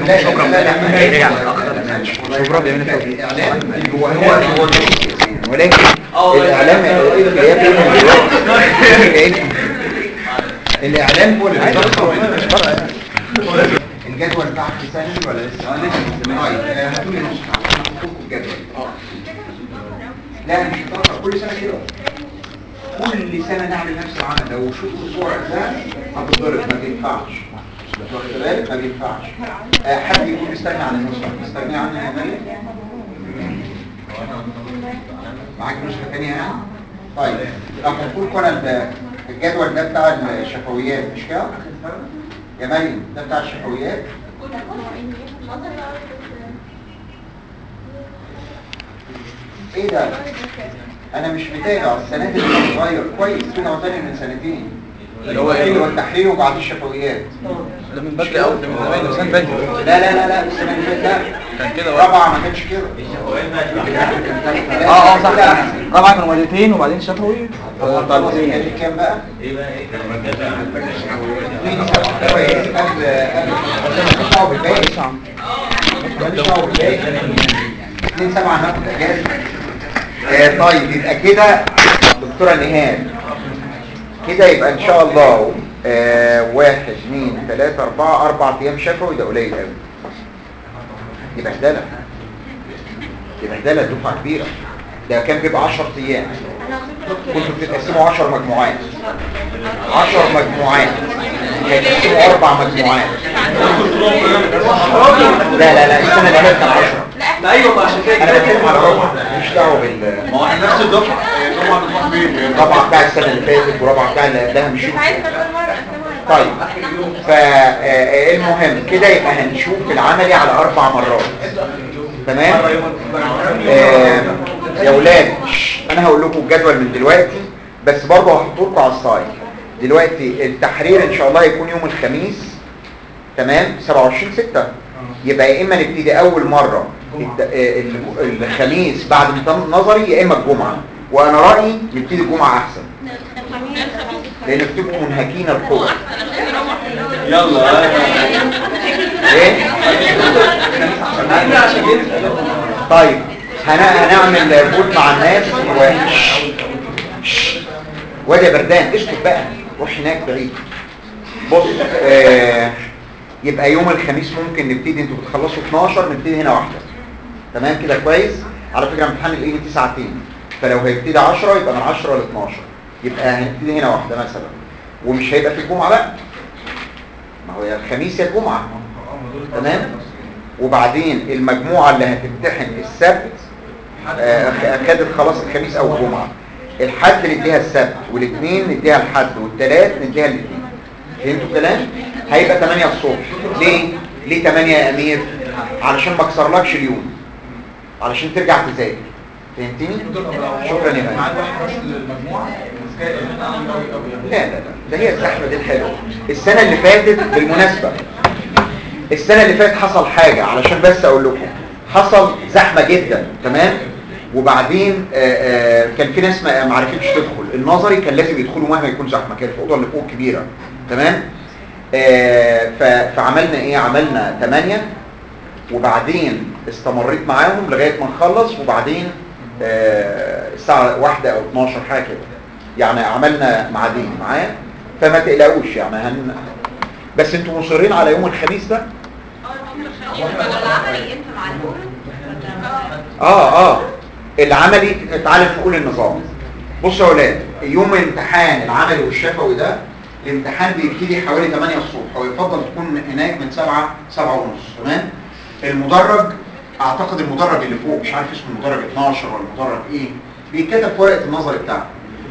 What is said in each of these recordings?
لا لا لا لا شبرا بيعمل فوق الاعلام هو هو هو ولكن الاعلام الاعلام هو اللي بيظهر الجدول بتاعك سهل ولا لسه؟ اه لسه طيب آه، هاتوا لي نص هحطوا الجدول لا مش هتقرا كل سنه كده كل سنه نعمل نفس العمل لو شفت صور ده هتتضرب ما بينفعش واخد بالك ما بينفعش آه، حد يكون مستغني عن النسخه مستغني عنها يا مريم معاك نسخه ثانيه يعني طيب احط لكم انا ال- الجدول ده بتاع الشفويات مش كده يا مريم ده بتاع الشفويات ايه ده انا مش متابع السنه دي بتتغير كويس كده تاني من سنتين اللي هو ايه؟ اللي هو التحرير وبعد الشفويات ده من بدري قوي ده من زمان ده من بدري لا لا لا لا السنه اللي فاتت لا كان كده رابعه ما كانش كده اه اه صح رابعه كانوا مرتين وبعدين شفوي بتاع الاثنين كام بقى؟ اثنين سبعة كويس قبل قبل مش دعوه بالباقي مش دعوه بالباقي اثنين سبعة هناخد اجازة آه طيب يبقى كده دكتورة نهاد كده يبقى ان شاء الله آه واحد اثنين ثلاثة اربعة اربع ايام شفوي ده قليل قوي دي بهدلة دي بهدلة دفعة كبيرة ده كان بيبقى 10 ايام كنتوا بتتقسموا 10 مجموعات 10 مجموعات هيتقسموا اربع مجموعات لا لا لا السنه اللي فاتت كان 10 لا ايوه ما عشان كده انا بتكلم على ربع مش دعوه بال ما هو احنا نفس الدفعه طبعا بنروح فين ربع بتاع السنه اللي فاتت وربع بتاع اللي قبلها مش طيب فالمهم كده يبقى هنشوف العملي على اربع مرات تمام آه، يا ولاد انا هقول لكم الجدول من دلوقتي بس برضه هحطه لكم على السايد دلوقتي التحرير ان شاء الله هيكون يوم الخميس تمام 27 6 يبقى يا اما نبتدي اول مره الد- آه، ال- الخميس بعد امتحان نظري يا اما الجمعه وانا رايي نبتدي الجمعه احسن لان بتبقوا منهكين القوه يلا ايه احنا عشان كده طيب هن- هنعمل فوت مع الناس و... وادي يا بردان اسكت بقى روح هناك بعيد بص آه يبقى يوم الخميس ممكن نبتدي انتوا بتخلصوا 12 نبتدي هنا واحده تمام كده كويس على فكره امتحان الايه ساعتين فلو هيبتدي 10 يبقى من 10 ل 12 يبقى هنبتدي هنا واحده مثلا ومش هيبقى في الجمعه بقى ما هو يا الخميس يا الجمعه تمام وبعدين المجموعة اللي هتمتحن السبت آه، خ- خدت خلاص الخميس او الجمعة الحد نديها السبت والاثنين نديها الحد والثلاث نديها الاثنين فهمتوا الكلام هيبقى 8 الصبح ليه ليه 8 يا امير علشان ما اكسرلكش اليوم علشان ترجع تذاكر فهمتني شكرا يا مان لا لا لا ده هي الزحمه دي الحلوه السنه اللي فاتت بالمناسبه السنة اللي فاتت حصل حاجة علشان بس اقول لكم حصل زحمة جدا تمام وبعدين آآ آآ كان في ناس ما ما عرفتش تدخل النظري كان لازم يدخلوا مهما يكون زحمة كانت الأوضة اللي فوق كبيرة تمام آه، ف- فعملنا ايه عملنا 8 وبعدين استمريت معاهم لغاية ما نخلص وبعدين آه، الساعة واحدة او 12 حاجة كده يعني عملنا ميعادين معايا فما تقلقوش يعني هن بس انتوا مصرين على يوم الخميس ده اه اه العملي تعالى نقول النظام بصوا يا اولاد يوم امتحان العملي والشفوي ده الامتحان بيبتدي حوالي 8 الصبح ويفضل تكون هناك من 7 7 ونص تمام المدرج اعتقد المدرج اللي فوق مش عارف اسمه المدرج 12 ولا المدرج ايه بيتكتب في ورقه النظر بتاعته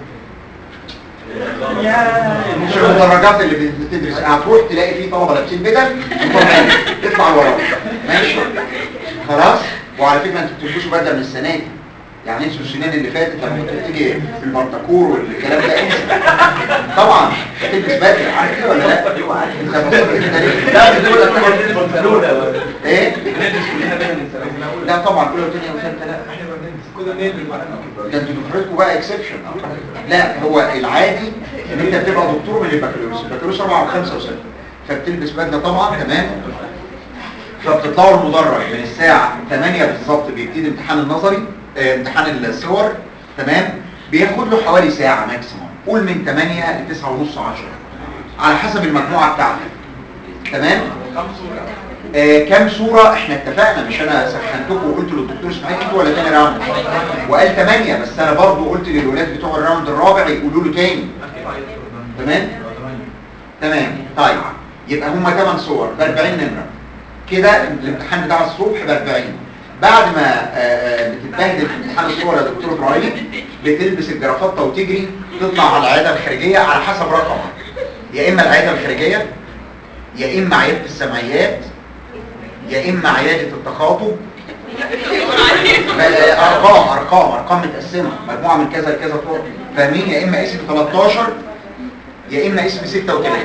مش المدرجات اللي بتدرس هتروح تلاقي فيه طلبه لابسين بدل وطالعين تطلع لورا ماشي خلاص وعلى فكره انتوا بتلبسوا بدله من السنه دي يعني انسوا السنين اللي فاتت لما كنت بتيجي بالبنطكور والكلام ده انسى طبعا هتلبس بدله عارف كده ولا لا؟ انت بصيت كده ليه؟ لا بتقول لك ايه؟ بنلبس كلنا بينا من سنه لا طبعا اولى وثانيه وثالثه لا كنا نلبس ده انتوا دفعتكم بقى اكسبشن لا هو العادي ان انت بتبقى دكتور من البكالوريوس البكالوريوس اربعه وخمسه وسته فبتلبس بدله طبعا تمام فبتطلعوا المدرج من الساعة 8 بالظبط بيبتدي امتحان النظري اه امتحان الصور تمام بياخد له حوالي ساعة ماكسيموم قول من 8 ل 9 ونص 10 على حسب المجموعة بتاعتك تمام آه كام صورة احنا اتفقنا مش انا سخنتكم وقلت للدكتور اسماعيل انتوا ولا تاني راوند وقال 8 بس انا برضو قلت للولاد بتوع الراوند الرابع يقولوا له تاني تمام تمام طيب يبقى هما 8 صور ب 40 نمرة كده الامتحان بتاع الصبح ب 40 بعد ما آه، آه، بتتبهدل في امتحان الصور يا دكتور ابراهيم بتلبس الجرافطه وتجري تطلع على العياده الخارجيه على حسب رقمك يا اما العياده الخارجيه يا اما عياده السمعيات يا اما عياده التخاطب بقى ارقام ارقام ارقام متقسمه مجموعه من كذا لكذا طرق فاهمين يا اما اسم 13 يا اما اسم 36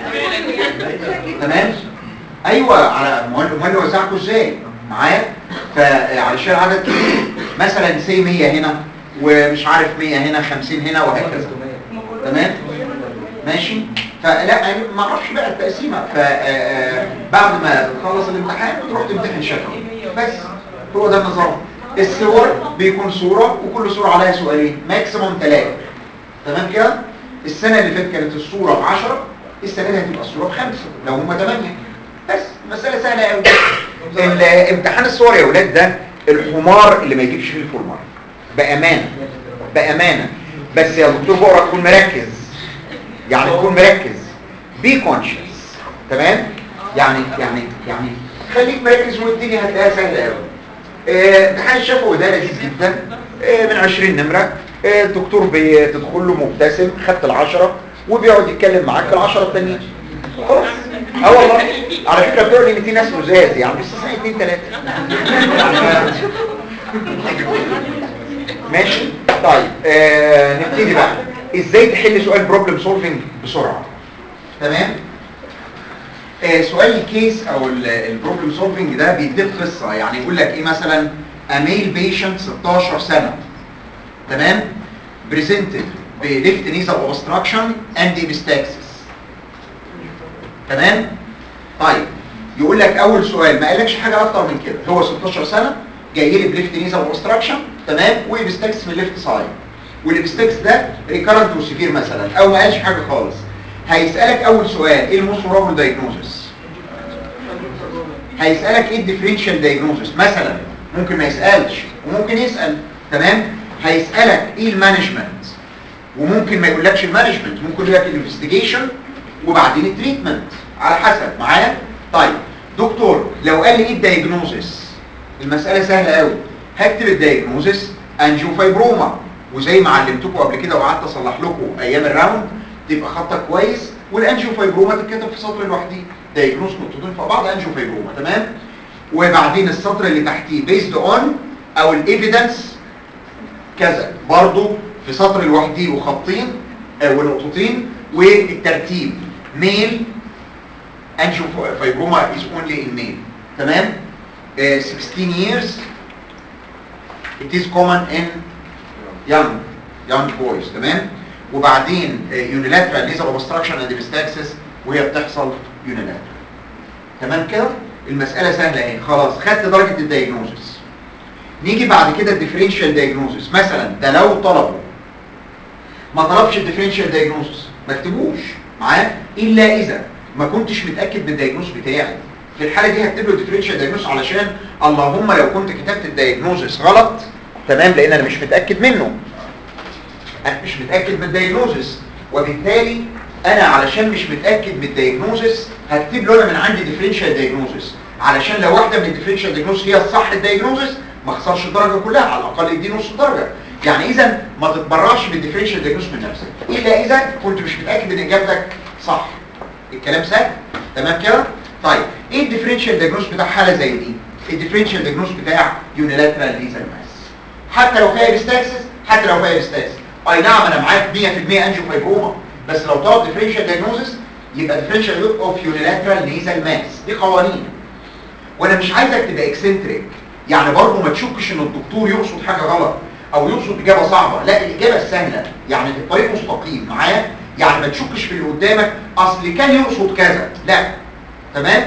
تمام ايوه على امال امال وزعكم ازاي معايا فعلشان عدد كبير مثلا سي 100 هنا ومش عارف 100 هنا 50 هنا وهكذا تمام ماشي فلا يعني ما اعرفش بقى التقسيمه فبعد ما بتخلص الامتحان بتروح تمتحن شفوي بس هو ده النظام الصور بيكون صوره وكل صوره عليها سؤالين ماكسيموم ثلاثه تمام كده السنه اللي فاتت كانت الصوره ب 10 السنه دي هتبقى الصوره بخمسه لو هم 8 بس مساله سهله قوي امتحان الصور يا اولاد ده الحمار اللي ما يجيبش فيه الفول مارك بامانه بامانه بس يا دكتور بقرا تكون مركز يعني تكون مركز بي كونشس تمام يعني يعني يعني خليك مركز والدنيا هتلاقيها سهله قوي آه، امتحان الشفوي ده لذيذ جدا آه، من 20 نمره آه، الدكتور بتدخل له مبتسم خدت العشرة وبيقعد يتكلم معاك العشرة التانيين خلاص اه والله على فكره بتوع لي 200 ناس لزاز يعني بس سنه 2 3 ماشي طيب آه نبتدي بقى ازاي تحل سؤال بروبلم سولفنج بسرعه تمام آه سؤال الكيس او البروبلم سولفنج ده بيديك قصه يعني يقول لك ايه مثلا اميل بيشنت 16 سنه تمام بريزنتد بليفت نيزل اوبستراكشن اند ايبستاكسس تمام طيب يقول لك اول سؤال ما قالكش حاجه اكتر من كده هو 16 سنه جاي لي بليفت نيزل اوبستراكشن تمام وبيستكس من الليفت سايد والبيستكس ده ريكارنت وسيفير مثلا او ما قالش حاجه خالص هيسالك اول سؤال ايه الموست بروبل دايجنوزس هيسالك ايه الديفرنشال دايجنوزس مثلا ممكن ما يسالش وممكن يسال تمام هيسالك ايه المانجمنت وممكن ما يقولكش المانجمنت ممكن يقول لك الانفستيجيشن وبعدين التريتمنت على حسب معايا طيب دكتور لو قال لي ايه الدايجنوزس المساله سهله قوي هكتب الدايجنوزس انجيوفايبروما وزي ما علمتكم قبل كده وقعدت اصلح لكم ايام الراوند تبقى خطك كويس والانجيوفايبروما تتكتب في سطر لوحده دايجنوز نقطتين فوق بعض انجيوفايبروما تمام وبعدين السطر اللي تحتيه بيزد اون او الايفيدنس كذا برضو في سطر لوحده وخطين آه ونقطتين والترتيب ميل angiofibroما is only in male تمام uh, 16 years it is common in young young boys تمام وبعدين uh, unilateral nasal obstruction and epistaxis وهي بتحصل unilateral تمام كده المسألة سهلة اهي خلاص خدت درجة الدايجنوزس نيجي بعد كده الديفرنشال دايجنوزس مثلا ده لو طلبوا ما طلبش الديفرنشال دايجنوزس ما اكتبوش معاه الا اذا ما كنتش متاكد من الدايجنوز بتاعي في الحاله دي هكتب له ديفرنشال دايجنوز علشان اللهم لو كنت كتبت الدايجنوزس غلط تمام لان انا مش متاكد منه انا مش متاكد من الدايجنوزس وبالتالي انا علشان مش متاكد من الدايجنوزس هكتب له انا من عندي ديفرنشال دايجنوزس علشان لو واحده من الديفرنشال دايجنوزس هي الصح الدايجنوزس ما اخسرش الدرجه كلها على الاقل يدي نص درجه يعني اذا ما تتبرعش بالديفرنشال دايجنوز من نفسك الا اذا كنت مش متاكد ان اجابتك صح الكلام سهل تمام كده طيب ايه الديفرنشال دايجنوز بتاع حاله زي دي الديفرنشال دايجنوز بتاع يونيلاترال ليزر ماس حتى لو فيها ابستاكسس حتى لو فيها ابستاكسس اي نعم انا معاك 100% انجيوفايبروما بس لو طلب ديفرنشال دايجنوزس يبقى ديفرنشال اوف يونيلاترال نيزل ماس دي قوانين وانا مش عايزك تبقى اكسنتريك يعني برضه ما تشكش ان الدكتور يقصد حاجه غلط او يقصد اجابه صعبه لا الاجابه السهله يعني الطريق مستقيم معايا يعني ما تشكش في اللي قدامك اصل كان يقصد كذا لا تمام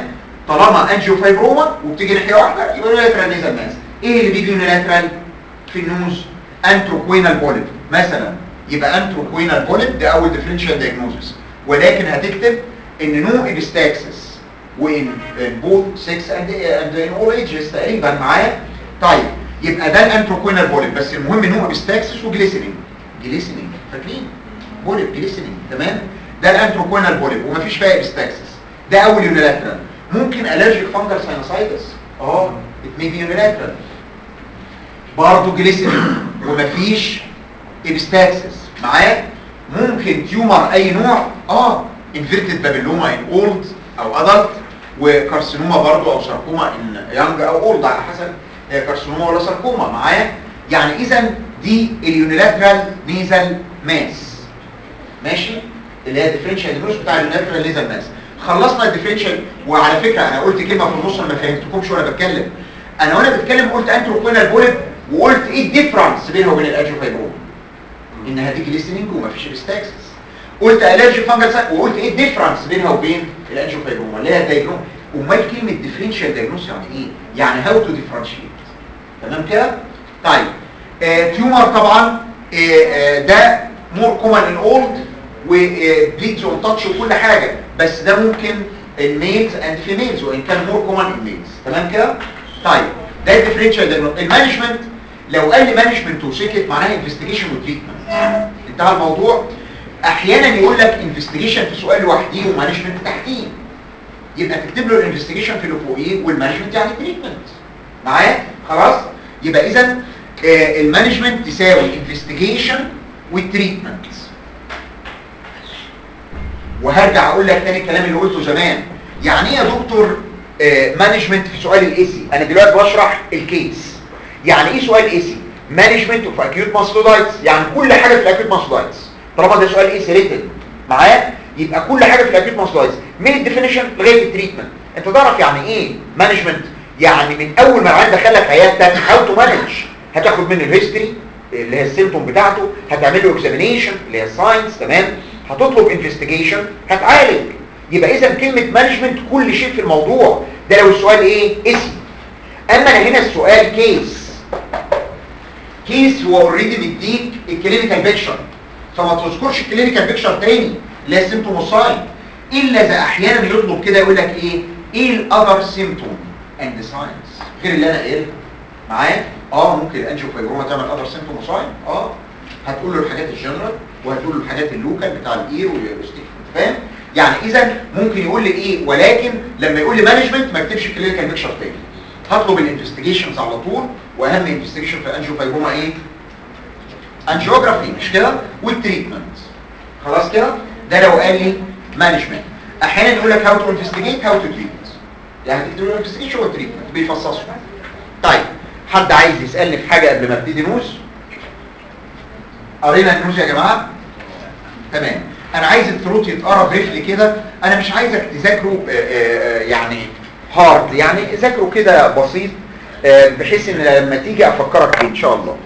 طالما انجيوفايبروما وبتيجي ناحيه واحده يبقى يونيلاترال نيزل ماس ايه اللي بيجي يونيلاترال في النوز انتروكوينال بوليب مثلا يبقى انتروكوينال بوليب ده اول ديفرنشال دايجنوزس ولكن هتكتب ان نو ابستاكسس وان بوث 6 اند اند ان اول ايجز تقريبا معايا طيب يبقى ده الانتروكوينال بوليب بس المهم نو ابستاكسس وجليسنينج جليسنينج فاكرين بوليب جليسنينج تمام ده الانتروكوينال بوليب ومفيش فيها ابستاكسس ده اول يونيلاترال ممكن الرجيك فانجل ساينوسايتس اه ات مي بي يونيلاترال برضه جليسرين ومفيش ابستاكسس معايا ممكن تيومر اي نوع اه انفيرتد بابيلوما ان اولد او ادلت وكارسينوما برضه او ساركوما ان يانج او اولد على حسب هي كارسينوما ولا ساركوما معايا يعني اذا دي اليونيلاترال نيزل ماس ماشي اللي هي الديفرنشال ديجنوز بتاع اليونيلاترال نيزل ماس خلصنا الديفرنشال وعلى فكره انا قلت كلمه في النص أنا ما فهمتكمش وانا بتكلم انا وانا بتكلم قلت انتروكوينال بوليب وقلت ايه الديفرنس بينها وبين الانجيوفايبروما انها دي جليسنينج ومفيش ابستاكسس قلت الرجي فانجل وقلت ايه الديفرنس بينها وبين الانجيوفايبروما اللي هي الدايجنوز امال كلمه ديفرنشال دايجنوز يعني ايه يعني هاو تو ديفرنشيت تمام كده طيب آه تيومر طبعا آه آه ده مور كومن ان اولد وبليدز اون تاتش وكل حاجه بس ده ممكن الميلز اند فيميلز وان كان مور كومن ان ميلز تمام كده طيب ده الديفرنشال دايجنوز المانجمنت لو قال لي مانجمنت وسكت معناها انفستيجيشن وتريتمنت انتهى الموضوع احيانا يقول لك انفستيجيشن في سؤال لوحديه ومانجمنت تحتيه يبقى تكتب له الانفستيجيشن في اللي فوقيه والمانجمنت يعني تريتمنت معايا خلاص يبقى اذا آه المانجمنت تساوي انفستيجيشن والتريتمنت وهرجع اقول لك تاني الكلام اللي قلته زمان يعني ايه يا دكتور آه مانجمنت في سؤال الايسي انا دلوقتي بشرح الكيس يعني ايه سؤال ايسي مانجمنت اوف اكيوت ماسلودايتس يعني كل حاجه في الاكيوت ماسلودايتس طالما ده سؤال ايسي ريتن معايا يبقى كل حاجه في الاكيوت ماسلودايتس من الديفينيشن لغايه التريتمنت انت تعرف يعني ايه مانجمنت يعني من اول ما العيان دخلك عيادتك هاو تو مانج هتاخد منه الهيستوري اللي هي السيمتوم بتاعته هتعمل له اكزامينيشن اللي هي الساينس تمام هتطلب انفستيجيشن هتعالج يبقى اذا كلمه مانجمنت كل شيء في الموضوع ده لو السؤال ايه اسم اما انا هنا السؤال كيس كيس هو اوريدي مديك الكلينيكال بيكشر فما تذكرش الكلينيكال بيكشر تاني اللي هي سيمتوم وساين الا اذا احيانا يطلب كده يقول لك ايه ايه الاذر سيمتوم اند ساينس غير اللي انا قايلها معايا اه ممكن الانجيوفايبروما تعمل اذر سيمتوم وساين اه هتقول له الحاجات الجنرال وهتقول له الحاجات اللوكال بتاع الاير والستيك فاهم يعني اذا ممكن يقول لي ايه ولكن لما يقول لي مانجمنت ما يكتبش الكلينيكال بيكشر تاني هطلب الانفستيجيشنز على طول واهم انفستيجيشن في الانجيوفايبروما ايه انجيوجرافي مش كده والتريتمنت خلاص كده ده لو قال لي مانجمنت احيانا يقول لك هاو تو انفستيجيت هاو تو تريت يعني تكتب له انفستيجيشن والتريتمنت بيفصصوا طيب حد عايز يسالني في حاجه قبل ما ابتدي نوز قرينا النوز يا جماعه تمام انا عايز الثروت يتقرا بريفلي كده انا مش عايزك تذاكره آه، آه، يعني هارد يعني ذاكره كده بسيط آه، بحيث ان لما تيجي افكرك بيه ان شاء الله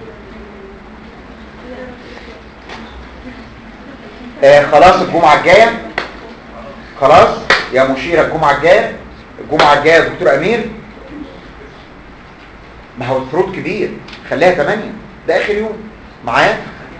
آه، خلاص الجمعه الجايه خلاص يا مشيره الجمعه الجايه الجمعه الجايه يا دكتور امير ما هو الثروت كبير خليها 8 ده اخر يوم معايا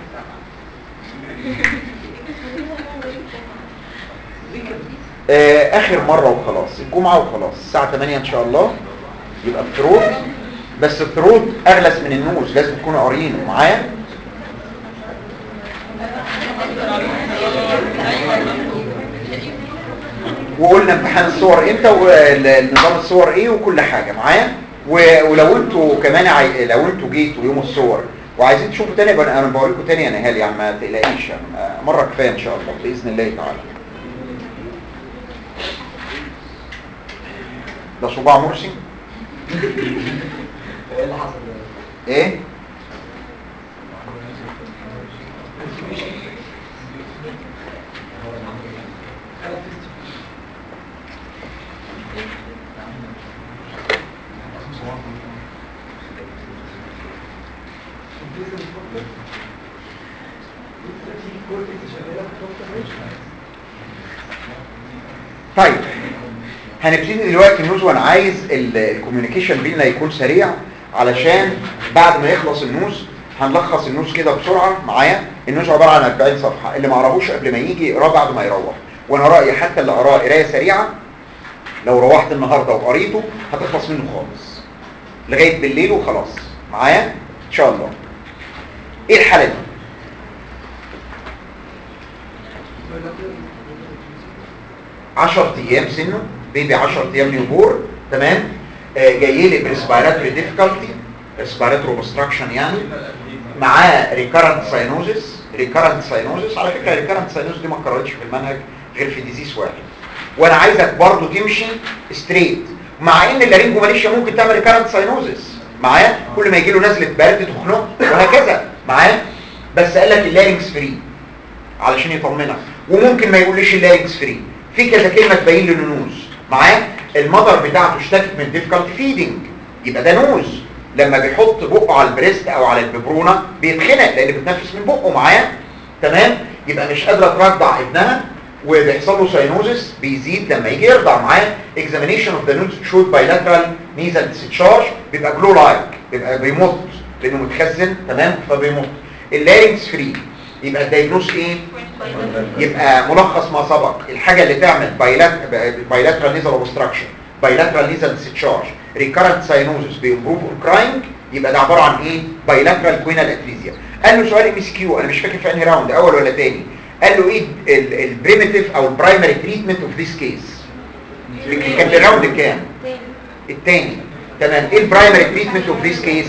آه، اخر مرة وخلاص الجمعة وخلاص الساعة 8 ان شاء الله يبقى الثروت بس الثروت اغلس من النوز لازم تكونوا قاريينه معايا وقلنا امتحان الصور امتى ونظام الصور ايه وكل حاجة معايا و- ولو انتوا كمان عاي... لو انتوا جيتوا يوم الصور وعايزين تشوفوا تاني يبقى انا بقول لكم تاني يا نهال يعني ما تقلقيش يعني آه، مرة كفاية ان شاء الله باذن الله تعالى ده صباع مرسي ايه اللي حصل ده؟ ايه طيب هنبتدي دلوقتي النوز وانا عايز الكوميونيكيشن بيننا يكون سريع علشان بعد ما يخلص النوز هنلخص النوز كده بسرعه معايا النوز عباره عن 40 صفحه اللي ما قراهوش قبل ما يجي يقراه بعد ما يروح وانا رايي حتى اللي قراه قرايه سريعه لو روحت النهارده وقريته هتخلص منه خالص لغايه بالليل وخلاص معايا ان شاء الله ايه الحاله دي عشر ايام سنه بيبي 10 ايام نيوبور تمام آه جاي لي بريسبيراتوري ديفيكالتي ريسبيراتوري اوبستراكشن يعني معاه ريكارنت ساينوزس ريكارنت ساينوزس على فكره ريكارنت ساينوزس دي ما اتكررتش في المنهج غير في ديزيز واحد وانا عايزك برضو تمشي ستريت مع ان اللارينجوماليشيا ممكن تعمل ريكارنت ساينوزس معايا كل ما يجي له نزله برد تخنق وهكذا معايا بس قال لك اللارينكس فري علشان يطمنك وممكن ما يقوليش اللارينكس فري في كذا كلمه تبين له نوز معايا المذر بتاعته اشتكت من ديفيكالت فيدنج يبقى ده نوز لما بيحط بقه على البريست او على الببرونه بيتخنق لان بتنفس من بقه معايا تمام يبقى مش قادره ترضع ابنها وبيحصل له ساينوزس بيزيد لما يجي يرضع معاه اكزامينيشن اوف ذا نوز شود بايلاترال نيزل ديسشارج بيبقى جلو لايك بيبقى بيمط لانه متخزن تمام فبيمط اللارينكس فري يبقى الدايجنوز ايه يبقى ملخص ما سبق الحاجه اللي تعمل بايلاترال نيزل اوبستراكشن بايلاترال نيزل ديسشارج ريكارنت ساينوزس بيمبروف اون كراينج يبقى ده عباره عن ايه بايلاترال كوينال اتريزيا قال له سؤال ام اس كيو انا مش فاكر في انهي راوند اول ولا تاني قال له ايه البريميتيف او البرايمري تريتمنت اوف ذيس كيس كان في الراوند كام الثاني تمام ايه البرايمري تريتمنت اوف ذيس كيس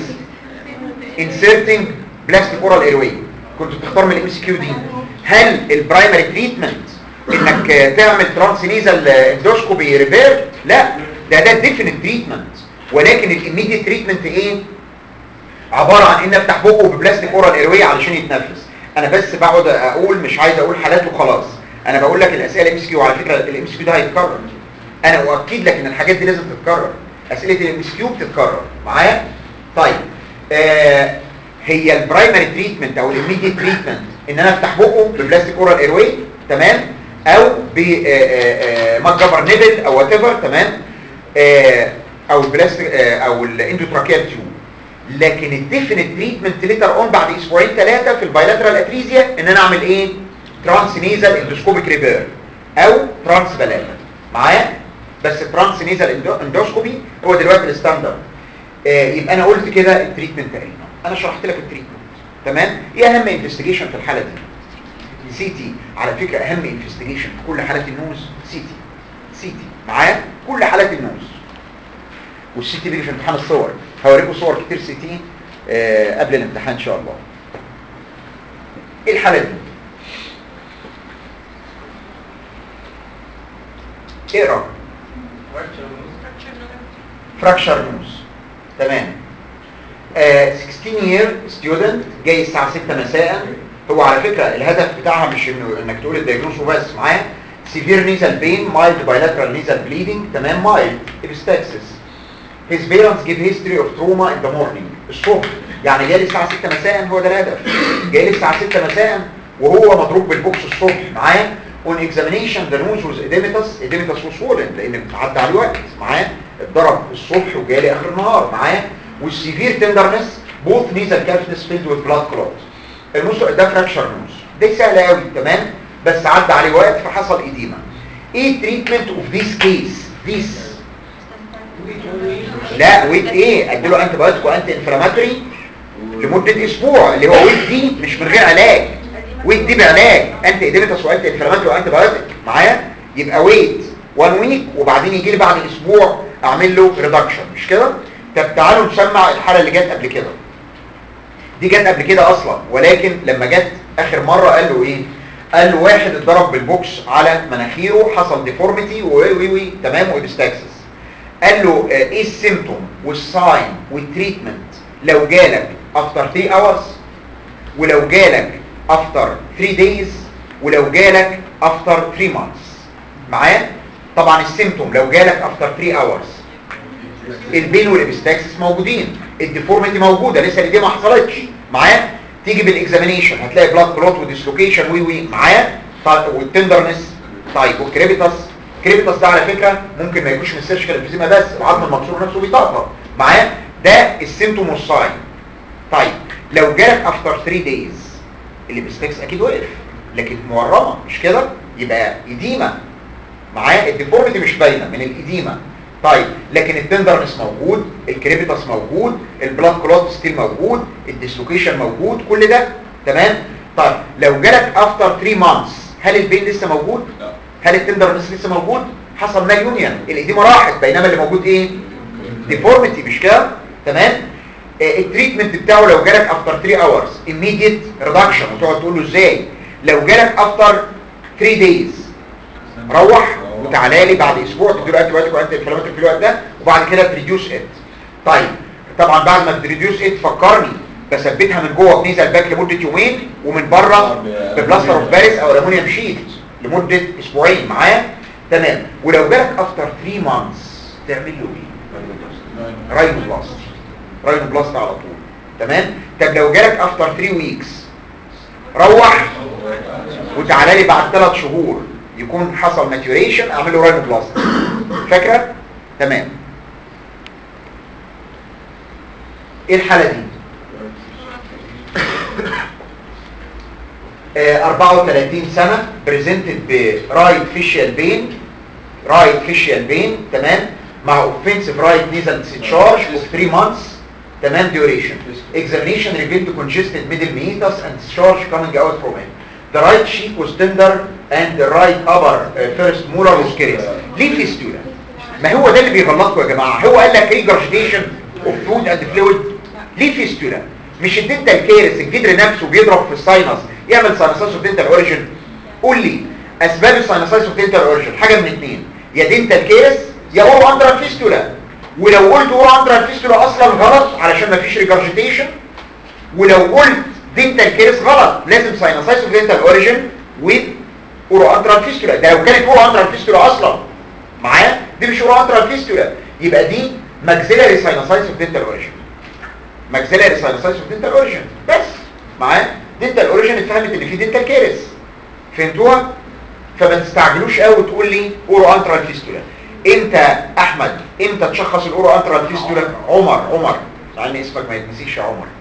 انسرتنج بلاستيك اورال ايروي كنت بتختار من الام سي كيو دي هل البرايمري تريتمنت انك تعمل ترانسنيزال اندوسكوبي ريفير لا ده ده ديفينيت تريتمنت ولكن الاميديت تريتمنت ايه عباره عن ان افتح بقه ببلاستيك اورال ايروي علشان يتنفس انا بس بقعد اقول مش عايز اقول حالات وخلاص انا بقول لك الاسئله الام اس كيو على فكره الام اس كيو ده هيتكرر انا اؤكد لك ان الحاجات دي لازم تتكرر اسئله الام اس كيو بتتكرر معايا طيب آه هي البرايمري تريتمنت او الاميديت تريتمنت ان انا افتح بقه ببلاستيك اورال ايروي تمام او ب ماجبر نيبل او وات ايفر تمام آه او البلاستيك آه او الاندوتراكيال تيوب لكن الديفينيت تريتمنت ليتر اون بعد اسبوعين ثلاثه في البايلاترال اتريزيا ان انا اعمل ايه ترانس نيزل اندوسكوبيك ريبير او ترانس بلال معايا بس ترانس نيزل اندوسكوبي هو دلوقتي الستاندرد آه يبقى انا قلت كده التريتمنت تقريبا انا شرحت لك التريتمنت تمام ايه اهم انفستيجيشن في الحاله دي سي تي على فكره اهم انفستيجيشن في كل حالات النوز سي تي سي تي معايا كل حالات النوز والسي تي بيجي في امتحان الصور هوريكم صور كتير سي تي آه قبل الامتحان ان شاء الله ايه الحاله دي اقرا فراكشر نوز تمام آه 16 year student جاي الساعه 6 مساء هو على فكره الهدف بتاعها مش انه انك تقول الدياجنوز وبس معايا severe nasal pain mild bilateral nasal bleeding تمام mild epistaxis his parents give history of trauma in the morning الصبح يعني جالي الساعة 6 مساء هو ده الهدف جالي الساعة 6 مساء وهو مضروب بالبوكس الصبح معايا on examination the nose was edematous edematous was swollen لان عدى عليه وقت معايا اتضرب الصبح وجالي اخر النهار معايا والسيفير تندرنس both nasal cavities filled with blood clot النص ده فراكشر نوز دي سهلة قوي تمام بس عدى عليه وقت فحصل ايديما ايه تريتمنت اوف ذيس كيس ذيس لا ويت ايه اديله انتي بايوتيك وانتي انفلاماتوري لمده اسبوع اللي هو ويت دي مش من غير علاج ويت دي بعلاج انتي اديمتس وانتي انفلاماتوري وانتي بايوتيك معايا يبقى ويت 1 ويك وبعدين يجي لي بعد اسبوع اعمل له ريدكشن مش كده طب تعالوا نسمع الحاله اللي جت قبل كده دي جت قبل كده اصلا ولكن لما جت اخر مره قال له ايه قال له واحد اتضرب بالبوكس على مناخيره حصل ديفورميتي وي وي وي تمام وابستاكسس قال له آه، ايه السيمتوم والساين والتريتمنت لو جالك افتر 3 اورز ولو جالك افتر 3 دايز ولو جالك افتر 3 مانثس معايا طبعا السيمتوم لو جالك افتر 3 اورز البين والابستاكسس موجودين الديفورميتي موجوده لسه دي ما حصلتش معايا تيجي بالاكزامينيشن هتلاقي بلاد كلوت وديسلوكيشن وي وي معايا طيب والتندرنس طيب والكريبيتاس كريبتاس ده على فكره ممكن ما يكونش من السيرجيكال انفيزيما بس العظم المكسور نفسه بيطقطق معايا ده السيمتوم والساين طيب لو جالك افتر 3 دايز اللي بيستكس اكيد وقف لكن مورمه مش كده يبقى اديمه معايا الديفورميتي مش باينه من الاديمه طيب لكن التندرنس موجود الكريبيتاس موجود البلاد كلوت ستيل موجود الديسلوكيشن موجود كل ده تمام طيب لو جالك افتر 3 مانثس هل البين لسه موجود لا. هل التندرنس لسه موجود حصل مال يونيون الاديمه راحت بينما اللي موجود ايه ديفورميتي مش كده تمام آه، التريتمنت بتاعه لو جالك افتر 3 اورز immediate ريدكشن وتقعد تقول له ازاي لو جالك افتر 3 دايز روح وتعالى لي بعد اسبوع تديله انتي بايوتيك وانتي انفلاماتوري في الوقت ده وبعد كده تريديوس ات طيب طبعا بعد ما تريديوس ات فكرني بثبتها من جوه بنيزل باك لمده يومين ومن بره ببلاستر اوف باريس او الومنيوم شيت لمده اسبوعين معايا تمام ولو جالك افتر 3 مانثس تعمل له ايه راينوبلاست راينوبلاست على طول تمام طب لو جالك افتر 3 ويكس روح وتعالى لي بعد 3 شهور يكون حصل ماتيوريشن اعمل له راينوبلاست فاكره تمام ايه الحاله دي آه 34 سنه بريزنتد برايت فيشيال بين رايت فيشيال بين تمام مع اوفنسيف رايت نيزل discharge of 3 months تمام duration examination revealed congested middle meatus and discharge coming out from it the right cheek was tender and the right upper uh, first molar was curious ليه فيستولا ما هو ده اللي بيغلطكم يا جماعه هو قال لك regurgitation of food and fluid ليه فيستولا مش الدنتال كيرس الجدر نفسه بيضرب في الساينس يعمل ساينسايتس اوف دنتال اوريجن قول لي اسباب الساينسايتس اوف دنتال اوريجن حاجه من اتنين يا دنتال كيرس يا اورو اندرال فيستولا ولو قلت اورو اندرال فيستولا اصلا غلط علشان ما فيش ريجرجيتيشن ولو قلت دنتال كيرس غلط لازم ساينسايتس اوف دنتال اوريجن وذ اورو اندرال فيستولا ده لو كانت اورو اندرال فيستولا اصلا معايا دي مش اورو اندرال فيستولا يبقى دي ماكسيلاري ساينسايتس اوف دنتال اوريجن ماكسيلاري ساينسايتس اوف دنتال اوريجن بس معايا دنتال اوريجن اتفهمت ان في دنتال كيرس فهمتوها فما تستعجلوش قوي وتقول لي اورو انترال فيستولا انت احمد امتى تشخص الاورو انترال فيستولا عمر عمر مع ان اسمك ما يتنسيش يا عمر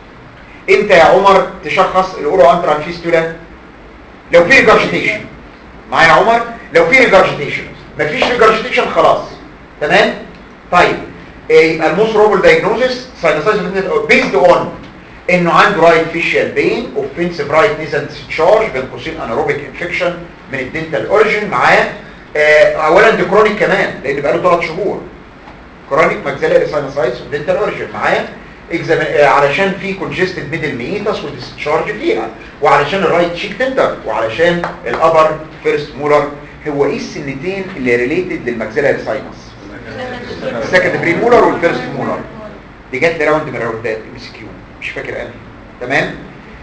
امتى يا عمر تشخص الاورو انترال فيستولا لو في ريجرجيتيشن معايا يا عمر لو في ريجرجيتيشن مفيش ريجرجيتيشن خلاص تمام طيب إيه يبقى الموست روبل دايجنوزس ساينسايتس بيزد اون انه عنده رايت فيشيال بين اوفنسيف رايت نيزل ديسشارج بين قوسين اناروبيك انفكشن من الدنتال اوريجن معاه آه، اولا دي كرونيك كمان لان بقاله 3 شهور كرونيك ماكسيلاري ساينسايتس والدنتال اوريجن معاه إكزام- آه، علشان في كونجستد ميدل ميتس وديسشارج فيها وعلشان الرايت شيك تندر وعلشان الابر فيرست مولر هو ايه السنتين اللي ريليتد للماكسيلاري ساينس السكند بري مولر والفيرست مولر دي جت لي راوند من الراوندات ام اس كيو مش فاكر انهي تمام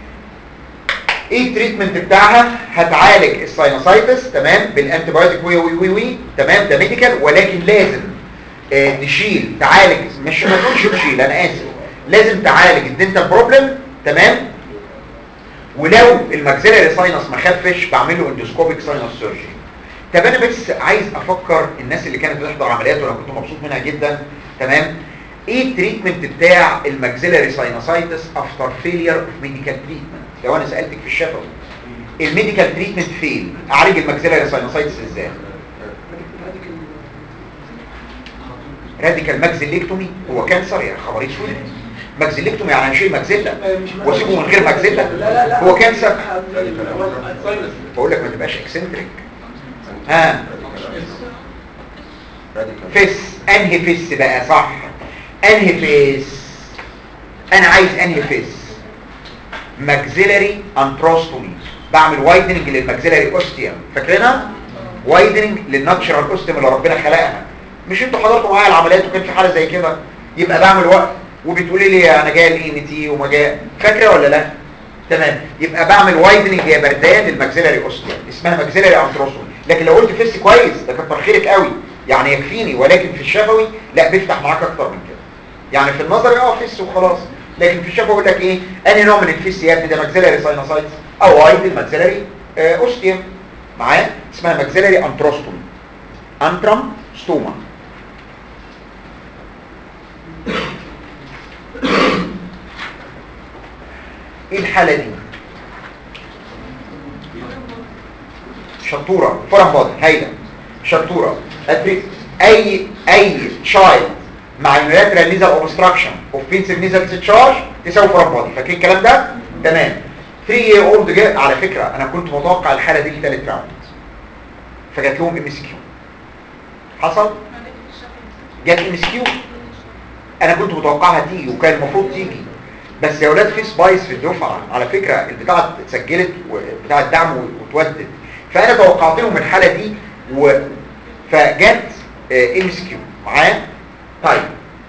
ايه التريتمنت بتاعها هتعالج الساينوسايتس تمام بالانتي بايوتيك وي وي وي وي تمام ده ميديكال ولكن لازم آه نشيل تعالج مش ما تقولش تشيل انا اسف لازم تعالج الدنتال بروبلم تمام ولو الماكسيلاري ساينس ما خفش بعمل له اندوسكوبيك ساينس سيرجري طب انا بس عايز افكر الناس اللي كانت بتحضر عمليات وانا كنت مبسوط منها جدا تمام ايه التريتمنت بتاع الماكسيلاري ساينوسايتس افتر فيلير اوف ميديكال تريتمنت لو انا سالتك في الشفوي الميديكال تريتمنت فين اعالج الماكسيلاري ساينوسايتس ازاي راديكال ماكسيلكتومي هو كانسر يا خبر اسود ماكسيلكتومي يعني هشيل ماكسيلا واسيبه من غير ماكسيلا لا لا لا هو كانسر ساينس بقول لك ما تبقاش اكسنتريك ها فيس انهي فيس بقى صح انهي فيس انا عايز انهي فيس ماكسيلاري انتروستومي بعمل وايدنج للماكسيلاري اوستيوم فاكرينها وايدنج للناتشرال اوستيوم اللي ربنا خلقها مش انتوا حضرتوا معايا العمليات وكان في حاله زي كده يبقى بعمل وقت وبتقولي لي انا جاي الاي ان تي وما جاي فاكره ولا لا تمام يبقى بعمل وايدنج يا بردان للماكسيلاري اوستيوم اسمها ماكسيلاري انتروستومي لكن لو قلت فيس كويس ده كتر خيرك قوي يعني يكفيني ولكن في الشفوي لا بيفتح معاك اكتر من كده يعني في النظر اه فيس وخلاص لكن في الشفوي يقول لك ايه انهي نوع من الفيس يا ابني ده ماكسيلاري ساينوسايتس او وايد الماكسيلاري آه اوستيوم معايا اسمها ماكسيلاري انتروستومي انترم ستوما ايه الحالة دي شطورة فرم بادي هايلة شطورة أدري اي اي شايلد مع unilateral nasal obstruction offensive nasal discharge تساوي فرم بادي فاكرين الكلام ده تمام 3 year old جاء على فكرة انا كنت متوقع الحالة دي في ثالث راوند فجات لهم ام اس كيو حصل جات ام اس كيو انا كنت متوقعها تيجي وكان المفروض تيجي بس يا ولاد في سبايس في الدفعه على فكره البتاعه اتسجلت وبتاعه دعم واتودت فانا توقعت لهم الحاله دي و فجت ام اس كيو معايا طيب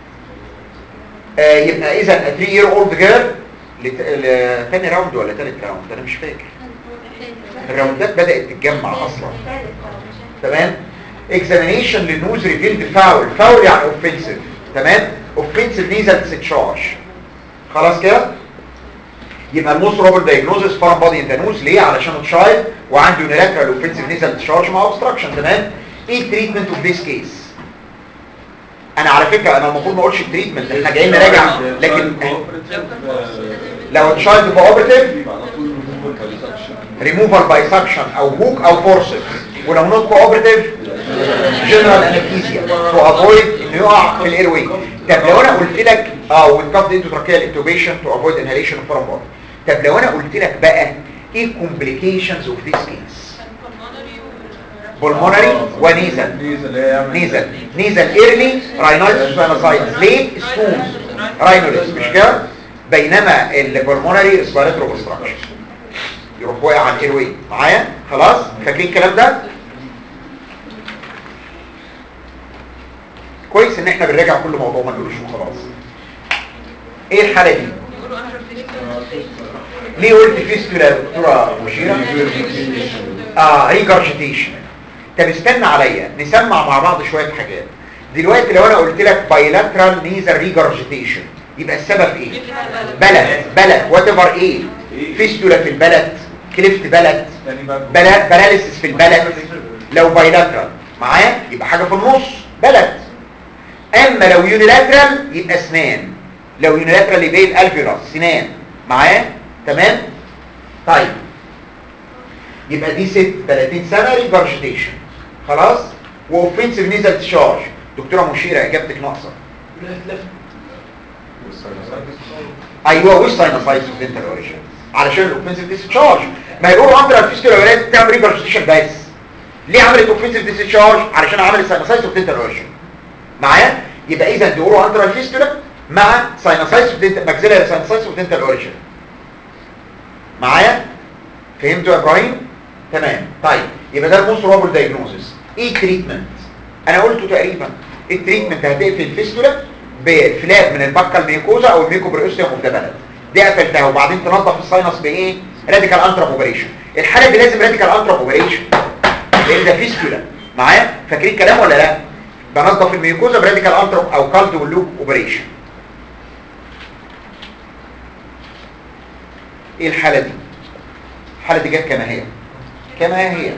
آه يبقى اذا 3 يير اولد جيرل ثاني راوند ولا ثالث راوند انا مش فاكر الراوندات بدات تتجمع اصلا تمام اكزامينيشن للنوز ريفيلد فاول فاول يعني اوفنسيف تمام اوفنسيف نيزل ديسشارج خلاص كده يبقى الموست روبل دايجنوزس فارم بادي انتانوز ليه علشان تشايلد وعنده يونيلاترال اوفنسيف نيزل ديسشارج مع اوبستراكشن تمام ايه التريتمنت اوف ذيس كيس انا على فكره انا المفروض ما اقولش التريتمنت احنا جايين نراجع لكن لو تشايلد كوبرتيف ريموفال باي سكشن او هوك او فورسز ولو نوت كوبرتيف جنرال انستيزيا تو افويد انه يقع في الاير واي طب لو انا قلت لك اه وتكفد انتو تراكيال انتوبيشن تو افويد انهاليشن اوف فورم بودي طب لو انا قلت لك بقى ايه الكومبليكيشنز اوف ذيس كيس pulmonary ونيزل نيزل نيزل ايرلي راينويتس ساينوسايتس ليه سموث راينوليس مش كده بينما البلمونري اسبيراتوري اوبستراكشن يروح واقع على الاير واي معايا خلاص فاكرين الكلام ده كويس ان احنا بنراجع كل موضوع ما نقولوش وخلاص ايه الحاله دي ليه قلت فيستولا يا دكتوره مشيره اه ريجرجيتيشن طب استنى عليا نسمع مع بعض شويه حاجات دلوقتي لو انا قلت لك بايلاترال نيزر ريجرجيتيشن يبقى السبب ايه بلد بلد وات ايفر ايه فيستولا في البلد كليفت بلد بلد بلاليسيس في البلد لو بايلاترال معايا يبقى حاجه في النص بلد اما لو يونيلاترال يبقى اسنان لو يونيلاترال يبقى الالفيولاس سنان معايا تمام طيب يبقى دي ست 30 سنه ريجرجيتيشن خلاص واوفنسيف نيزل تشارج دكتوره مشيره اجابتك ناقصه ايوه وش ساينوسايتس اوف دنتال اوريجن علشان الاوفنسيف ديسشارج ما يقولوا اندر الفيستولا ولاد تعمل ريجرجيتيشن بس ليه عملت اوفنسيف ديسشارج علشان عملت ساينوسايتس اوف دنتال اوريجن معايا يبقى اذا تقولوا اندر الفيستولا مع ساينوسايتس اوف دنتال ماكسيلاري ساينوسايتس اوف دنتال اوريجن معايا فهمتوا يا ابراهيم تمام طيب يبقى ده الموست روبل دايجنوزس ايه التريتمنت انا قلته تقريبا التريتمنت هتقفل الفيستولا بفلاب من البكال ميكوزا او الميكوبريوستيوم اوف ذا بلد دي قفلتها وبعدين تنظف الساينس بايه راديكال انترا اوبريشن الحاله دي لازم راديكال انترا اوبريشن لان ده فيستولا معايا فاكرين الكلام ولا لا بنظف الميكوزا براديكال انترا او كالد واللوب اوبريشن ايه الحاله دي الحاله دي جت كما هي كما هي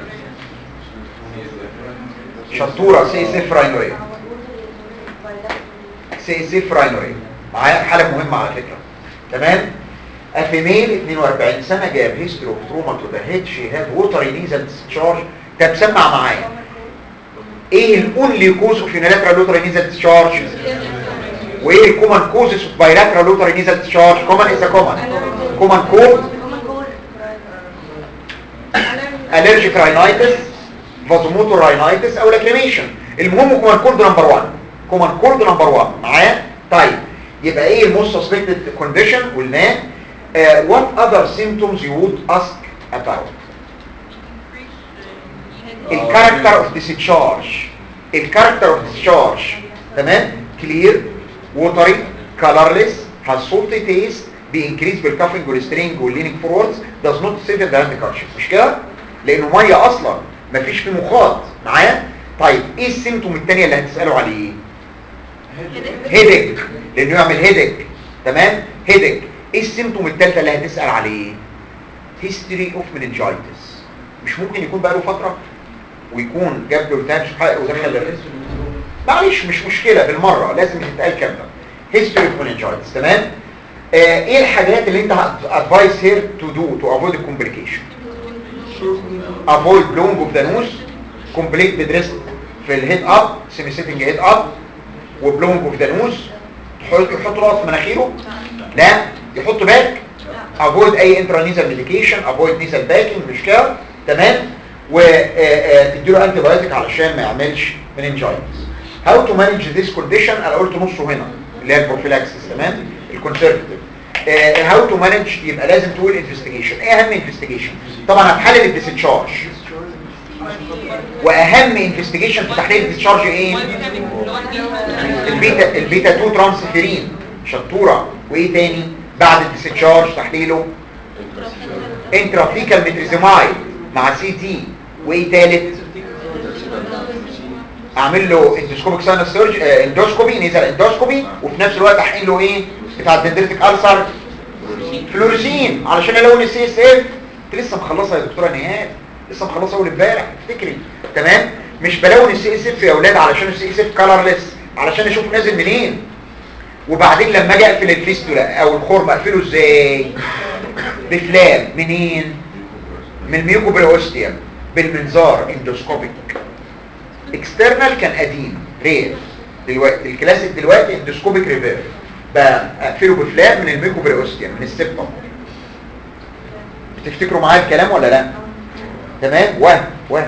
شطوره سي سي راينوريا سي سي راينوريا معايا حاله مهمه على فكره تمام افيميل 42 سنه جاب هيستري اوف تروما تو ذا هيد شي هاد ووتر نيزل ديسشارج طب سمع معايا ايه الاونلي كوز اوف يونيلاترال لوتر نيزل ديسشارج وايه الكومن كوزز اوف بايلاترال لوتر نيزل ديسشارج كومن از كومن كومن كوز الرجيك راينايتس فازوموتور راينايتس او لاكريميشن المهم كومان كولد نمبر 1 كومان كولد نمبر 1 معايا طيب يبقى ايه الموست سسبكتد كونديشن قلناه وات اذر سيمبتومز يو وود اسك اباوت الكاركتر اوف ديسشارج الكاركتر اوف ديسشارج تمام كلير ووتري كلرليس has salty taste بينكريز بالكافنج والسترينج واللينك فوروردز does not save the hand culture مش كده لانه ميه اصلا مفيش فيه مخاط معايا طيب ايه السيمتوم الثانيه اللي هتسالوا عليه هيدك لانه يعمل هيدك تمام هيدك ايه السيمتوم الثالثه اللي هتسال عليه هيستوري اوف مننجايتس مش ممكن يكون بقاله فتره ويكون جاب له التهاب حقق ودخل معلش مش مشكله بالمره لازم تتقال كامله هيستوري اوف meningitis تمام آه ايه الحاجات اللي انت ادفايس هير تو دو تو افويد الكومبليكيشن avoid blowing of the nose complete bed rest في الهيد اب سيمي سيتنج هيد اب وبلونج اوف ذا نوز يحط يحط راسه في مناخيره لا يحط باك افويد اي انترانيزال ميديكيشن افويد نيزال باكينج مش كده تمام وتديله انتي بايوتيك علشان ما يعملش مننجايتس هاو تو مانج ذيس كونديشن انا قلت نصه هنا اللي هي البروفيلاكسس تمام الكونسرفتيف هاو تو مانج يبقى لازم تقول انفستيجيشن ايه اهم انفستيجيشن طبعا هتحلل الديسشارج واهم انفستيجيشن في تحليل الديسشارج ايه البيتا البيتا 2 ترانسفيرين شطوره وايه تاني بعد الديسشارج تحليله انترافيكال ميتريزيمايد مع سي تي وايه تالت اعمل له اندوسكوبيك ساينس سيرج اندوسكوبي نيزل اندوسكوبي وفي نفس الوقت احقن له ايه بتاع الدندريتك ألسر فلوريسين علشان الون السي اس اف انت لسه مخلصها يا دكتوره نهاد لسه مخلصها اول امبارح افتكري تمام مش بلون السي اس اف يا اولاد علشان السي اس اف كلرلس علشان اشوف نازل منين وبعدين لما اجي اقفل الفيستولا او الخرم اقفله ازاي بفلام منين من الميوكوبريوستيوم بالمنظار اندوسكوبيك اكسترنال كان قديم رير دلوقتي الكلاسيك دلوقتي اندوسكوبيك ريفير بقى اقفله بفلام من الميوكوبريوستيوم من السبتم بتفتكروا معايا الكلام ولا لا تمام وهم وهم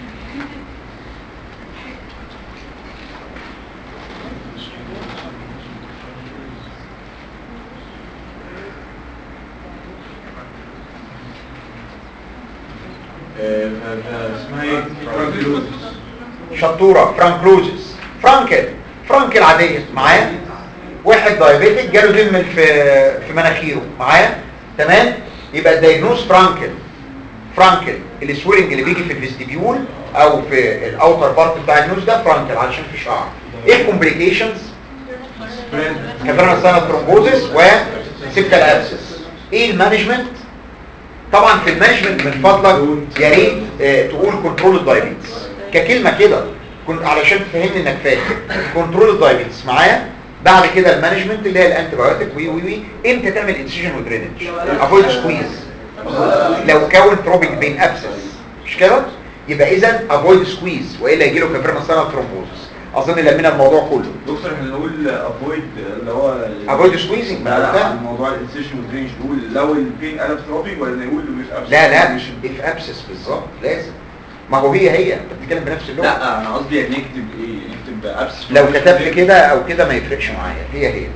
اسمها ايه؟ فرانكلوزس شطوره فرانكلوزس فرانكل فرانكل عاديه معايا واحد دايابيتك جاله دم في في مناخيره معايا تمام يبقى الدايجنوز فرانكل فرانكل السويلنج اللي بيجي في الفيستيبيول او في الاوتر بارت بتاع النوز ده فرانكل علشان في شعر ايه الكومبليكيشنز كافرنا سنة ترومبوزس وسبتال ابسس ايه المانجمنت طبعا في المانجمنت من فضلك يا ريت آه، تقول كنترول الدايابيتس ككلمه كده كنت علشان تفهمني انك فاهم كنترول الدايابيتس معايا بعد كده المانجمنت اللي هي الانتي بايوتيك وي وي وي امتى تعمل انسيجن ودرينج افويد سكويز لو كون تروبيك بين ابسس مش كده يبقى اذا افويد سكويز والا يجي له كافرنا سنة ترومبوزس اظن لمينا الموضوع كله دكتور احنا نقول افويد اللي هو افويد سكويزنج لا لا عن موضوع الانسيشن والدرينج نقول لو البين قلب تروبيك ولا نقول مش لا لا مش اف ابسس بالظبط لازم ما هو هي هي انت بتتكلم بنفس اللغه لا انا قصدي يعني نكتب ايه نكتب ابس لو كتبت كده او كده ما يفرقش معايا هي هي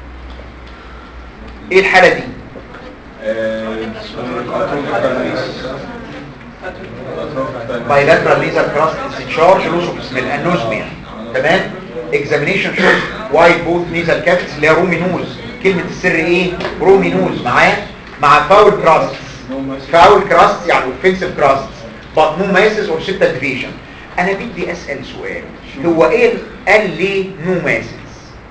ايه الحاله دي بايلاترال ليزر كراست استشارج لوس اوف سميل انوزميا تمام اكزامينيشن شوز وايت بوث نيزل كافيتس اللي هي رومي نوز كلمه السر ايه رومي نوز معايا مع فاول كراست فاول كراست يعني اوفنسيف كراست but no masses or septal division انا بدي اسال سؤال هو ايه قال ليه نو ماسز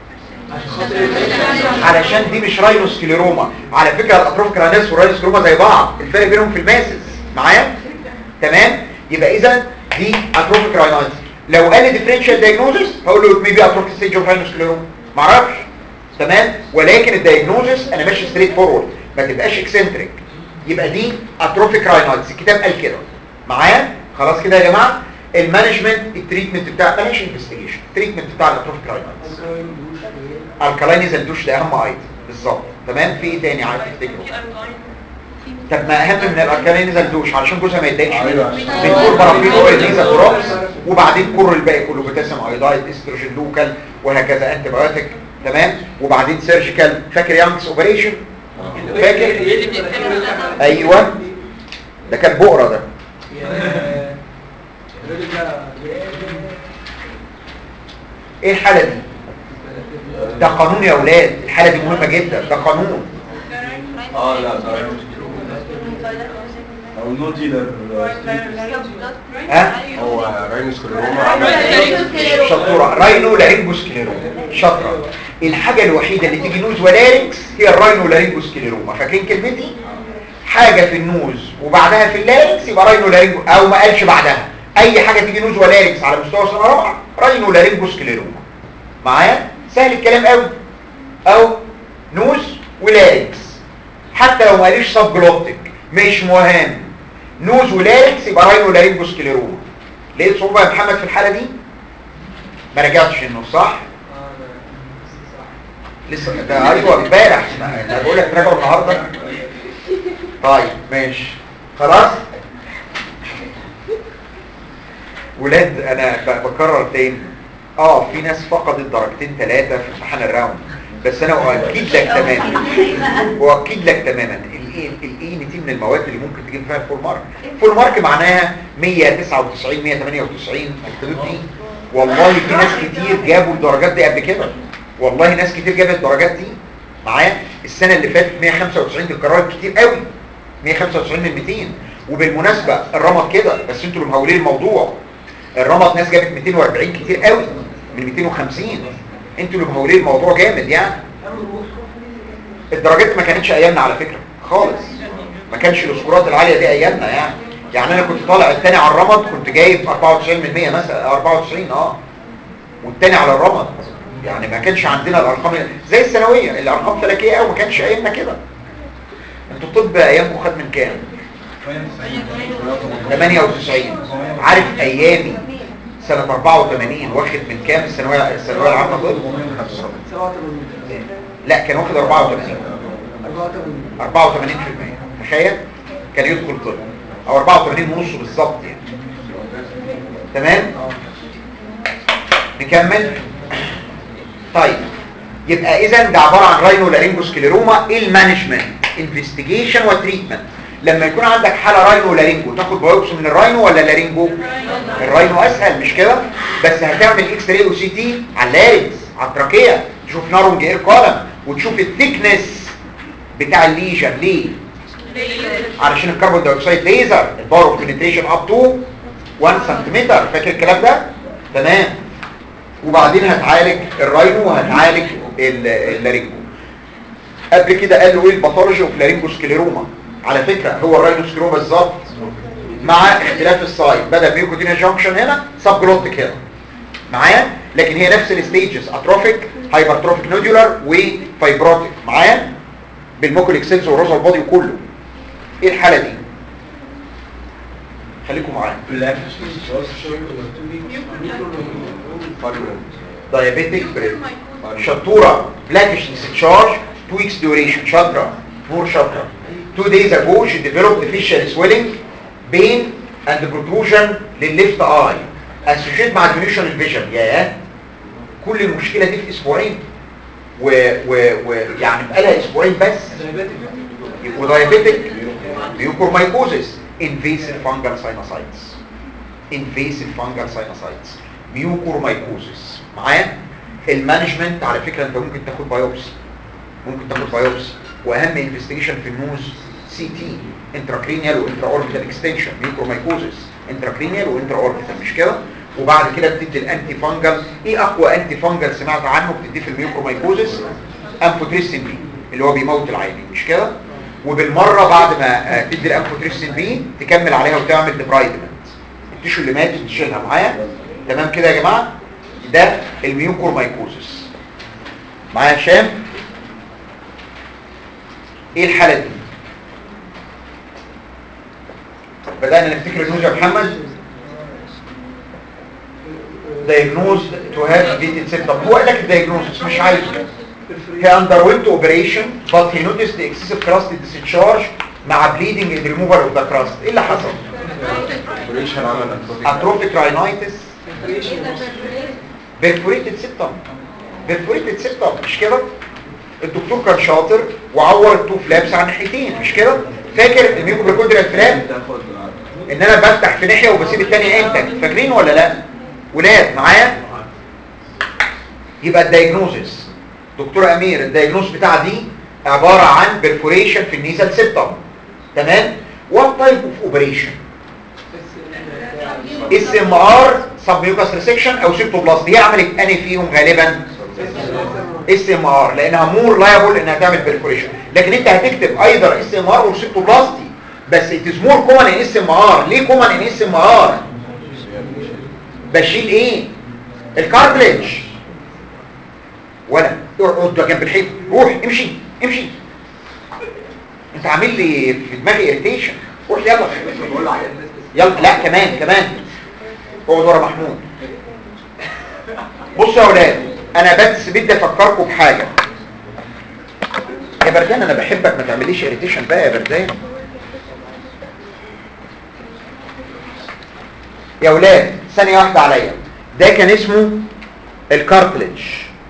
علشان دي مش راينوسكليروما على فكره الاطراف كرانيس والراينوسكليروما زي بعض الفرق بينهم في الماسز معايا تمام يبقى اذا دي اتروفيك راينايتس لو قال لي ديفرنشال دايجنوزس هقول له ميبي اتروفيك ستيج اوف راينوسكليروما ما اعرفش تمام ولكن الدايجنوزس انا ماشي ستريت فورورد ما تبقاش اكسنتريك يبقى دي اتروفيك راينايتس الكتاب قال كده معايا خلاص كده يا جماعه المانجمنت التريتمنت بتاع بلاش انفستيجيشن التريتمنت بتاع الاتروفيك راينايتس الكالاينيزال دوش ده اهم ايتم بالظبط تمام في ايه تاني عايز تفتكره طب ما اهم من الالكالينيزال دوش علشان جوزها ما يتضايقش منه بنقول بارافين اويل نيزا دروبس وبعدين كر الباقي كله بوتاسيوم ايودايد استروجين لوكال وهكذا انتي بايوتيك تمام وبعدين سيرجيكال فاكر يانكس اوبريشن فاكر ايوه ده كان بقره ده ايه الحاله دي ده قانون يا اولاد الحاله دي مهمه جدا ده قانون اه لا ده او نو ديلر ها هو راينوسكليروما شطوره راينو لارينجوسكليروما شطره الحاجه الوحيده اللي تيجي نوز ولارينكس هي الراينو لارينجوسكليروما فاكرين كلمتي حاجه في النوز وبعدها في اللارينكس يبقى راينو لارينجو او ما قالش بعدها اي حاجه تيجي نوز ولارنكس على مستوى سنه رابعه راينو لارنجوس كليروما معايا سهل الكلام قوي او نوز ولارنكس حتى لو ما قاليش سب جلوبتك مش مهم نوز ولارنكس يبقى راينو لارنجوس كليروما لقيت صعوبه يا محمد في الحاله دي ما رجعتش النص صح لسه ده ايوه امبارح انا بقول لك راجعوا النهارده طيب ماشي خلاص ولاد انا ب- بكرر تاني اه في ناس فقدت درجتين ثلاثه في امتحان الراوند بس انا اؤكد لك تماما واكد لك تماما الاي الاي ان تي من المواد اللي ممكن تجيب فيها الفول مارك فول مارك معناها 199 198 الحدود دي والله في ناس كتير جابوا الدرجات دي قبل كده والله ناس كتير جابت الدرجات دي معايا السنه اللي فاتت 195 دي اتكررت كتير قوي 195 من 200 وبالمناسبه الرمض كده بس انتوا اللي مهولين الموضوع الرمض ناس جابت 240 كتير قوي من 250 انتوا اللي مهولين الموضوع جامد يعني الدرجات ما كانتش ايامنا على فكرة خالص ما كانش الاسكورات العالية دي ايامنا يعني يعني انا كنت طالع التاني على الرمض كنت جايب 94 من 100 مثلا 94 اه والتاني على الرمض يعني ما كانش عندنا الارقام زي الثانويه الارقام فلكيه قوي ما كانش ايامنا كده انتوا طب ايامكم خد من كام 98 عارف ايامي سنة 84 واخد من كام الثانويه الثانويه العامه طب 87 لا كان واخد 84 84 84% تخيل كان يدخل طب او 84 ونص بالظبط يعني تمام نكمل طيب يبقى اذا ده عباره عن راينو لارينجوسكليروما ايه المانجمنت انفستيجيشن وتريتمنت لما يكون عندك حاله راينو لارينجو تاخد بايوبسي من الراينو ولا لارينجو الراينو اسهل مش كده بس هتعمل اكس راي او سي تي على اللارينكس على التراكيه تشوف نارونج اير كولم وتشوف الثيكنس بتاع الليجن ليه علشان الكربون دايوكسيد ليزر الباور اوف بنتريشن اب تو 1 سنتيمتر فاكر الكلام ده تمام وبعدين هتعالج الراينو وهتعالج ال- اللارينجو قبل كده قال له ايه الباثولوجي اوف لارينجوسكليروما على فكره هو الراينوسكليروما بالظبط مع اختلاف السايد بدا ميوكوتينيا جانكشن هنا سب جلوتيك هنا معايا لكن هي نفس الستيجز اتروفيك هايبرتروفيك نودولار وفايبروتيك معايا بالموكوليك سيلز والروزال بودي وكله ايه الحاله دي خليكم معايا diabetic breath شطورة blackish discharge 2 weeks duration شاطرة نور شاطرة 2 days ago she developed facial swelling pain and protrusion للليفت اي associated مع diminution الفيجن ياه كل المشكلة دي في اسبوعين و, و, و يعني بقالها اسبوعين بس ودايابيتك ميوكورمايكوزيس invasive fungal sinusitis invasive fungal sinusitis ميوكورمايكوزيس معايا المانجمنت على فكرة انت ممكن تاخد بايوبسي ممكن تاخد بايوبسي واهم انفستيجيشن في النوز سي تي انتراكرينيال وانترا اوربيتال اكستنشن ميوكرومايكوزيس انتراكرينيال وانترا اوربيتال مش كده وبعد كده بتدي الانتي فانجل ايه اقوى انتي فانجل سمعت عنه بتديه في الميوكرومايكوزيس امفوتريسين بي اللي هو بيموت العيانين مش كده وبالمره بعد ما آه، تدي الامفوتريسين بي تكمل عليها وتعمل ديبرايدمنت التيشو اللي ماتت تشيلها معايا تمام كده يا جماعه ده الميوكورمايكوزيس معايا هشام ايه الحاله دي بدأنا نفتكر النوز يا محمد diagnosed to have dated symptom هو قال لك الدياجنوزس مش عايزه he underwent operation but he noticed the excessive crust discharge مع bleeding and removal of the crust ايه اللي حصل اوبريشن عمل atrophic rhinitis perforated septum perforated septum مش كده الدكتور كان شاطر وعور التو فلابس على ناحيتين مش كده فاكر الميوكوبريكوندريال فلاب تاخد ان انا بفتح في ناحيه وبسيب الثانيه انتك فاكرين ولا لا ولاد معايا يبقى الدايجنوزس دكتور امير الدايجنوز بتاع دي عباره عن بيرفوريشن في النيزل سيبتم تمام وات تايب اوف اوبريشن اس ام ار سب ميوكاس ريسكشن او سيبتوبلاست هي عملت اني فيهم غالبا اس ام ار لانها مور لايبل انها تعمل بيرفوريشن لكن انت هتكتب ايذر اس ام ار او سيبتوبلاستي بس it is more common in اس ام ار ليه common in اس ام ار بشيل ايه الكارتليج ولا اقعد جنب الحيط روح امشي امشي انت عامل لي في دماغي اريتيشن روح يلا يلا لا كمان كمان اقعد ورا محمود بصوا يا اولاد انا بس بدي افكركم بحاجه يا بردان انا بحبك ما تعمليش اريتيشن بقى يا بردان يا اولاد ثانيه واحده عليا ده كان اسمه الكارتليج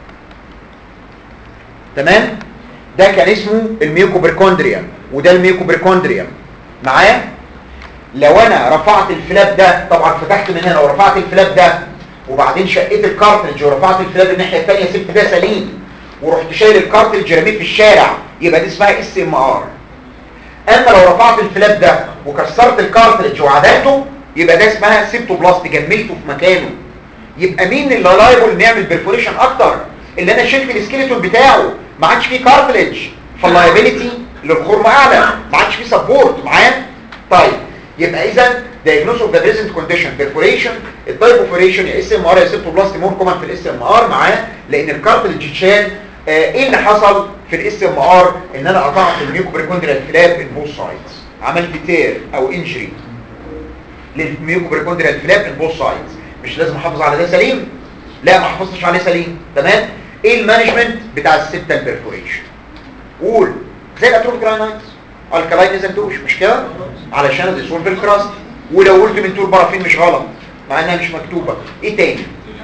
تمام ده كان اسمه الميوكوبريكوندريا وده الميوكوبريكوندريا معايا لو انا رفعت الفلاب ده طبعا فتحت من هنا ورفعت الفلاب ده وبعدين شقيت الكارتلج ورفعت الفلاب الناحيه الثانيه سبت ده سليم ورحت شايل الكارتلج رميه في الشارع يبقى دي اسمها اس ام ار اما لو رفعت الفلاب ده وكسرت الكارتلج وعدلته يبقى ده اسمها سيبتوبلاست جملته في مكانه يبقى مين اللي لايبل انه يعمل بيرفوريشن اكتر اللي انا شلت السكيلتون بتاعه ما عادش فيه كارتلج فاللايبيليتي للخرم اعلى ما عادش فيه سبورت معايا طيب يبقى اذا diagnosis of the present condition perforation التايب اوف perforation يا اس ام ار يا سيبتوبلاست مور كومن في الاس ام ار معاه لان الكارتلج اتشال آه ايه اللي حصل في الاس ام ار ان انا قطعت الميوكوبريكوندريال فلاب ان بوث سايدز عملت تير او انجري للميوكوبريكوندريال فلاب ان بوث سايدز مش لازم احافظ على ده سليم لا ما حافظتش عليه سليم تمام ايه المانجمنت بتاع السبتال بيرفوريشن قول زي الاتروفيك راينايتس الكالاينيزم دوش مش كده علشان الديسولف الكراست ولو قلت من تور بارافين مش غلط مع انها مش مكتوبه ايه تاني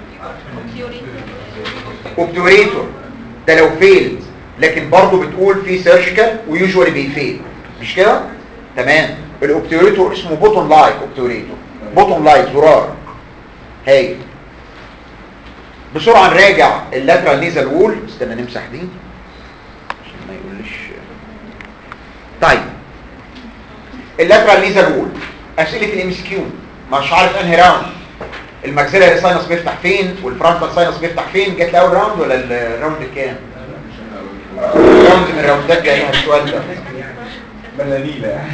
اوبتوريتور ده لو فيلد لكن برضه بتقول في سيرجيكال ويوجوالي بيفيل مش كده تمام الاوبتوريتور اسمه بوتون لايك اوبتوريتور بوتون لايك زرار هاي بسرعه نراجع اللاترال نيزل وول استنى نمسح دي عشان ما يقولش طيب اللاترال نيزل وول اسئله الام اس كيو مش عارف انهي راوند الماكسيلاري ساينس بيفتح فين والفرونتال ساينس بيفتح فين جت الاول راوند ولا الراوند الكام راوند من الراوندات جايين السؤال ده بلاليلة يعني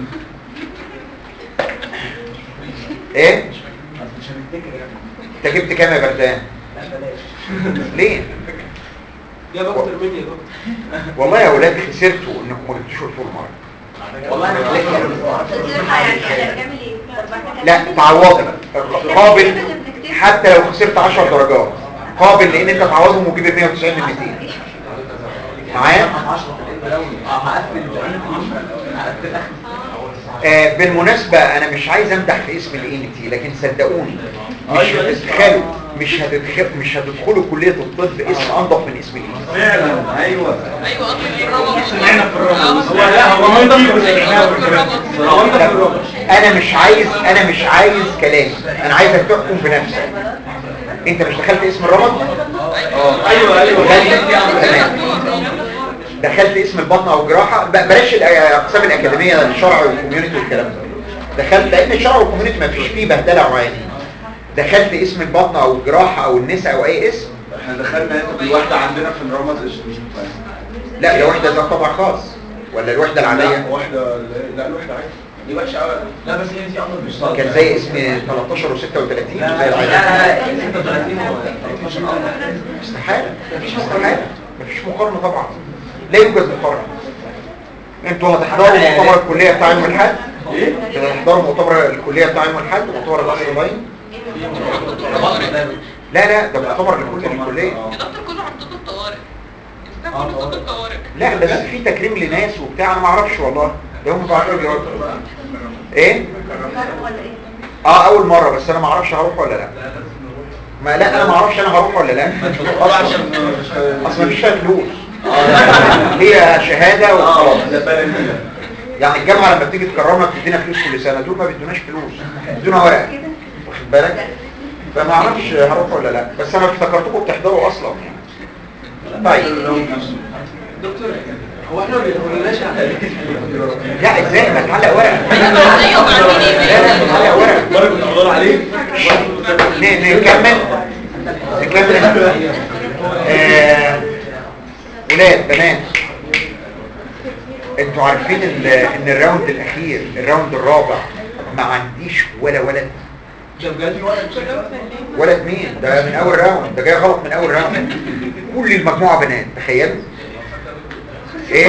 ايه مش هنفتكر يعني انت جبت كام يا بردان لا بلاش ليه يا دكتور مين يا دكتور والله يا اولاد خسرتوا انكم ما جبتوش الفول مارك والله انا لا تعوضي قابل حتى لو خسرت 10 درجات قابل لان انت تعوضهم وتجيب 190 من 200 معايا اه هقفل هقفل اخر آه بالمناسبة انا مش عايز امدح في اسم الانتي لكن صدقوني مش أيوة، هتدخلوا مش هتدخلوا مش هتدخلوا كلية الطب اسم انضف من اسم الانتي فعلا ايوه ايوه اضرب في الرمل سمعنا في الرمل. هو لا، هو انضف انضف من في الرمل هو انضف في الرمل. انا مش عايز انا مش عايز كلام انا عايزك تحكم بنفسك انت مش دخلت اسم الرمد ايوه ايوه تمام دخلت اسم البطن او الجراحه ب- بلاش الاقسام الاكاديميه الشرع والكوميونتي والكلام ده دخلت لان الشرع والكوميونتي ما فيش فيه بهدله وعادي دخلت اسم البطن او الجراحه او النساء او اي اسم احنا دخلنا انت بالوحده عندنا في الرمز قشطه مش مفاهم لا الوحده ده طبع خاص ولا الوحده لا العاديه واحده لا الوحده عادي دي وحشه قوي لا بس هي دي امر مش صادق كان زي اسم 13 و36 لا زي لا لا العاديه لا 36 هو 13 امر استحاله مفيش استحاله مفيش مقارنه طبعا لا يوجد مقارنه انتوا هتحضروا مؤتمر الكليه بتاع يوم الاحد ايه هتحضروا مؤتمر الكليه بتاع يوم الاحد مؤتمر القصر الباين لا لا ده مؤتمر لكل الكليه يا دكتور كله عن طب الطوارئ كله طب الطوارئ لا بس في تكريم لناس وبتاع انا ما اعرفش والله ده هم بعتوا لي برضه. ايه اه اول مره بس انا ما اعرفش هروح ولا لا ما لا انا ما اعرفش انا هروح ولا لا اصلا اصلا مفيش فيها فلوس هي شهاده وخلاص لا بلاليلة يعني الجامعه لما بتيجي تكرمنا بتدينا فلوس كل سنه دول ما بيدوناش فلوس بيدونا ورقه واخد بالك فما اعرفش هروح ولا لا بس انا افتكرتكم بتحضروا اصلا يعني طيب دكتور هو احنا ما بيقولناش على لا ازاي ما تعلق ورقه ايوه بعدين لا لا تعلق ورقه برضه بتحضر عليه ن- نكمل نكمل آه، ولاد بنات انتوا عارفين ال- ان الراوند الاخير الراوند الرابع ما عنديش ولا ولد ده بجد ولا بشكل ولد مين ده من اول راوند ده جاي غلط من اول راوند كل المجموعه بنات تخيل ايه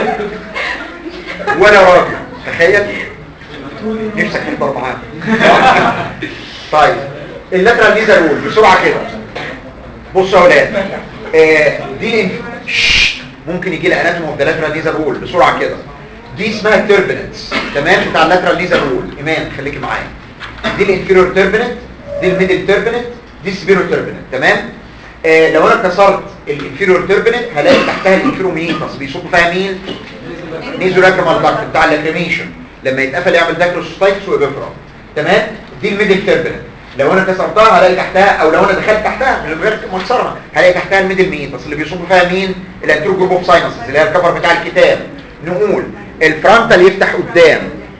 ولا راجل تخيل نفسك تحضر معانا طيب اللاترال ليزر رول بسرعه كده بصوا يا اولاد آه دي الانف- ششت. ممكن يجي لي اناتوم اوف ذا لاترال ليزر رول بسرعه كده دي اسمها التربننس تمام بتاع اللاترال ليزر رول ايمان خليكي معايا دي الانفيرور تربننت دي الميدل تربننت دي السبيرو تربننت تمام آه لو انا كسرت الانفيرور تربننت هلاقي تحتها الانفيروميتاس بيصب فيها مين نيزوراكرمال داكت بتاع اللاكريميشن لما يتقفل يعمل داكروسوستايتس وابيفرا تمام دي الميدل تربننت لو انا كسرتها هلاقي تحتها او لو انا دخلت تحتها من غير ما اكسرها هلاقي تحتها الميدل ميتاس اللي بيصب فيها مين الانترو جروب اوف ساينسز اللي هي الكفر بتاع الكتاب نقول الفرونتال يفتح قدام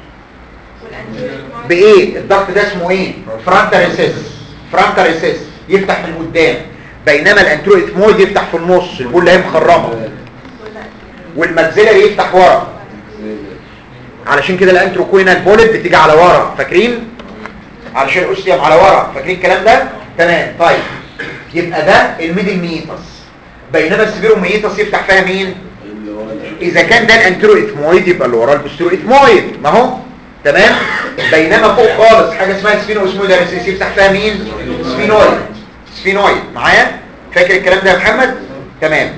بايه الضغط ده اسمه ايه فرونتال ريسيس فرونتال ريسيس يفتح من قدام بينما الانترو اثمويد يفتح في النص البول اللي هي مخرمه والماكسيلاري يفتح ورا علشان كده الانتروكوينال بوليت بتيجي على ورا فاكرين علشان الاوستيوم على ورا فاكرين الكلام ده تمام طيب يبقى ده الميدل ميتاس بينما السبيرو ميتاس يفتح فيها مين اذا كان ده الانترو اثمويد يبقى اللي وراه البوستيرو اثمويد ما هو تمام بينما فوق خالص حاجه اسمها سفينو اسمه ده يفتح فيها مين سفينويد سفينويد معايا فاكر الكلام ده يا محمد تمام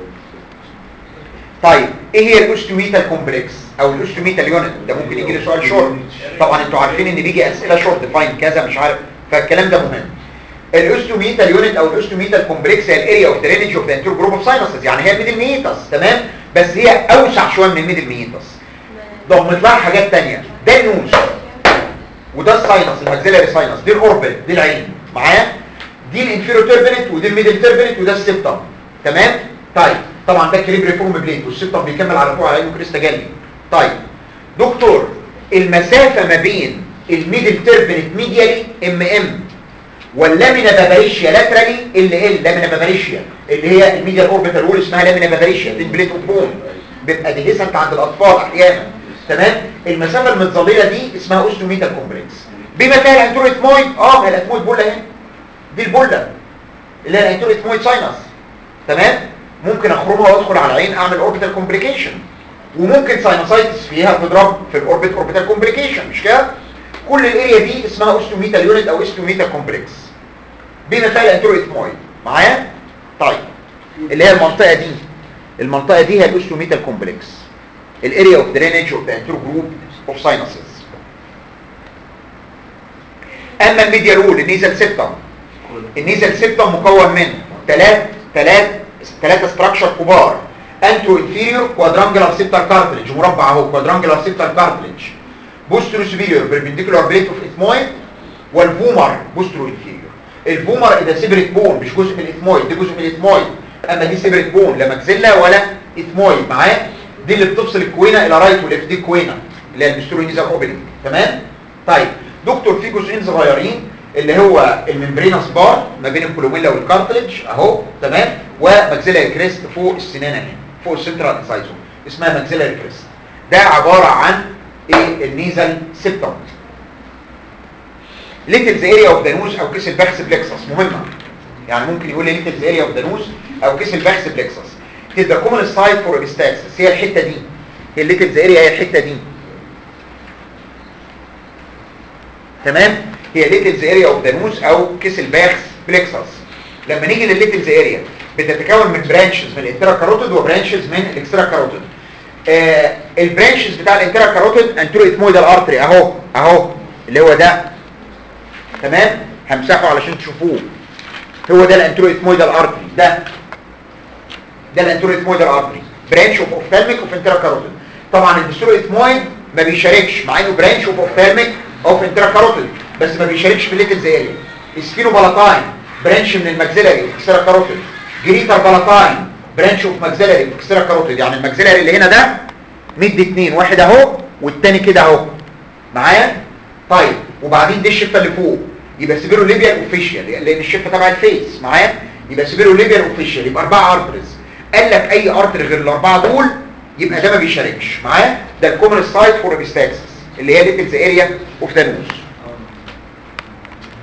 طيب ايه هي الاوستوميتال كومبلكس او الاوستوميتال يونت ده ممكن يجي لي سؤال شورت طبعا انتوا عارفين ان بيجي اسئله شورت فاين كذا مش عارف فالكلام ده مهم الاوستوميتال يونت او الاوستوميتال كومبلكس هي الاريا اوف درينج اوف ذا انتر جروب اوف ساينسز يعني هي الميدل ميتاس تمام بس هي اوسع شويه من الميدل ميتاس ضمت لها حاجات تانية ده النوز وده الساينس الماكسيلاري ساينس دي الاوربت دي العين معايا دي الانفيرو تيربنت ودي الميدل تيربنت وده السبتم تمام طيب طبعا ده كريب ريفورم بليت والسبتم بيكمل على فوق على انه كريستا جالي طيب دكتور المسافه ما بين الميدل تيربنت ميديالي ام ام واللامينا باباريشيا لاترالي ال ال لامينا باباريشيا اللي هي الميديال اوربيتال وول اسمها لامينا باباريشيا دي بليت اوف بون بيبقى دي لسه عند الاطفال احيانا تمام المسافه المتظلله دي اسمها اوستوميتال كومبلكس بما فيها الانترويتمويد اه ما هي الانترويت بوله اهي دي البوله اللي هي الانترويتمويد ساينس تمام ممكن اخرمها وادخل على العين اعمل اوربيتال كومبليكيشن وممكن ساينوسايتس فيها تضرب في الاوربيت اوربيتال كومبليكيشن مش كده كل الاريا دي اسمها اوستوميتال يونت او اوستوميتال كومبلكس بما فيها الانترويتمويد معايا طيب اللي هي المنطقه دي المنطقه دي هي الاوستوميتال كومبلكس الاريا اوف درينج اوف ذا انترو جروب اوف ساينسز اما الميديا رول النيزل سيبتم النيزل سيبتم مكون من ثلاث ثلاث ثلاثه ستراكشر كبار انترو انفيريور كوادرانجلر سيبتال كارتلج مربع اهو كوادرانجلر سيبتال كارتلج بوسترو سوبيريور بيربنديكولار بليت اوف اثمويد والفومر بوسترو انفيريور الفومر ده سيبريت بون مش جزء من الاثمويد ده جزء من الاثمويد اما دي سيبريت بون لا ماكسيلا ولا اثمويد معاه دي اللي بتفصل الكوينه الى رايت وليفت دي الكوينه اللي هي البسترونيزا اوبننج تمام طيب دكتور في جزئين صغيرين اللي هو الممبرينس بار ما بين الكولوميلا والكارتلج اهو تمام وماكسيلاري كريست فوق السنان اهي فوق السنترال انسايزوم اسمها ماكسيلاري كريست ده عباره عن ايه النيزل سيبتم ليتلز اريا اوف ذا نوز او كيس الباكس بلكسس مهمه يعني ممكن يقول لي ليتلز اريا اوف ذا نوز او كيس الباكس بلكسس تبقى كومن سايت فور ابستاكسس هي الحته دي هي الليتلز اريا هي الحته دي تمام هي ليتلز اريا اوف ذا نوز او كيس الباكس بلكسس لما نيجي للليتلز اريا بتتكون من برانشز من الانترا كاروتيد وبرانشز من الاكسترا كاروتيد آه البرانشز بتاع الانترا كاروتيد انترو اثمويدال ارتري اهو اهو اللي هو ده تمام همسحه علشان تشوفوه هو ده الانترو اثمويدال ارتري ده ده الانترو اثمويدال ارتري برانش اوف اوفثالميك اوف انترا كاروتيد طبعا الدستور اثمويد ما بيشاركش مع انه برانش اوف اوفثالميك اوف انترا كاروتيد بس ما بيشاركش في الليتلز اريا سكينو بالاتاين برانش من الماكسيلاري اوف اكسترا كاروتيد جريتر بالاتاين برانش اوف ماكسيلاري اوف اكسترا كاروتيد يعني الماكسيلاري اللي هنا ده مد اتنين واحد اهو والتاني كده اهو معايا طيب وبعدين دي الشفه اللي فوق يبقى سيبيرو ليبيال اوفيشال لان الشفه تبع الفيس معايا يبقى سيبيرو ليبيال اوفيشال يبقى اربعه ارترز قال لك اي ارتر غير الاربعه دول يبقى ده ما بيشاركش معايا ده الكومن سايت فور ابيستاكسس اللي هي ليتلز اريا اوف ذا نوز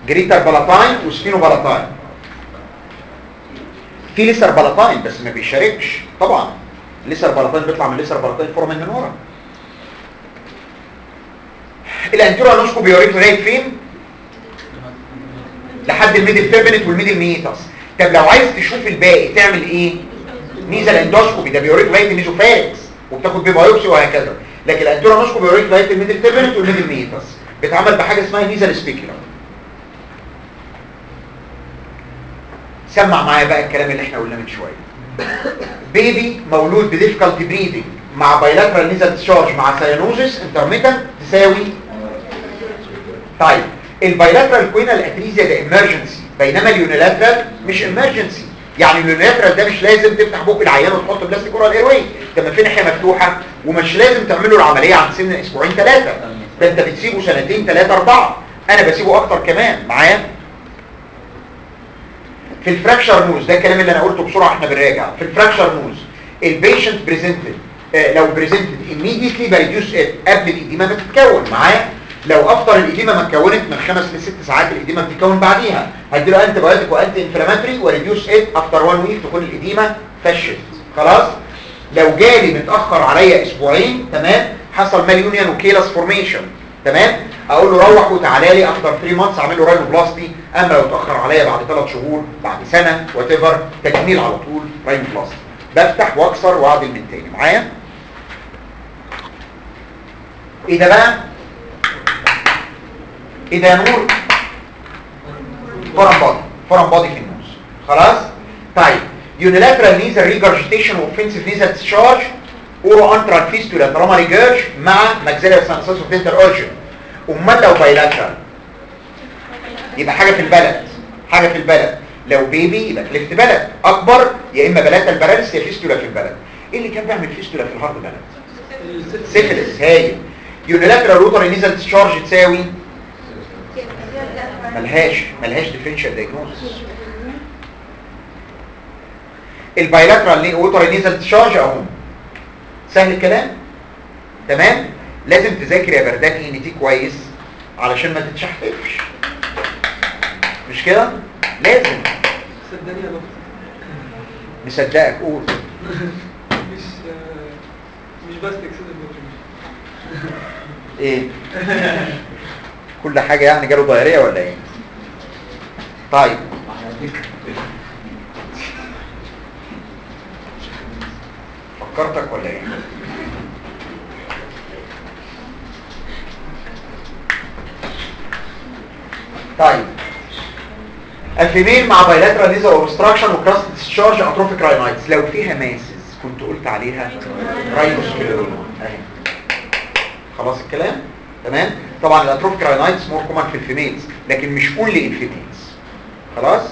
جريتر بالاتاين وسفينو بالاتاين في ليسر بالاتاين بس ما بيشاركش طبعا ليسر بالاتاين بيطلع من ليسر بالاتاين فورمن من ورا الانتيرو انوسكو بيوريك لغايه فين لحد الميدل تيربنت والميدل ميتاس طب لو عايز تشوف الباقي تعمل ايه نيزل اندوسكوبي ده بيوريك لغايه النيزوفارينكس وبتاخد بيه بايوبسي وهكذا لكن الانتيرو انوسكوبي بيوريك لغايه الميدل تيربنت والميدل ميتاس بيتعمل بحاجه اسمها نيزل سبيكيولار سمع معايا بقى الكلام اللي احنا قلناه من شويه بيبي مولود بديفيكالتي بريدنج مع بايلاترال نيزل تشارج مع سيانوزس انترميتنت تساوي طيب البايلاترال كوينال اتريزيا ده امرجنسي بينما اليونيلاترال مش امرجنسي يعني اليونيلاترال ده مش لازم تفتح بق العيان وتحط بلاستيك ورا الايروي ده ما في ناحيه مفتوحه ومش لازم تعمل له العمليه عند سن اسبوعين ثلاثه ده انت بتسيبه سنتين ثلاثه اربعه انا بسيبه اكتر كمان معايا في الفراكشر نوز ده الكلام اللي انا قلته بسرعه احنا بنراجع في الفراكشر نوز البيشنت بريزنتد لو بريزنتد immediately بريديوس ات قبل الاديمه ما تتكون معايا لو افطر الاديمه ما اتكونت من خمس لست ساعات الاديمه بتتكون بعديها هديله انتي بايوتيك وانتي انفلاماتوري وريديوس ات افتر 1 ويك تكون الاديمه فشت خلاص لو جالي متاخر عليا اسبوعين تمام حصل ماليونيان وكيلس فورميشن تمام اقول له روح وتعالى لي افتر 3 مانثس اعمل له راينوبلاستي اما لو اتاخر عليا بعد 3 شهور بعد سنه وات ايفر تجميل على طول راينوبلاستي بفتح واكسر واعدل من تاني معايا ايه ده بقى ايه ده يا نور فورم بادي فورم بادي في النوز خلاص طيب يونيلاترال نيزل ريجرجيتيشن اوفنسيف نيزل تشارج اورو انترال فيستولا طالما ريجرج مع ماكسيلاري سانسس اوف دنتال اورجن امال لو بايلاترال يبقى حاجه في البلد حاجه في البلد لو بيبي يبقى كليفت بلد اكبر يا اما بلاتا البلد يا فيستولا في البلد ايه اللي كان بيعمل فيستولا في الهارد بلد سيفلس هايل يونيلاترال روتر نيزل تشارج تساوي ملهاش ملهاش ديفرنشال دايجنوستس البايلاترال ووتر نيزل تشارج اهو سهل الكلام تمام لازم تذاكر يا بردان اي ان تي كويس علشان ما تتشحتفش مش كده لازم صدقني يا دكتور مصدقك قول مش آه، مش بس تكسد الدكتور ايه كل حاجة يعني جاله ضيارية ولا ايه طيب فكرتك ولا ايه طيب الفيميل مع بايلاترال نيزر اوبستراكشن وكراست ديسشارج اتروفيك راينايتس لو فيها ماسز كنت قلت عليها راينوسكليروما اهي خلاص الكلام تمام طبعا الاتروفيك راينايتس مور كومن في الفيميلز لكن مش كل الفيميلز خلاص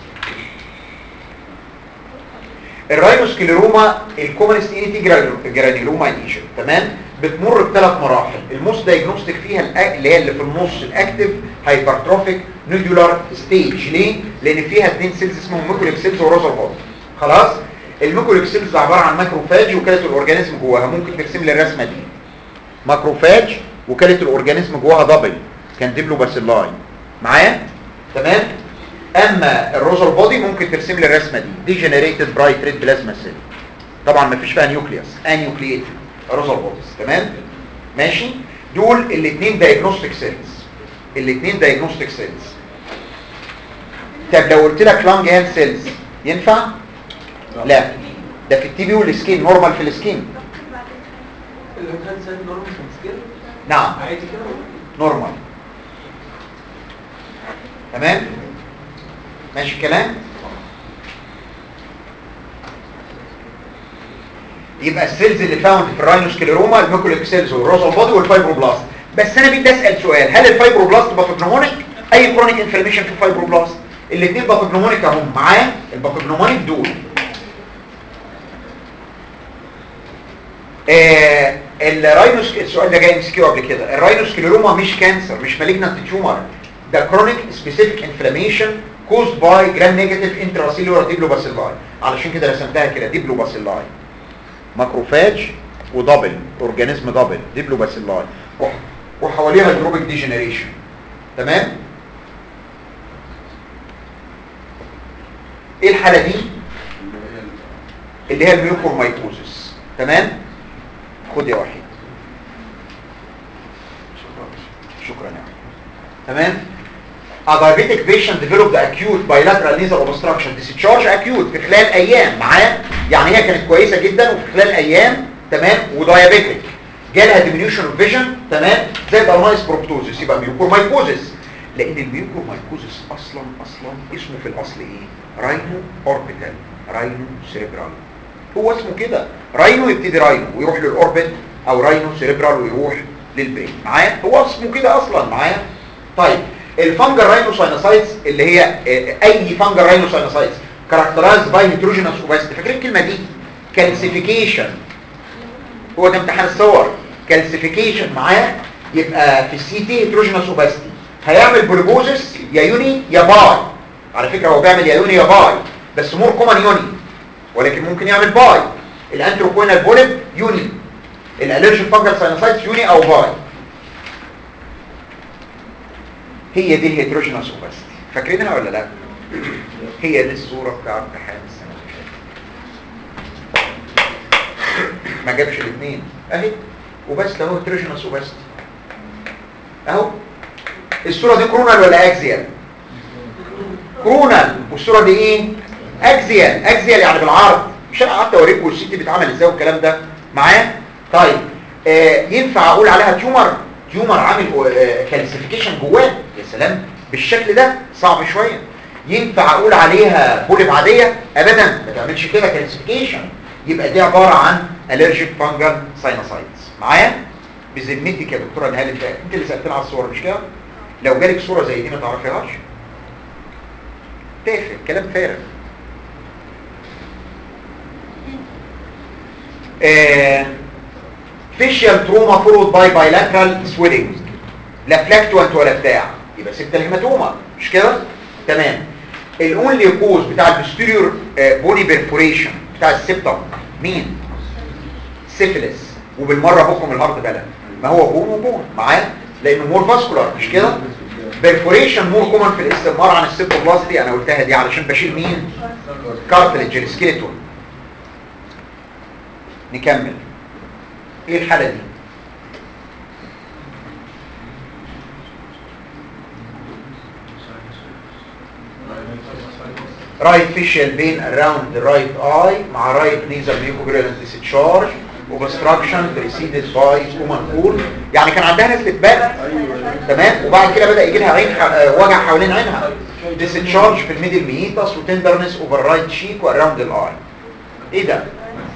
الراينوسكليروما الكومنست انتي جرانيلوما ايجن تمام بتمر بثلاث مراحل الموست دايجنوستيك فيها الأ- اللي هي اللي في النص الاكتف هايبرتروفيك نودولار ستيج ليه لان فيها اثنين سيلز اسمهم ميكوليك سيلز وروزر بودي خلاص الميكوليك سيلز عباره عن ماكروفاج وكاله الاورجانيزم جواها ممكن ترسم لي الرسمه دي ماكروفاج وكاله الاورجانيزم جواها دبل كان ديبلو باسيلاي معايا تمام اما الروزر بودي ممكن ترسم لي الرسمه دي دي جنريتد برايت ريد بلازما سيل طبعا ما فيش فيها نيوكليوس انيوكلييتد روزر بوديز تمام ماشي دول الاثنين دايجنوستيك سيلز الاثنين دايجنوستيك سيلز طب لو قلت لك لانج هاند سيلز ينفع لا ده في التي بي والسكين نورمال في السكين اللي كان سايد نورمال سكيل نعم عادي كده نورمال تمام ماشي الكلام يبقى السيلز اللي فاوند في الراينوسكليروما الميكوليك سيلز والروزال بودي والفايبروبلاست بس انا بدي اسال سؤال هل الفايبروبلاست باثوجنومونيك اي كرونيك انفلاميشن في الفايبروبلاست الاثنين باثوجنومونيك اهم معاه الباثوجنومونيك دول آه الراينوس السؤال ده جاي مسكيه قبل كده الراينوسكليروما مش كانسر مش مالجنت تيومر ده كرونيك سبيسيفيك انفلاميشن كوزد باي جرام نيجاتيف انتراسيلولار ديبلوباسيلاي علشان كده رسمتها كده ديبلوباسيلاي ماكروفاج ودبل اورجانيزم دبل ديبلوباسيلاي وح- وحواليها الجروبيك ديجنريشن تمام ايه الحاله دي اللي هي الميوكورمايكوزس تمام خد يا وحيد شكرا يا وحيد تمام A diabetic patient developed acute bilateral nasal obstruction discharge acute في خلال ايام معايا يعني هي كانت كويسه جدا وفي خلال ايام تمام ودايابيتك جالها diminution of vision تمام زائد المايس بروبتوزيس يبقى ميوكورمايكوزس لان الميوكورمايكوزس اصلا اصلا اسمه في الاصل ايه راينو اوربيتال راينو سيريبرال هو اسمه كده راينو يبتدي راينو ويروح للاوربت او راينو سيريبرال ويروح للبرين معايا هو اسمه كده اصلا معايا طيب الفنجر راينوساينوسايتس اللي هي آه، اي فنجر راينوساينوسايتس كاركترايز باي هيتروجينوس اوباستي فاكرين الكلمه دي كالسيفيكيشن هو ده امتحان الصور كالسيفيكيشن معاه يبقى في السي تي هيتروجينوس اوباستي هيعمل بوليبوزس يا يوني يا باي على فكره هو بيعمل يا يوني يا باي بس مور كومن يوني ولكن ممكن يعمل باي الانتروكوينال بوليب يوني الالرجين فانجل ساينوسايتس يوني او باي هي دي الهيتروجينوس اوباستي فاكرينها ولا لا هي دي الصوره بتاع امتحان السنه اللي فاتت ما جابش الاثنين اهي وبس اهو هيتروجينوس اوباستي اهو الصوره دي كرونال ولا اكزيال كرونال والصوره دي ايه اكزيال اكزيال يعني بالعرض مش انا قعدت اوريكم السي تي بيتعمل ازاي والكلام ده معايا طيب آه ينفع اقول عليها تيومر تيومر عامل آه كالسيفيكيشن جواه يا سلام بالشكل ده صعب شويه ينفع اقول عليها بوليب عاديه ابدا ما تعملش كده كالسيفيكيشن يبقى دي عباره عن الرجيك فانجل ساينوسايتس معايا بذمتك يا دكتوره نهال انت انت اللي سالتنا على الصور مش كده لو جالك صوره زي دي ما تعرفيهاش تافه كلام فارغ فيشيال تروما فولود باي بايلاترال سويلنج لا فلاكتوانت ولا بتاع يبقى سبت الهيماتوما مش كده تمام الاونلي كوز بتاع البستيريور بوني بيرفوريشن بتاع السبتم مين سيفيلس وبالمره بكم الهارت بلد ما هو بون وبون معاه لانه مور فاسكولار مش كده بيرفوريشن مور كومن في الاستمرار عن السيبتوبلاستي انا قلتها دي علشان بشيل مين كارتلج السكيلتون نكمل ايه الحالة دي رايت فيشيال بين around the right eye مع right nasal mucopurulent discharge obstruction preceded by human pool يعني كان عندها نزلة برد تمام وبعد كده بدأ يجي لها عين ح... آه، وجع حوالين عينها discharge في الميدل ميتاس وتندرنس over right cheek و around the eye ايه ده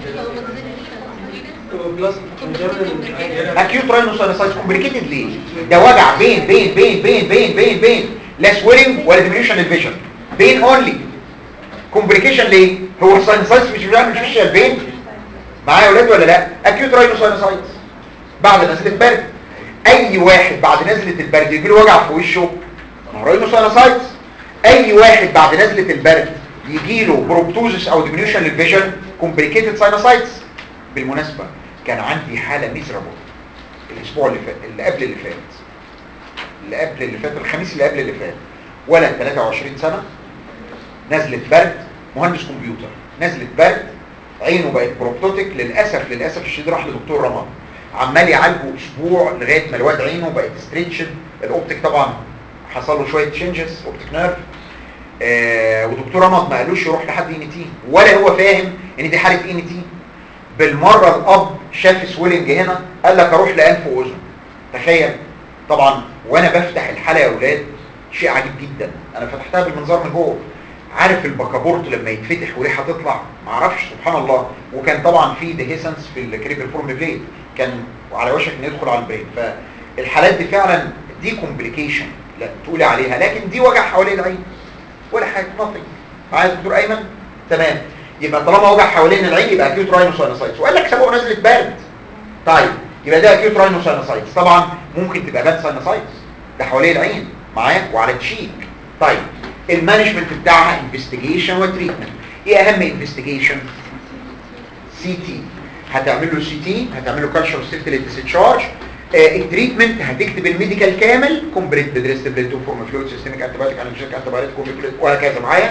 acute rhinosinusitis complicated ليه ده وجع بين بين بين بين بين بين بين لا swelling ولا diminution الفيجن بين only complication ليه هو الساينسايتس مش بيعمل مش فيش البين معايا يا ولاد ولا لا acute rhinosinusitis بعد نزلة برد اي واحد بعد نزلة البرد يجي له وجع في وشه ما هو rhinosinusitis اي واحد بعد نزلة البرد يجي له بروبتوزس او diminution الفيجن complicated sinusitis بالمناسبة كان عندي حالة ميزرابل الاسبوع اللي فات اللي قبل اللي فات اللي قبل اللي فات الخميس اللي قبل اللي فات ولد 23 سنة نزلة برد مهندس كمبيوتر نزلة برد عينه بقت بروبتوتيك للأسف للأسف الشديد راح لدكتور رمض عمال يعالجه اسبوع لغاية ما الواد عينه بقت ستريتشد الاوبتيك طبعا حصل له شوية تشينجز اوبتيك نيرف آه ودكتور رمض ما قالوش يروح لحد ان تي ولا هو فاهم ان دي حالة ان تي بالمرة الاب شاف سويلنج هنا قال لك اروح لانف واذن تخيل طبعا وانا بفتح الحالة يا اولاد شيء عجيب جدا انا فتحتها بالمنظار من جوه عارف البكابورت لما يتفتح وريحه تطلع ما اعرفش سبحان الله وكان طبعا في ديهيسنس في الكريبل فورم بليد كان على وشك انه يدخل على البرين فالحالات دي فعلا دي كومبليكيشن لا تقولي عليها لكن دي وجع حوالين العين ولا حاجه ناثينج معايا دكتور ايمن تمام يبقى طالما وجع حوالين العين يبقى اكيوت راينوساينوسايتس وقال لك سببه نزله برد طيب يبقى ده اكيوت راينوساينوسايتس طبعا ممكن تبقى باد ساينوسايتس ده حوالين العين معايا وعلى التشيك طيب المانجمنت بتاعها انفستيجيشن وتريتمنت ايه اهم انفستيجيشن سي تي هتعمل له سي تي هتعمل له كالشر سيفت للديسشارج التريتمنت هتكتب الميديكال كامل كومبريت بدريست بليتو فورم فلويد سيستميك انتي بايوتيك انالجيك انتي بايوتيك وهكذا معايا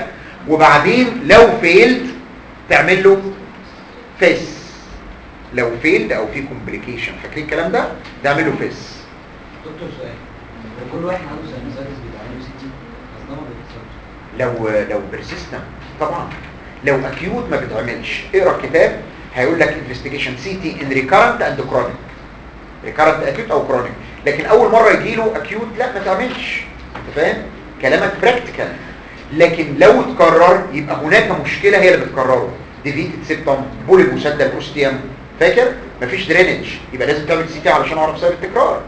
وبعدين لو فيلد تعمل له فيس لو فيلد او في كومبليكيشن فاكرين الكلام ده تعمل له فيس دكتور سؤال هو كل واحد عنده ساينوسايتس بيتعمل سي تي اصل ده ما بيحصلش لو لو بيرسيستنت طبعا لو اكيوت ما بتعملش اقرا الكتاب هيقول لك انفستيجيشن سي تي ان ريكارنت اند كرونيك ريكارنت اكيوت او كرونيك لكن اول مره يجي له اكيوت لا ما تعملش انت فاهم كلامك براكتيكال لكن لو اتكرر يبقى هناك مشكله هي اللي بتكرره ديفيتد سيبتوم بولي مسدد اوستيوم فاكر مفيش درينج يبقى لازم تعمل سي تي علشان اعرف سبب التكرار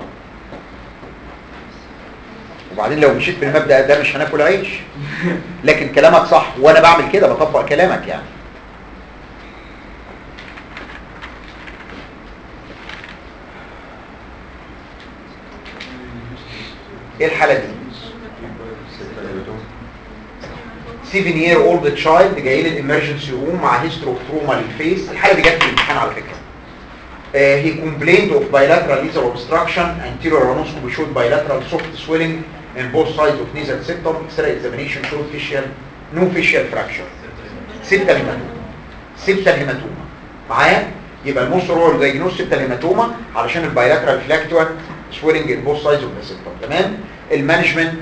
وبعدين لو مشيت بالمبدأ ده مش هناكل عيش لكن كلامك صح وانا بعمل كده بطبق كلامك يعني ايه الحالة دي 7 year old child جاي لي الامرجنسي روم مع هيسترو اوف تروما للفيس الحالة دي جت في الامتحان على فكرة Uh, he complained of bilateral nasal obstruction, anterior anoscopy showed bilateral soft swelling in both sides of nasal septum. X-ray examination showed facial, no facial fracture. ستة هيماتوما ستة هيماتوما معايا يبقى الموست رول دايجنوز ستة هيماتوما علشان البايلاترال فلاكتوال swelling in both sides of the septum تمام المانجمنت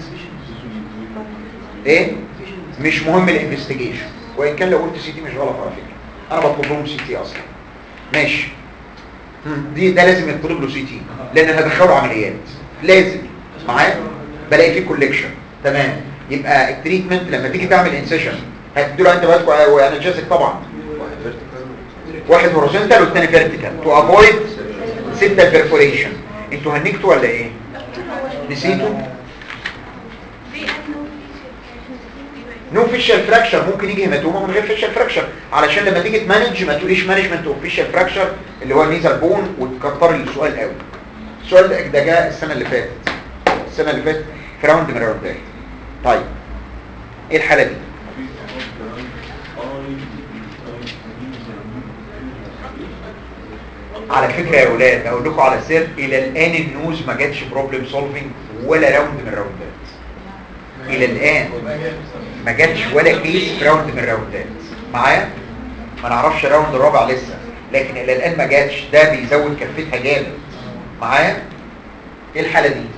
ايه مش مهم الانفستيجيشن وان كان لو قلت سي تي مش غلط على فكره انا بطلب لهم سي تي اصلا ماشي مم. دي ده لازم يطلب له سي تي لان هدخله عمليات لازم معايا بلاقي فيه كوليكشن تمام يبقى التريتمنت لما تيجي تعمل انسيشن هتديله انت باتكو وانالجيزك طبعا واحد هوريزونتال والثاني فيرتيكال تو افويد ستة بيرفوريشن انتوا هنكتوا ولا ايه نسيتوا نو فيشال فراكشر ممكن يجي هيماتوما من غير فيشال فراكشر علشان لما تيجي تمانج ما تقوليش مانجمنت اوف فيشال فراكشر اللي هو النيزل بون وتكتر لي السؤال قوي السؤال ده ده جاء السنه اللي فاتت السنه اللي فاتت في راوند من الراوندات طيب ايه الحاله دي على فكره يا اولاد اقول لكم على سر الى الان النوز ما جاتش بروبلم سولفنج ولا راوند من الراوندات الى الان ما جاتش ولا كيس في راوند من الراوندات معايا ما نعرفش الراوند الرابع لسه لكن الى الان ما جاتش ده بيزود كفتها جامد معايا ايه الحاله دي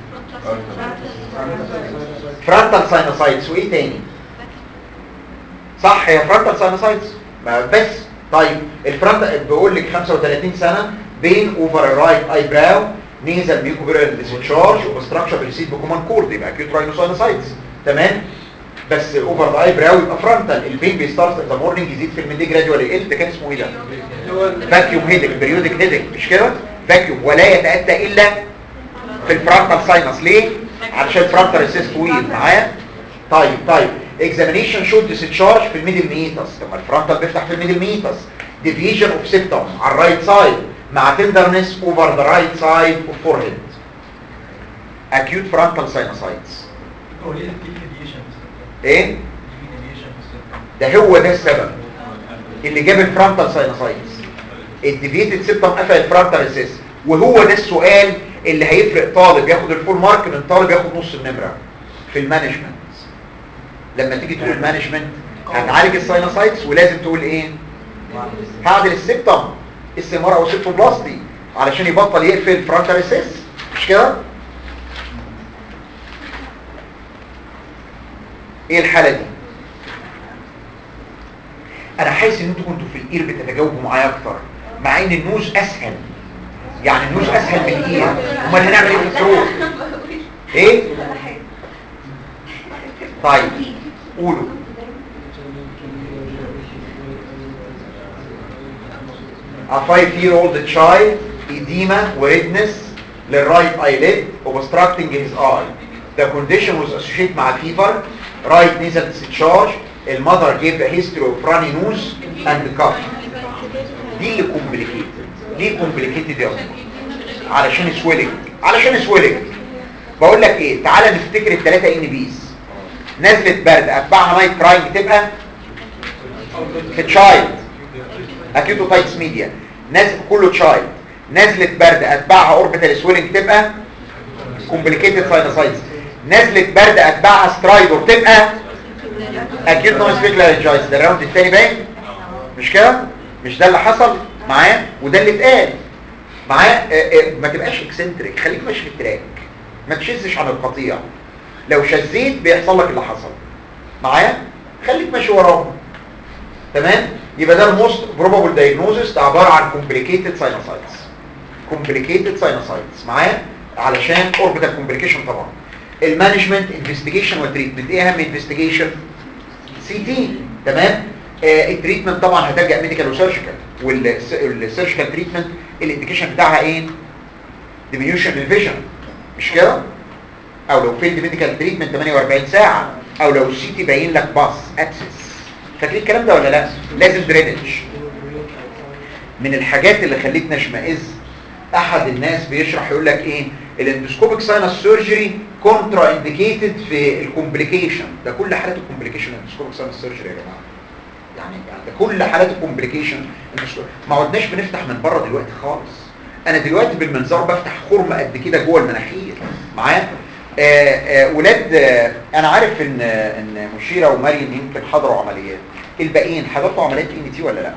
فرونتال ساينوسايتس وايه تاني صح هي فرونتال ساينوسايتس ما بس طيب الفرونت بيقول لك 35 سنه بين اوفر الرايت اي براو نيزل ميوكوبيرال ديسشارج وبستراكشر بريسيد بكومان كورد يبقى اكيوت راينوساينوسايتس تمام بس اوفر ذا اي براو يبقى فرونتال البين بيستارت ذا مورنينج يزيد في الميدي جراديوال يقل ده كان اسمه ايه ده فاكيوم هيدك بريودك هيدك مش كده فاكيوم ولا يتاتى الا في الفرونتال ساينس ليه علشان الفرونتال ريسيس طويل معايا طيب طيب اكزامينيشن شود ديسشارج في الميدل ميتس طب ما الفرونتال بيفتح في الميدل ميتس ديفيجن اوف سيبتوم على الرايت سايد مع تندرنس اوفر ذا رايت سايد اوف فورهيد اكيوت فرونتال ساينوسايتس هو ليه في ديفيشن ايه في ديفيشن في السيستم ده هو ده السبب اللي جاب الفرونتال ساينوسايتس الديفيتد سيبتوم قفل الفرونتال ريسيس وهو ده السؤال اللي هيفرق طالب ياخد الفول مارك من طالب ياخد نص النمره في المانجمنت لما تيجي تقول مانجمنت هتعالج الساينوسايتس ولازم تقول ايه هعدل السيبتوم السمار او سيبتوبلاستي علشان يبطل يقفل الفرونتال ريسيس مش كده ايه الحاله دي انا حاسس ان انتوا كنتوا في الاير بتتجاوبوا معايا اكتر مع ان النوز اسهل يعني النوز اسهل من الاير امال هنعمل ايه في الثروت ايه طيب قولوا A five-year-old child edema redness للرايت eyelid obstructing his eye. The condition was associated مع fever, right nasal discharge. The mother gave a history of runny nose and cough. دي اللي complicated. ليه complicated يا أمور؟ علشان swelling. علشان swelling. بقول لك ايه تعالى نفتكر الثلاثة ان بيز نزلت برد اتبعها نايت كراينج تبقى في تشايلد اكيوتوتايتس ميديا نازل كله تشايلد نزلت برد اتبعها اوربيتال سويلنج تبقى كومبليكيتد ساينوسايتس نزلت برد اتبعها سترايدور تبقى اكيد نون سبيكلاريجايز ده الراوند الثاني باين مش كده مش ده اللي حصل معاه وده اللي اتقال معاه آه، آه، ما تبقاش اكسنتريك خليك ماشي في التراك ما تشزش عن القطيع لو شزيت بيحصل لك اللي حصل معايا خليك ماشي وراهم تمام يبقى ده الموست بروبابل دايجنوزس ده عباره عن كومبليكيتد ساينوسايتس كومبليكيتد ساينوسايتس معايا علشان اوربيتال كومبليكيشن طبعا المانجمنت انفستيجيشن وتريتمنت ايه اهم انفستيجيشن سي تي تمام آه التريتمنت طبعا هتلجا ميديكال وسيرجيكال والسيرجيكال تريتمنت الانديكيشن بتاعها ايه ديمينيوشن للفيجن مش كده او لو فيلد ميديكال تريتمنت 48 ساعه او لو السي تي باين لك باص ابسس فاكرين الكلام ده ولا لا لازم درينج من الحاجات اللي خلتنا اشمئز احد الناس بيشرح يقول لك ايه الاندوسكوبيك ساينس سيرجري كونترا انديكيتد في الكومبليكيشن ده كل حالات الكومبليكيشن الاندوسكوبيك ساينس سيرجري يا جماعه يعني يعني ده كل حالات الكومبليكيشن ما عدناش بنفتح من بره دلوقتي خالص انا دلوقتي بالمنظار بفتح خرم قد كده جوه المناخير معايا آه آه ولاد آه انا عارف ان آه ان مشيره ومريم يمكن حضروا عمليات الباقيين حضرتوا عمليات ان تي ولا لا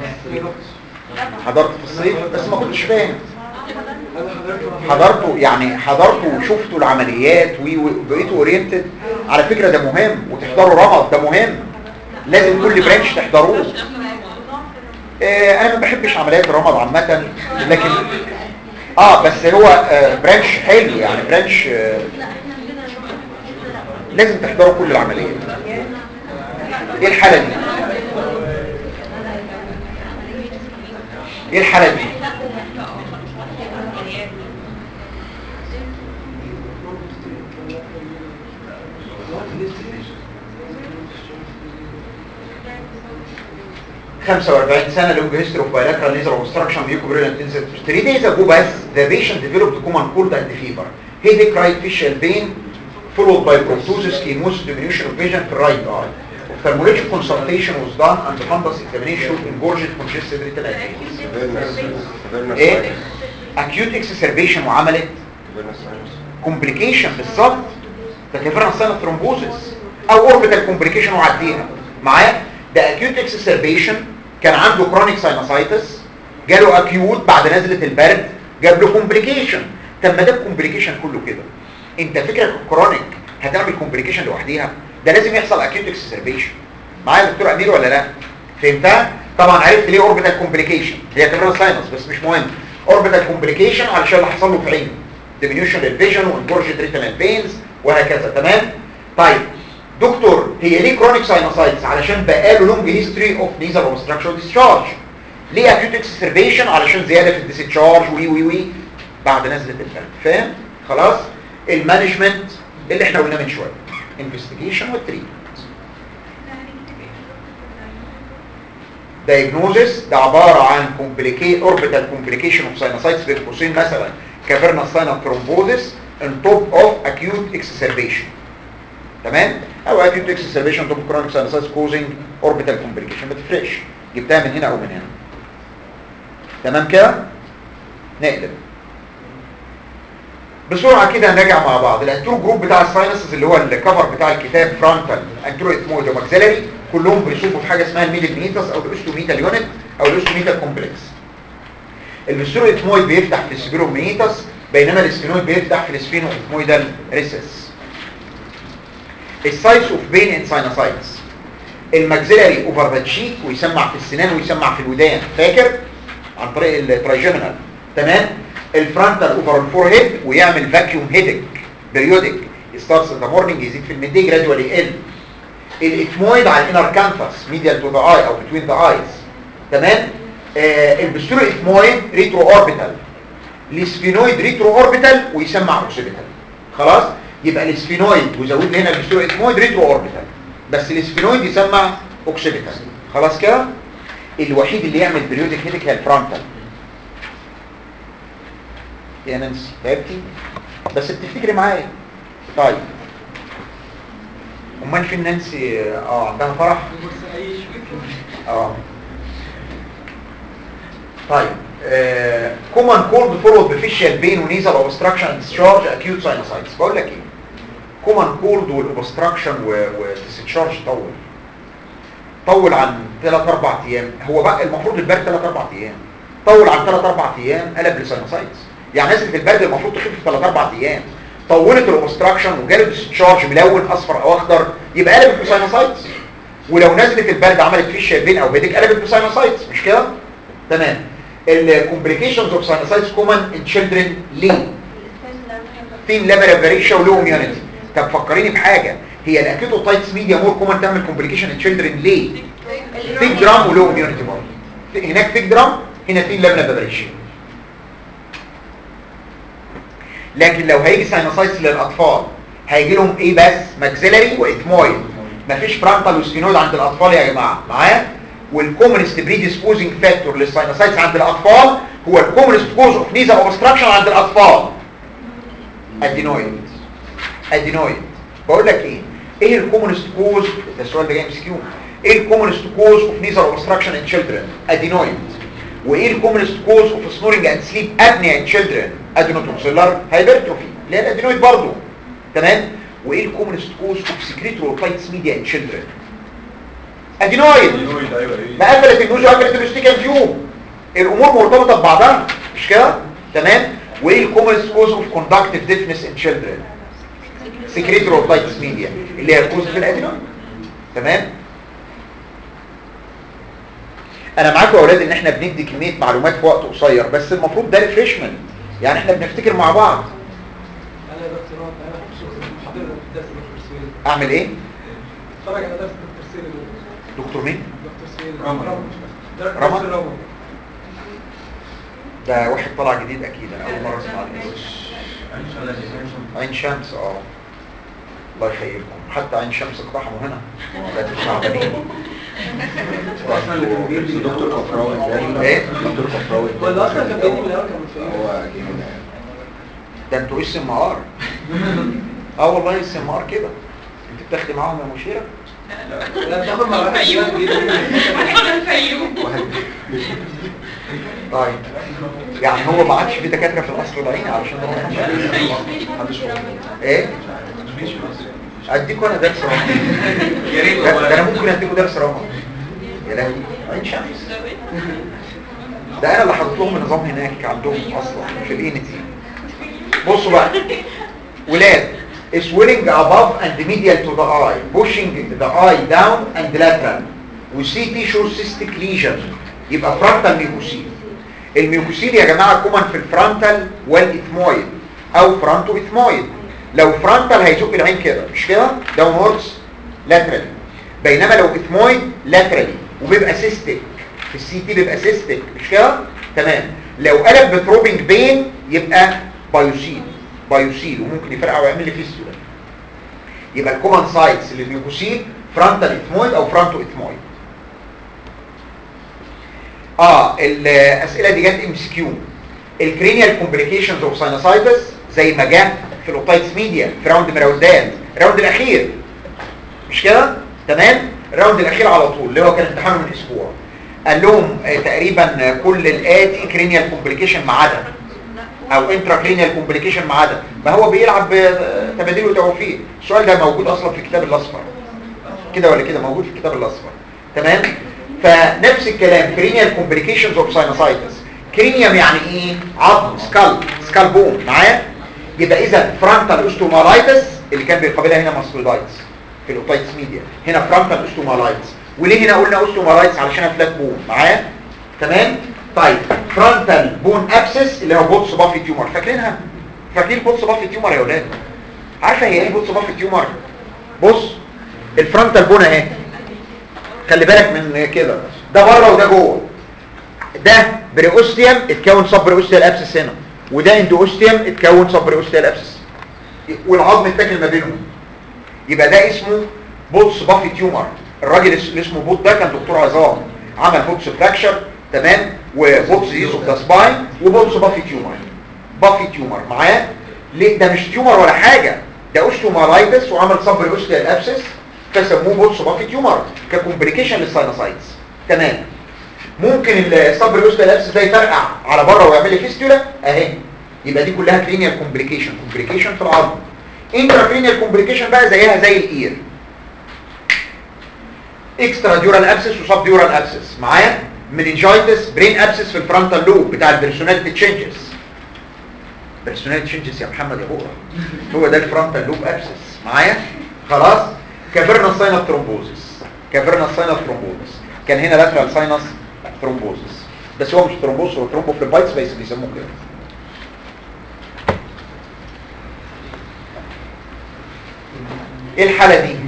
حضرت في الصيف بس ما كنتش فاهم حضرتوا يعني حضرتوا وشفتوا العمليات وبقيتوا اورينتد على فكرة ده مهم وتحضروا رمض ده مهم لازم كل برانش تحضروه آه انا ما بحبش عمليات الرمض عامة لكن اه بس هو آه برانش حلو يعني برانش آه لازم تحضروا كل العمليات ايه الحالة دي ايه الحالة دي خمسة واربعين سنة لونج هيستوري اوف bilateral nasal obstruction mucobrilliant incident 3 days ago بس the patient developed common cold and fever headache right facial pain followed by proptosis chemosis diminution of vision في right eye ophthalmologic consultation was done and the fundus examination showed engorged congested retinal veins ايه acute exacerbation وعملت complication بالظبط ده كفرنا سنة ثرومبوزس او orbital complication وعديها معايا ده acute exacerbation كان عنده chronic sinusitis جاله acute بعد نزلة البرد جاب له complication طب ما ده الكومبليكيشن كله كده انت فكرك الكرونيك هتعمل كومبليكيشن لوحديها ده لازم يحصل acute exacerbation معايا يا دكتور امير ولا لا فهمتها طبعا عرفت ليه اوربيتال كومبليكيشن هي كمان ساينس بس مش مهم اوربيتال كومبليكيشن علشان اللي حصل له في عينه ديمينيوشن للفيجن وانجورجد ريتينال فينز وهكذا تمام طيب دكتور هي ليه كرونيك ساينوسايتس علشان بقاله لونج هيستوري اوف نيزل اوبستراكشن ديسشارج ليه اكيوت اكسسربيشن علشان زياده في الديسشارج وي وي وي بعد نزله البرد فاهم خلاص المانجمنت اللي احنا قلناه من شويه انفستيجيشن والتريتمنت diagnosis ده عبارة عن complicate orbital complication of sinusitis بين قوسين مثلا cavernous sinus thrombosis on top of acute exacerbation تمام او acute exacerbation on top of chronic sinusitis causing orbital complication ما تفرقش جبتها من هنا او من هنا تمام كده نقلب بسرعة كده نراجع مع بعض الانترو جروب بتاع الساينسز اللي هو الكفر بتاع الكتاب فرونتال انترو اثمويد وماكسيلاري كلهم بيصوبوا في حاجة اسمها الميدل ميتاس او الاستوميتال يونت او الاستوميتال كومبلكس الفيسترو اثمويد بيفتح في السبيرو ميتاس بينما الاسفينويد بيفتح في الاسفينو اثمويدال ريسس السايتس اوف بين ان ساينوسايتس الماكسيلاري اوفر ذا تشيك ويسمع في السنان ويسمع في الودان فاكر عن طريق الترايجيمينال تمام الفرونتال اوفر الفور هيد ويعمل فاكيوم هيدك بريودك ستارتس ان ذا مورنينج يزيد في الميدي جرادوالي يقل الاثمويد على الانر كانفاس ميديال تو ذا اي او بتوين ذا ايز تمام آه البستورو اثمويد ريترو اوربيتال الاسفينويد ريترو اوربيتال ويسمع اوكسيبيتال خلاص يبقى الاسفينويد وزود لي هنا البستورو اثمويد ريترو اوربيتال بس الاسفينويد يسمع اوكسيبيتال خلاص كده الوحيد اللي يعمل بريودك هيدك هي الفرونتال يا نانسي تعبتي بس بتفتكري معايا طيب امال فين نانسي اه عندها فرح اه طيب كومن كولد فولود بفيشيال بين ونيزل اوبستراكشن ديسشارج اكيوت ساينوسايتس بقول لك ايه كومن كولد والاوبستراكشن والديسشارج طول طول عن 3 4 ايام هو بقى المفروض البرد 3 4 ايام طول عن 3 4 ايام قلب لساينوسايتس يعني نزله البرد المفروض تخف في 3 4 ايام طولت الاوبستراكشن وجاله ديسشارج ملون اصفر او اخضر يبقى قلبت بساينوسايتس ولو نزلت البرد عملت فيش بين او بيدك قلبت بساينوسايتس مش كده تمام الكومبليكيشنز اوف ساينوسايتس كومن ان تشيلدرن ليه ثين ليفل اوف ريشيا ولو اميونيتي طب فكريني بحاجه هي الاكيتوتايتس ميديا مور كومن تعمل كومبليكيشن ان تشيلدرن ليه ثيك جرام ولو اميونيتي برضه هناك ثيك جرام هنا ثين ليفل اوف ريشيا لكن لو هيجي ساينوسايتس للاطفال هيجي لهم ايه بس ماكسيلاري واثمويد مفيش فرانتال وسفينويد عند الاطفال يا جماعه معايا والكومنست بريديسبوزنج فاكتور للساينوسايتس عند الاطفال هو الكومنست كوز اوف نيزل اوبستراكشن عند الاطفال ادينويد ادينويد بقول لك ايه ايه الكومنست كوز ده السؤال ده جاي ام كيو ايه الكومنست كوز اوف نيزل اوبستراكشن ان تشيلدرن ادينويد وايه الكومنست كوز اوف سنورنج اند سليب ابنيا ان تشيلدرن ادينوتوكسيلر هايبرتروفي اللي هي الادينويد برضه تمام وايه الكومنست كوز اوف سكريتوروتايتس ميديا ان تشيلدرن ادينويد ايوه ايوه ايه ما قفلت النوز وقفلت الاستيكان تيوب الامور مرتبطه ببعضها مش كده تمام وايه الكومنست كوز اوف كوندكتيف ديفنس ان تشيلدرن سكريتوروتايتس ميديا اللي هي الكوز في الادينويد تمام انا معاكم يا اولاد ان احنا بندي كميه معلومات في وقت قصير بس المفروض ده ريفريشمنت يعني احنا بنفتكر مع بعض انا يا دكتور رافع انا بشوف حاضر درس دكتور سويد اعمل ايه اتفرج على درس دكتور سويد دكتور مين دكتور سويد رمضان. درس رمضان؟ رمضان ده واحد طلع جديد اكيد انا اول مره اسمع عنه عين شمس اه الله يخيركم حتى عين شمس اقتحموا هنا ده تعبانين دكتور كفراوي ايه دكتور كفراوي ولا اصلا كان بيدي من الاول كان في هو جه من ده انتوا اس ام ار اه والله اس ام ار كده انت بتاخدي معاهم يا مشيره لا بتاخد مع واحد الفيوم كده بيدي احنا الفيوم طيب يعني هو ما عادش في دكاتره في القصر العيني علشان نروح محدش فوق ايه اديكوا انا درس رمض يا ريت ده, ده انا والله ممكن اديكوا درس رمض يا لهوي عين شمس ده انا اللي حاطط لهم النظام هناك عندهم اصلا في الانتي بصوا بقى ولاد swelling above and medial to the eye pushing the eye down and lateral و CT shows cystic lesion يبقى frontal ميوكوسيل الميوكوسيل يا جماعة كومن في الفرونتال والاثمويد او فرونتو اثمويد لو فرونتال هيزق العين كده مش كده داونوردز لاترالي بينما لو اثمويد لاترالي وبيبقى سيستيك في السي تي بيبقى سيستيك مش كده تمام لو قلب بتروبنج بين يبقى بايوسيل بايوسيل وممكن يفرقع ويعمل لي فيستولا يبقى الكومن سايتس للميوكوسيل فرونتال اثمويد او فرونتو اثمويد اه الاسئله دي جت ام اس كيو الكرينيال كومبليكيشنز اوف ساينوسايتس زي ما جه في الاوتايتس ميديا في راوند مراودات الراوند الاخير مش كده تمام الراوند الاخير على طول اللي هو كان امتحانه من اسبوع قال لهم آه، تقريبا آه، كل الاتي كرينيال كومبليكيشن ما عدا او انترا كرينيال كومبليكيشن ما عدا ما هو بيلعب بتباديل وتوفيق السؤال ده موجود اصلا في الكتاب الاصفر كده ولا كده موجود في الكتاب الاصفر تمام فنفس الكلام كرينيال كومبليكيشنز اوف ساينوسايتس كرينيوم يعني ايه عظم سكال سكال بون معايا يبقى اذا فرونتال اوستومالايتس اللي كان بيقابلها هنا ماستودايتس في الاوتايتس ميديا هنا فرونتال اوستومالايتس وليه هنا قلنا اوستومالايتس علشان فلات بون معايا تمام طيب فرونتال بون ابسس اللي هو بوتس بافي تيومر فاكرينها فاكرين بوتس بافي تيومر يا اولاد عارفه هي ايه بوتس بافي تيومر بص الفرونتال بون اهي خلي بالك من كده ده بره وده جوه ده بريوستيوم اتكون سب بريوستيال ابسس هنا وده اندوستيوم اتكون سب بريوستيال ابسس والعظم اتاكل ما بينهم يبقى ده اسمه بوتس بافي تيومر الراجل اللي اسمه بوت ده كان دكتور عظام عمل بوتس فراكشر تمام وبوتس ديز اوف ذا سباين وبوتس بافي تيومر بافي تيومر معاه ليه ده مش تيومر ولا حاجه ده اوستومالايتس وعمل سب بريوستيال ابسس فسموه بوتس بافي تيومر ككومبليكيشن للساينوسايتس تمام ممكن الصبر يوسف الابس ده يفرقع على بره ويعمل لي فيستولا اهي يبقى دي كلها كلينيال كومبليكيشن كومبليكيشن في العظم انترا كلينيال كومبليكيشن بقى زيها زي الاير اكسترا ديورال ابسس وسب ديورال ابسس معايا مننجايتس برين ابسس في الفرونتال لوب بتاع البيرسوناليتي تشينجز بيرسوناليتي تشينجز يا محمد يا بقرة هو ده الفرونتال لوب ابسس معايا خلاص كافيرنال ساينس ثرومبوزس كافيرنال ساينس ثرومبوزس كان هنا لاترال ساينس ثرومبوزس بس هو مش ثرومبوز هو ثرومبوفليبايتس بس بيسموه كده ايه الحالة دي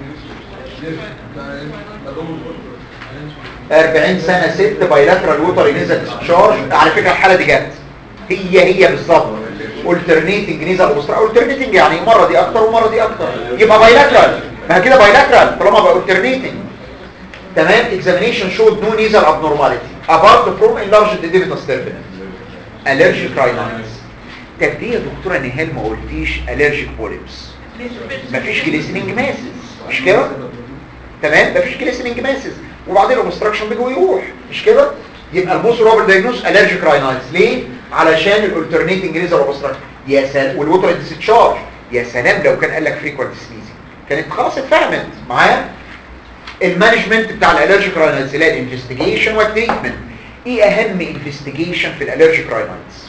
40 سنة ست بايلاترال ووتر نيزل ديسشارج على فكرة الحالة دي جت هي هي بالظبط alternating نيزل اوبسترا alternating يعني مرة دي اكتر ومرة دي اكتر يبقى بايلاترال ما هي كده بايلاترال طالما بقى alternating تمام examination showed no nasal abnormality apart from enlarged digital turbinate allergic rhinitis طب ليه يا دكتورة نهال ما قلتيش allergic polyps مفيش جليسننج ماسز مش كده تمام مفيش جليسننج ماسز وبعدين الاوبستراكشن بيجي ويروح مش كده يبقى الموست روبر دايجنوز الرجيك راينايتس ليه علشان الالترنيتنج ليزر اوبستراكشن يا سلام والوتر ديسشارج يا سلام لو كان قال لك فريكوينت سنيزنج كانت خلاص اتفهمت معايا المانجمنت بتاع الالرجيك راينايتس اللي هي الانفستيجيشن والتريتمنت ايه اهم انفستيجيشن في الالرجيك راينايتس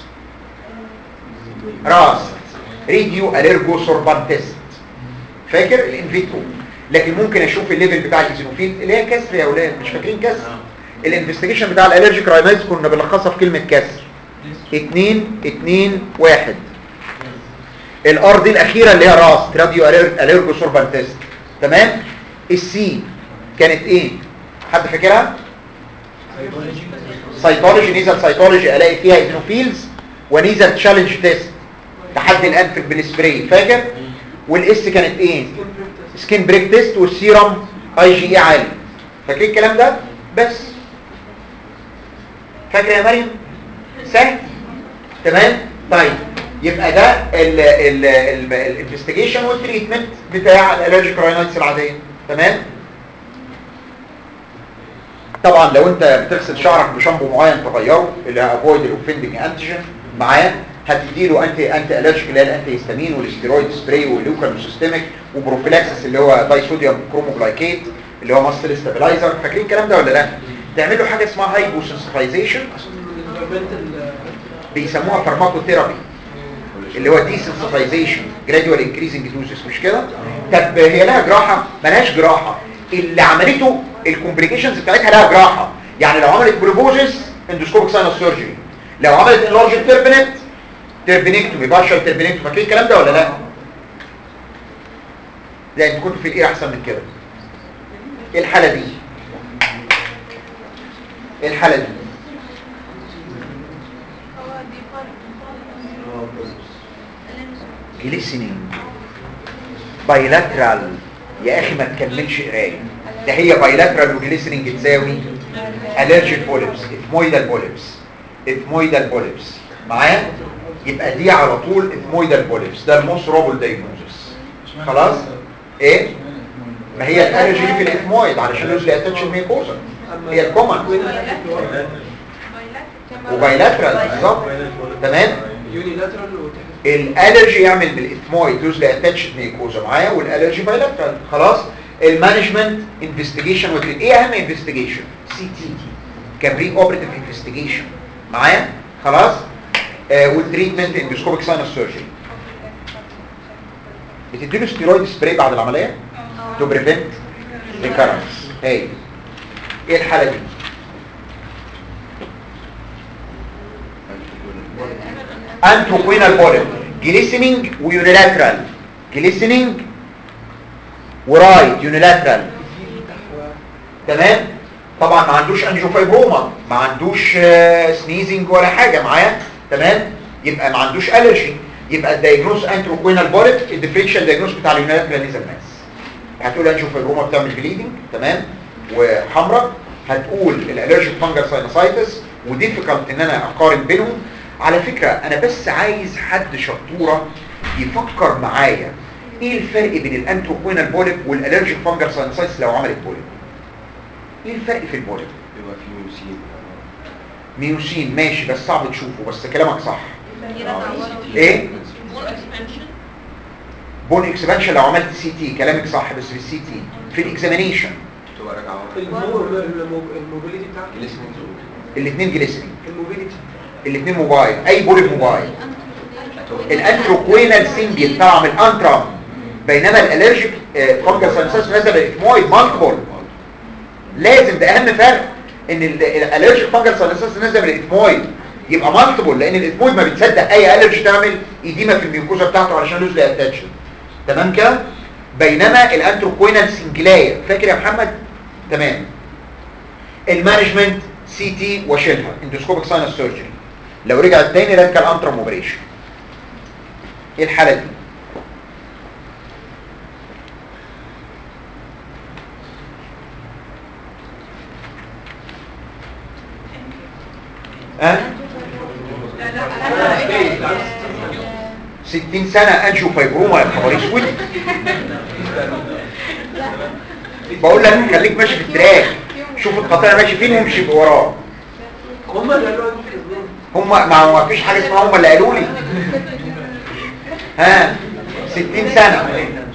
راس ريديو اليرجو سوربان تيست فاكر الانفيترو لكن ممكن اشوف الليفل بتاع الايزينوفيل اللي هي كسر يا اولاد مش فاكرين كسر الانفستيجيشن بتاع الالرجيك راينايتس كنا بنلخصها في كلمه كسر 2 2 1 الار دي الاخيره اللي هي راس راديو اليرجو سوربان تيست تمام السي كانت ايه حد فاكرها سيتولوجي نيزل سيتولوجي الاقي فيها ايزينوفيلز ونيزل تشالنج تيست لحد الان في بالسبراي فاكر والاس كانت ايه سكين بريك تيست والسيرم اي جي اي عالي فاكرين الكلام ده بس فاكره يا مريم سهل تمام طيب يبقى ده الانفستيجيشن والتريتمنت بتاع الالرجيك راينايتس العاديه تمام طبعا لو انت بتغسل شعرك بشامبو معين تغيره اللي افويد الاوفندنج انتيجين معاه هتديله انتي انتي الرجيك اللي هي الانتي هيستامين والاستيرويد سبراي واللوكالوسيستميك وبروفيلاكسس اللي هو داي صوديوم كروموجلايكيت اللي هو ماستل ستابلايزر فاكرين الكلام ده ولا لا تعمل له حاجه اسمها هايبوسنسيتايزيشن بيسموها فارماكوثيرابي اللي هو ديسنسيتايزيشن جراديوال انكريزنج دوزز مش كده طب هي لها جراحه ملهاش جراحه اللي عملته الكومبليكيشنز بتاعتها لها جراحه يعني لو عملت بروبوزس اندوسكوبيك ساينس سيرجري لو عملت انلارج تيربنت تربينكتومي بارشال تربينكتومي فاكرين الكلام ده ولا لا لا انتوا كنتوا في الايه احسن من كده ايه الحاله دي ايه الحاله دي هو دي فرق جليسنينج بايلاترال يا اخي ما تكملش قرايه ده هي بايلاترال وجليسنينج تساوي الرجيك بوليبس اثمويدال بوليبس اثمويدال بوليبس معايا يبقى دي على طول اثمويدال بوليبس ده الموست روبل دايجنوزس خلاص ايه ما هي الالرجي في الاثمويد علشان يوز اتاتشن ميكوزا هي الكومن وبايلاترال بالظبط تمام يونيلاترال وتحت الالرجي يعمل بالاثمويد يوز اتاتشد ميكوزا معايا والالرجي بايلاترال خلاص المانجمنت انفستيجيشن وتريت ايه اهم انفستيجيشن سي تي تي كبري اوبريتيف انفستيجيشن معايا خلاص آه والتريتمنت اندوسكوبيك ساينس سيرجري بتديله ستيرويد سبراي بعد العمليه تو بريفنت ريكارنس هي ايه الحاله دي انتروكوينال بوليب جليسنينج ويونيلاترال جليسنينج ورايت يونيلاترال تمام طبعا ما عندوش انجيوفايبروما ما عندوش آه، سنيزنج ولا حاجه معاه تمام يبقى ما عندوش الرجي يبقى الدايجنوز انتروكوينال بوليب الديفرنشال دايجنوز بتاع اليونيلاترال نيزل ماس هتقول انجيوفايبروما بتعمل بليدنج تمام وحمراء هتقول الالرجيك فانجر ساينوسايتس وديفيكالت ان انا اقارن بينهم على فكرة انا بس عايز حد شطورة يفكر معايا ايه الفرق بين الانتروكوينال بوليب والالرجيك فانجر ساينوسايتس لو عملت بوليب ايه الفرق في البوليب يبقى في ميوسين ميوسين ماشي بس صعب تشوفه بس كلامك صح ايه مور اكسبانشن بون اكسبانشن لو عملت سي تي كلامك صح بس في السي تي في الاكزامينيشن هو راجع ورا الموبيليتي بتاعته جليسرين الاثنين جليسرين الموبيليتي الاثنين موبايل اي بولي موبايل الانتروكوينال سيمبيل طبعا من الانترام بينما الالرجيك فانجل سانساس نزل الاثمويد مالتيبل لازم ده اهم فرق ان الالرجيك فانجل سانساس نزل الاثمويد يبقى مالتيبل لان الاثمويد ما بتصدق اي الرجي تعمل ايديما في الميوكوزا بتاعته علشان لوز اتاتشن تمام كده بينما الانتروكوينال سنجلايه فاكر يا محمد تمام المانجمنت سي تي وشيلها اندوسكوبيك ساينس سيرجري لو رجع تاني راديكال انترم اوبريشن ايه الحاله دي ها 60 سنه انشو فايبروما يا خبر اسود بقول لك خليك ماشي في التراك شوف القطيع ماشي فين وامشي وراه هم اللي قالوا لي كده هم ما هو فيش حاجه اسمها هم اللي قالوا لي ها 60 سنه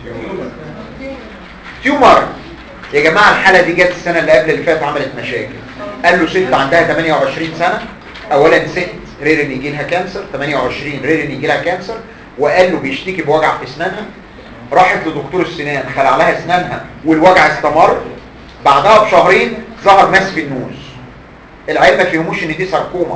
تيومر يا جماعه الحاله دي جت السنه اللي قبل اللي فاتت عملت مشاكل قال له ست عندها 28 سنه اولا ست رير ان يجي لها كانسر 28 رير ان يجي لها كانسر وقال له بيشتكي بوجع في اسنانها راحت لدكتور السنان خلع لها اسنانها والوجع استمر بعدها بشهرين ظهر ماس في النوز العيال ما فهموش ان دي ساركوما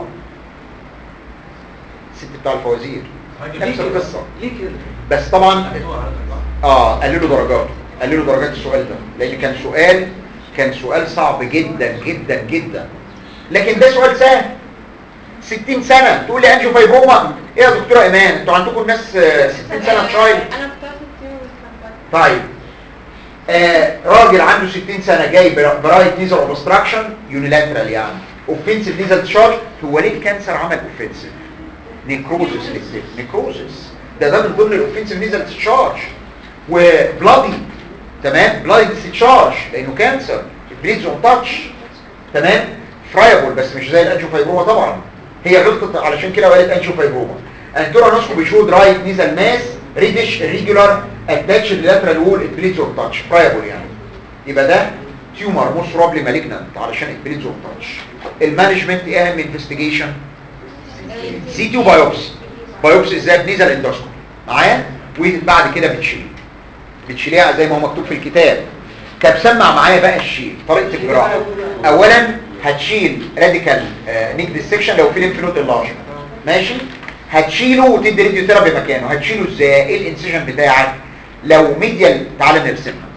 الست بتاع الفوازير نفس القصه ليه كده؟ بس طبعا اه قللوا درجاته قللوا درجات السؤال ده لان كان سؤال كان سؤال صعب جدا جدا جدا لكن ده سؤال سهل 60 سنه تقول لي انجو فايبروما ايه يا دكتوره ايمان انتوا عندكم ناس آه، 60 سنه تشايلد انا كنت عارفه كتير بس كان طيب آه راجل عنده 60 سنه جاي بر- برايت نيزل اوبستراكشن يونيلاترال يعني اوفنسيف نيزل تشارج هو ليه الكانسر عمل اوفنسيف نيكروزس نيكروزس ده ده من ضمن الاوفنسيف نيزل تشارج وبلادي تمام بلادي تشارج لانه كانسر بليدز اون تاتش تمام فرايبل بس مش زي الانجيوفايبروما طبعا هي غلطت علشان كده وقالت انجيوفايبروما انتورا ناسكو بيشود رايت نيزل ماس ريدش ريجولار اتاتش لاترال وول اتبليدز اون تاتش فرايبل يعني يبقى ده تيومر موست بروبلي مالجنانت علشان اتبليدز اون تاتش المانجمنت ايه اهم انفستيجيشن سي تي وبايوبسي بايوبسي ازاي بنيزل اندوسكوبي معايا وبعد كده بتشيل بتشيليها زي ما هو مكتوب في الكتاب طب سمع معايا بقى الشيل طريقه الجراحه اولا هتشيل راديكال نيك ديسكشن لو في ليمف نود اللارج ماشي هتشيله وتدي راديو ثيرابي مكانه هتشيله ازاي ايه الانسيجن بتاعك لو ميديال تعالى نرسمها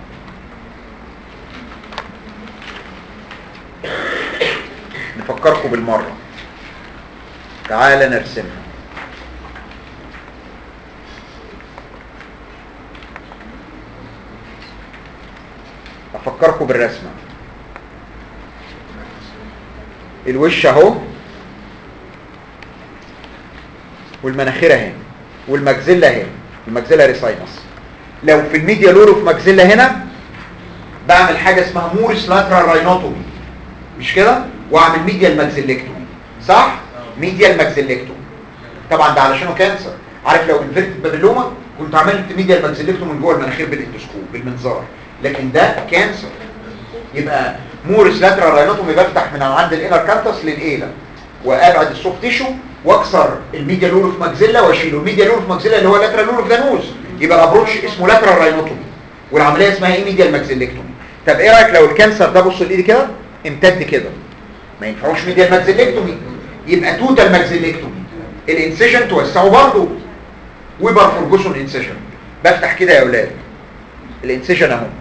نفكركم بالمره تعالى نرسمها افكركم بالرسمه الوش اهو والمناخير اهي والمجزله اهي المجزله ريساينس لو في الميديا لورو في مجزله هنا بعمل حاجه اسمها مورس لاترال راينوتومي مش كده واعمل ميديا المجزلكتومي صح ميديا المجزلكتومي طبعا ده علشانه كانسر عارف لو انفيرتد بابيلوما كنت عملت ميديا المجزلكتومي من جوه المناخير بالاندوسكوب بالمنظار لكن ده كانسر يبقى مورس لاترال راينوتومي بفتح من عند الانر كانتس للايلا وابعد السوفت تيشو واكسر الميديا لور في ماكسيلا واشيله الميديا لور في ماكسيلا اللي هو لاترال لور في دانوز يبقى الابروتش اسمه لاترال راينوتومي والعمليه اسمها ايه ميديا الماكسيلكتومي طب ايه رايك لو الكانسر ده بص لايدي كده امتد كده ما ينفعوش ميديا الماكسيلكتومي يبقى توتال ماكسيلكتومي الانسيجن توسعه برضه ويبر فورجوسون انسيجن بفتح كده يا اولاد الانسيجن اهو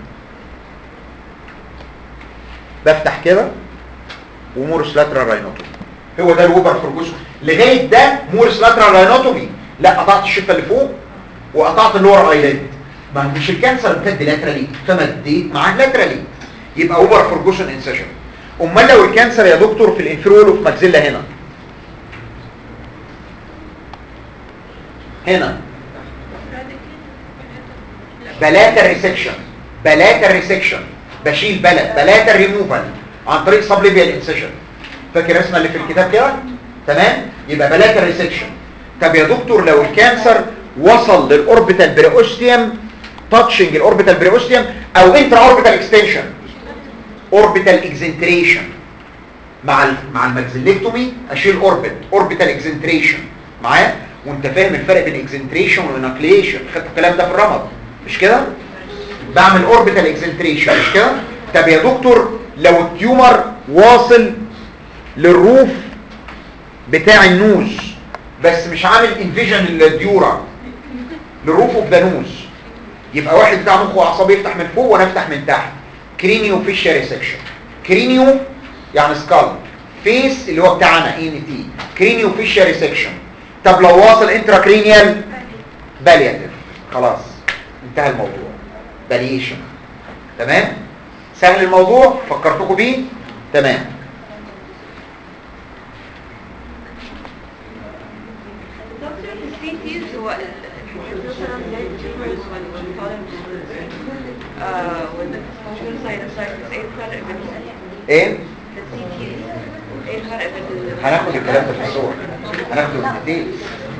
بفتح كده ومورس لاترال راينوتومي هو ده الوبر فورجوسون لغايه ده مورس لاترال راينوتومي لا قطعت الشفه اللي فوق وقطعت اللور ايلاند ما مش الكانسر امتد لاترالي فمديت معاه لاترالي يبقى اوبر فورجوسون انسيجن امال لو الكانسر يا دكتور في الانفيرول وفي ماكسيلا هنا هنا بلاتا ريسكشن بلاتا ريسكشن بشيل بلد بلاتا ريموفال عن طريق سبليفيال انسيشن فاكر الرسمه اللي في الكتاب كده تمام يبقى بلاتا ريسكشن طب يا دكتور لو الكانسر وصل للاوربيتال بريوستيوم تاتشنج الاوربيتال بريوستيوم او انترا اوربيتال اكستنشن اوربيتال اكزنتريشن مع ال مع الماكسيلكتومي اشيل اوربت اوربيتال اكزنتريشن معايا وانت فاهم الفرق بين اكزنتريشن وانكليشن خدت الكلام ده في الرمد مش كده بعمل اوربيتال اكزنتريشن مش كده طب يا دكتور لو التيومر واصل للروف بتاع النوز بس مش عامل انفيجن للديورا للروف اوف ذا نوز يبقى واحد بتاع مخ واعصاب يفتح من فوق وانا افتح من تحت كرينيو فيشر ريسكشن كرينيو يعني سكال فيس اللي هو بتاعنا اي ان تي كرينيو فيشر ريسكشن طب لو واصل انترا كرينيال بالياتيف خلاص انتهى الموضوع باليشن تمام سهل الموضوع فكرتكم بيه تمام دكتور السيتيز هو مثلا زي التيومرز والكولون ساينوسايتس ايه الفرق بينهم؟ ايه السيتيز ايه الفرق بين هناخد الكلام ده في الصور هناخده بالديتيلز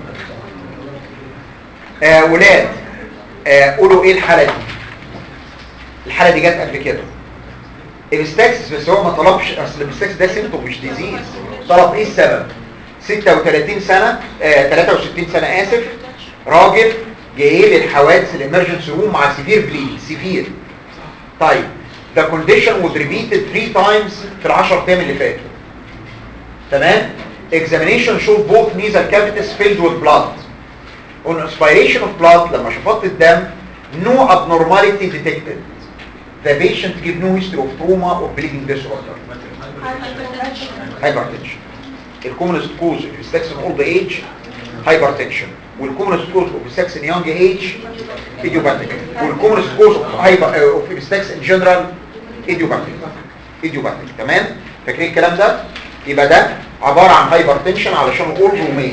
آه ولاد آه قولوا ايه الحالة دي الحالة دي جت قبل كده الابستاكسس بس هو ما طلبش اصل الابستاكسس ده سيمتوم مش ديزيز طلب ايه السبب 36 سنة آه 63 سنة اسف راجل جاي للحوادث الامرجنسي روم مع سيفير بليدنج سيفير طيب the condition was repeated three times في العشر ايام اللي فاتوا تمام examination showed both nasal cavities filled with blood on aspiration of blood لما شفطت الدم no abnormality detected the patient gave no history of trauma or bleeding disorder hypertension الكومنست كوز of sex in old age hypertension والكومنست كوز of sex in young age idiopathic والكومنست كوز of hyper of sex in general idiopathic idiopathic تمام فاكرين الكلام ده يبقى ده عبارة عن هايبرتنشن علشان اولد وميل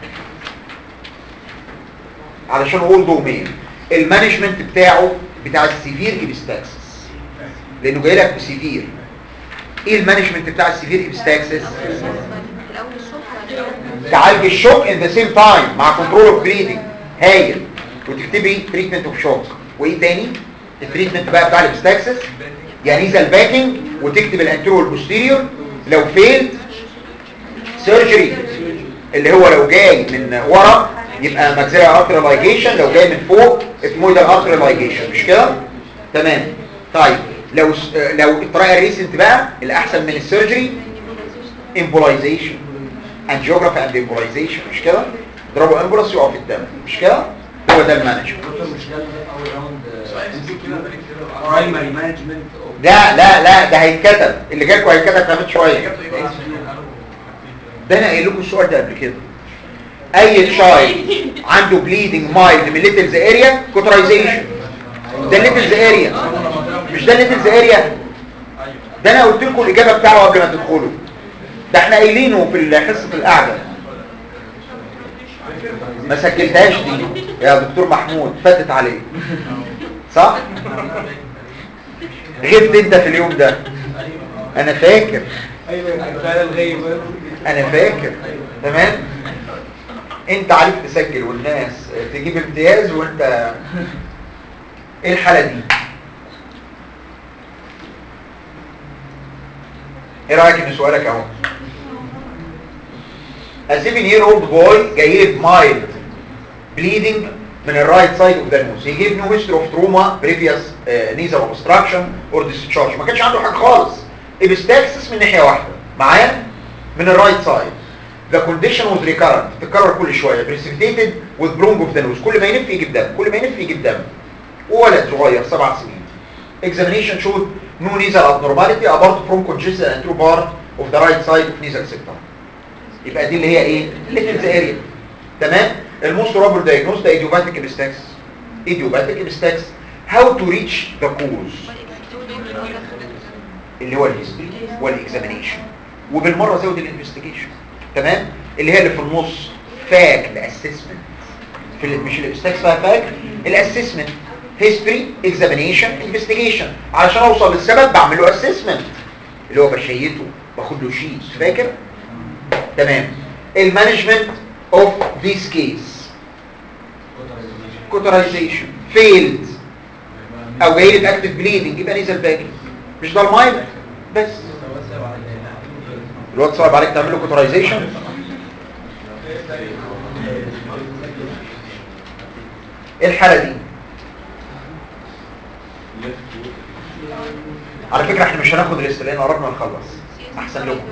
علشان اولد وميل المانجمنت بتاعه بتاع السيفير ابستاكسس لانه جاي لك بسيفير ايه المانجمنت بتاع السيفير ابستاكسس تعالج الشوك ان ذا سيم تايم مع كنترول اوف بريدنج هايل وتكتبي تريتمنت اوف شوك وايه تاني التريتمنت بقى بتاع الابستاكسس يعني نيزل باكينج وتكتب الانتيرو والبوستيريور لو فيلد سيرجري اللي هو لو جاي من ورا يبقى ماكسيلاري ارتري لايجيشن لو جاي من فوق اتمويدال ارتري لايجيشن مش كده تمام طيب لو س- لو الطريقه الريسنت بقى الاحسن من السيرجري امبولايزيشن انجيوجرافي اند امبولايزيشن مش كده ضربوا امبولاس يقع في الدم مش كده هو ده المانجمنت دكتور مش ده اللي اول راوند برايمري مانجمنت لا لا لا ده هيتكتب اللي جالكوا هيتكتب كمان شويه ده انا قايل لكم السؤال ده قبل كده اي تشايلد عنده بليدنج مايلد من ليتلز اريا كوترايزيشن ده ليتلز اريا مش ده ليتلز اريا ده انا قلت لكم الاجابه بتاعه قبل ما تدخلوا ده احنا قايلينه في حصه القعده ما سجلتهاش دي يا دكتور محمود فاتت عليك صح غبت انت في اليوم ده انا فاكر ايوه فعلا الغيب انا فاكر تمام انت عليك تسجل والناس تجيب امتياز وانت ايه الحالة دي ايه رأيك ان سؤالك اهو A seven year old boy جاي لي بمايلد bleeding من الرايت سايد اوف ذا نوز he gave no history of trauma previous uh, nasal obstruction or discharge ما كانش عنده حاجه خالص ابستاكسس من ناحيه واحده معايا من الرايت سايد the condition was recurrent تتكرر كل شويه precipitated with bronch of the nose كل ما ينف يجيب دم كل ما ينف يجيب دم وولد صغير سبع سنين examination showed no nasal abnormality apart from congestion and true part of the right side of nasal septum يبقى دي اللي هي ايه ليتلز اريا تمام الموست روبر دايجنوز ده ايديوباتيك ابستاكس ايديوباتيك ابستاكس هاو تو ريتش ذا كوز اللي هو الهيستوري والاكزامينيشن وبالمره زود الانفستيجيشن تمام اللي هي اللي في النص فاك الاسسمنت في ال- مش الابستاكس بقى فاك الاسسمنت هيستوري اكزامينيشن انفستيجيشن علشان اوصل للسبب بعمل له اسسمنت اللي هو بشيته باخد له شيت فاكر تمام المانجمنت اوف ذيس كيس كوترايزيشن فيلد او جاي لي باكتف بليدنج يبقى نزل باكي مش ده المايل بس الواد صعب عليك تعمل له كوترايزيشن ايه الحاله دي على فكره احنا مش هناخد ريست لان قربنا نخلص احسن لكم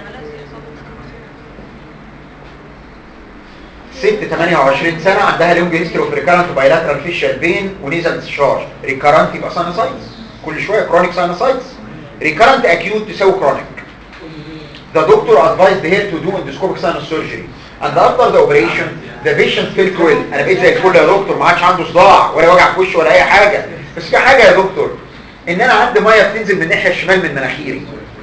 ست 28 سنه عندها لونج هيستري اوف ريكارنت بايلاترال فيشال بين ونيزل ديسشارج ريكارنت يبقى ساينوسايتس كل شويه كرونيك ساينوسايتس ريكارنت اكيوت تساوي كرونيك The doctor advised her to do endoscopic sinus surgery and after the operation the patient felt well انا بقيت زي الفل يا دكتور ما عادش عنده صداع ولا وجع في وشه ولا اي حاجه بس في حاجه يا دكتور ان انا عندي ميه بتنزل من الناحيه الشمال من مناخيري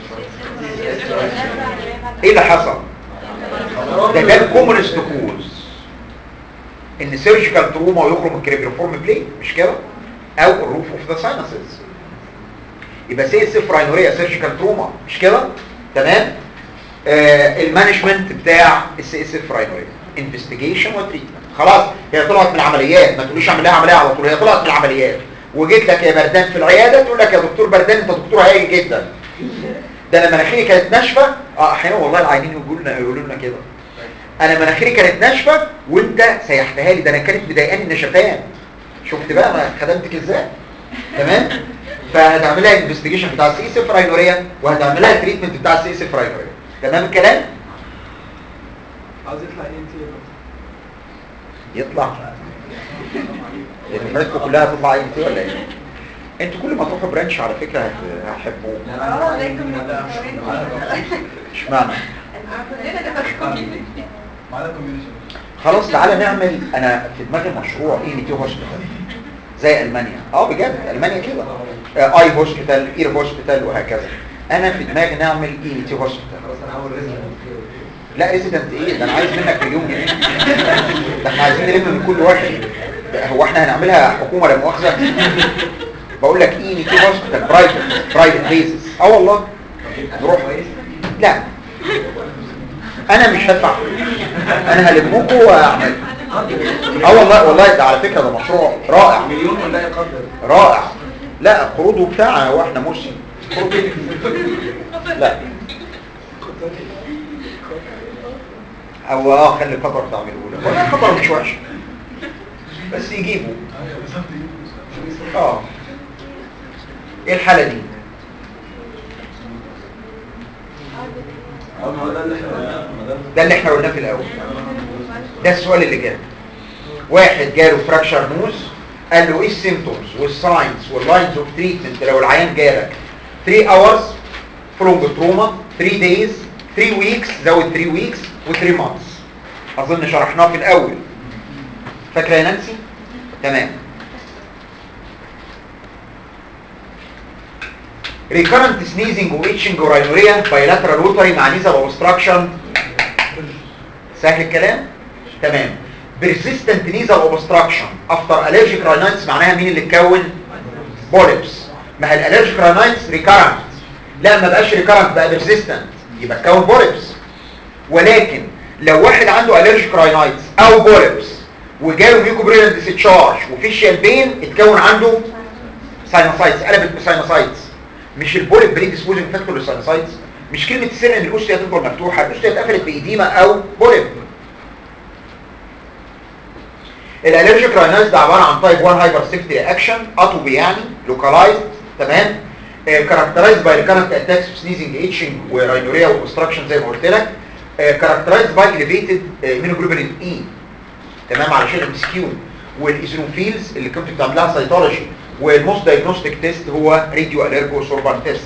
ايه اللي حصل ده ده الكومنست كوز ان سيرجيكال تروما ويخرج من الكريبرفورم بليت مش كده او الروف اوف ذا ساينسز يبقى سي اس راينوريا سيرجيكال تروما مش كده تمام آه المانجمنت بتاع السي اس راينوريا انفستيجيشن وتريتمنت خلاص هي طلعت من العمليات ما تقوليش اعمل لها عمليه على طول هي طلعت من العمليات وجيت لك يا بردان في العياده تقول لك يا دكتور بردان انت دكتور هايل جدا ده انا مناخيري كانت ناشفه اه احيانا والله العيانين يقولوا لنا يقولوا لنا كده انا مناخيري كانت ناشفه وانت سيحتها لي ده انا كانت مضايقاني النشفان شفت بقى انا خدمتك ازاي تمام فهتعملها انفستيجيشن بتاع السي اس راينوريا وهتعملها التريتمنت بتاع السي اس راينوريا تمام الكلام عاوز يطلع ايه انت يطلع الفرقه كلها تطلع اي تي ولا ايه انتوا كل ما تروحوا برانش على فكره هت- هتحبوه اه لازم اشمعنى كلنا نبقى كوميونتي معانا كوميونيشن خلاص تعالى نعمل انا في دماغي مشروع اي تي هوسبيتال زي المانيا اه بجد المانيا كده آه، اي هوسبيتال اير هوسبيتال وهكذا انا في دماغي نعمل اي تي هوسبيتال خلاص انا اول رزق لا ريزيدنت ايه ده انا عايز منك مليون جنيه ده احنا عايزين نلم من كل واحد ده هو احنا هنعملها حكومه لا مؤاخذه بقول لك ايه نيتي هوسبيتال برايفت برايفت بيزس اه والله نروح لا انا مش هدفع انا هلمكم واعمل اه والله والله ده على فكره ده مشروع رائع مليون ولا يقدر رائع لا قروضه بتاعنا هو احنا مرسي قروض إيه؟ لا او اه خلي قطر تعمله له والله قطر مش وحش بس يجيبوا اه ايه الحاله دي اه ما هو ده اللي احنا قلناه ما ده ده اللي احنا قلناه في الاول ده السؤال اللي جاي واحد جاله فراكشر نوز قال له ايه السيمتومز والساينز واللاينز اوف تريتمنت لو العيان جالك 3 اورز فروم تروما 3 دايز 3 ويكس زود 3 ويكس و3 مانثs اظن شرحناه في الاول فاكره يا نانسي تمام ريكارنت سنيزنج وإيتشنج وراينوريا بايلاترال ووتري مع نيزل اوبستراكشن سهل الكلام تمام persistent nasal obstruction after allergic rhinitis معناها مين اللي اتكون بوليبس ما هي الالرجيك rhinitis ريكارنت لا ما بقاش ريكارنت بقى persistent يبقى اتكون بوليبس ولكن لو واحد عنده الرجيك rhinitis او بوليبس وجاله ميوكوبرينال ديسشارج وفيشيال بين اتكون عنده ساينوسايتس قلبت بساينوسايتس مش البوليب بريديسبوزنج فاكتور للساينوسايتس مش كلمه السر ان الاوستيا تفضل مفتوحه الاوستيا اتقفلت بايديما او بوليب الالرجيك راينايز ده عباره عن تايب 1 هايبر سيفتي رياكشن اتوبي يعني لوكالايزد تمام كاركترايز باي ريكارنت اتاكس سنيزنج ايتشنج وراينوريا واوبستراكشن زي ما قلت لك كاركترايز باي اليفيتد مينوجلوبولين اي تمام علشان ام اس كيو والايزونوفيلز اللي كنت بتعملها سيتولوجي والموست دايجنوستيك تيست هو راديو اليرجو سوربان تيست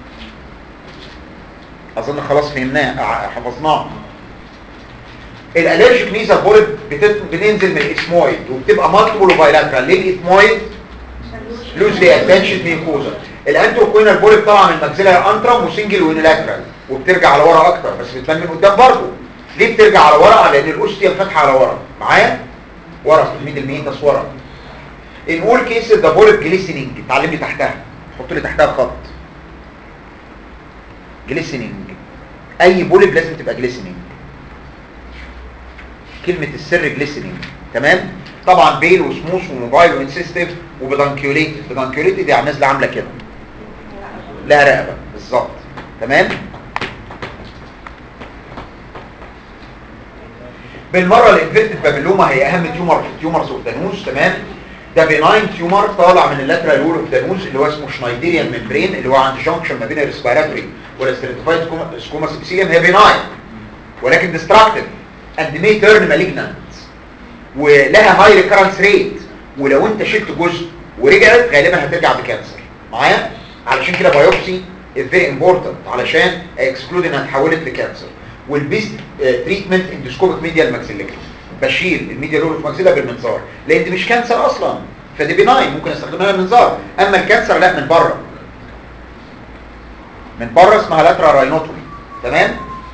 اظن خلاص فهمناه ع- حفظناه الالرجيك نيزا بوليب بتت... بتنزل من الاسمويد وبتبقى مالتيبل وبايلاترال ليه الاسمويد لوزلي اتاتشد ميكوزا الانتروكوينال بوليب طالعه من الماكسيلا انترم وسنجل ويونيلاترال وبترجع على ورا اكتر بس بتبان من قدام برضه ليه بترجع على ورا لان الاوستيوم فاتحه على ورا معايا ورا في الميدل ميتاس ورا نقول كيس ده بوليب جليسيننج اتعلم لي تحتها حط لي تحتها خط جليسيننج اي بوليب لازم تبقى جليسيننج كلمة السر جليسيننج تمام طبعا بيل وسموث وموبايل وانسيستيف وبدانكيوليتد بدانكيوليتد يعني نازله عامله كده لا رقبه بالظبط تمام بالمره الانفيرتد بابيلوما هي اهم تيومر في التيومرز اوف ذا نوز تمام ده بيناين تيومر طالع من اللاترال وول اوف ذا نوز اللي هو اسمه شنايديريان ممبرين اللي هو عند جانكشن ما بين الريسبيراتوري والستريتيفايد سكوماس ابيثيليوم هي بيناين ولكن ديستراكتيف اند مي تيرن مالجنانت ولها هاي ريكرنس ريت ولو انت شلت جزء ورجعت غالبا هترجع بكانسر معايا علشان كده بايوبسي فيري امبورتنت علشان اكسكلود انها اتحولت لكانسر والبيست تريتمنت اندوسكوبيك ميديال ماكسيلكتومي بشيل الميديا لور اوف ماكسيلا بالمنظار لان دي مش كانسر اصلا فدي بناين ممكن استخدمها بالمنظار اما الكانسر لا من بره من بره اسمها لاترال راينوتومي تمام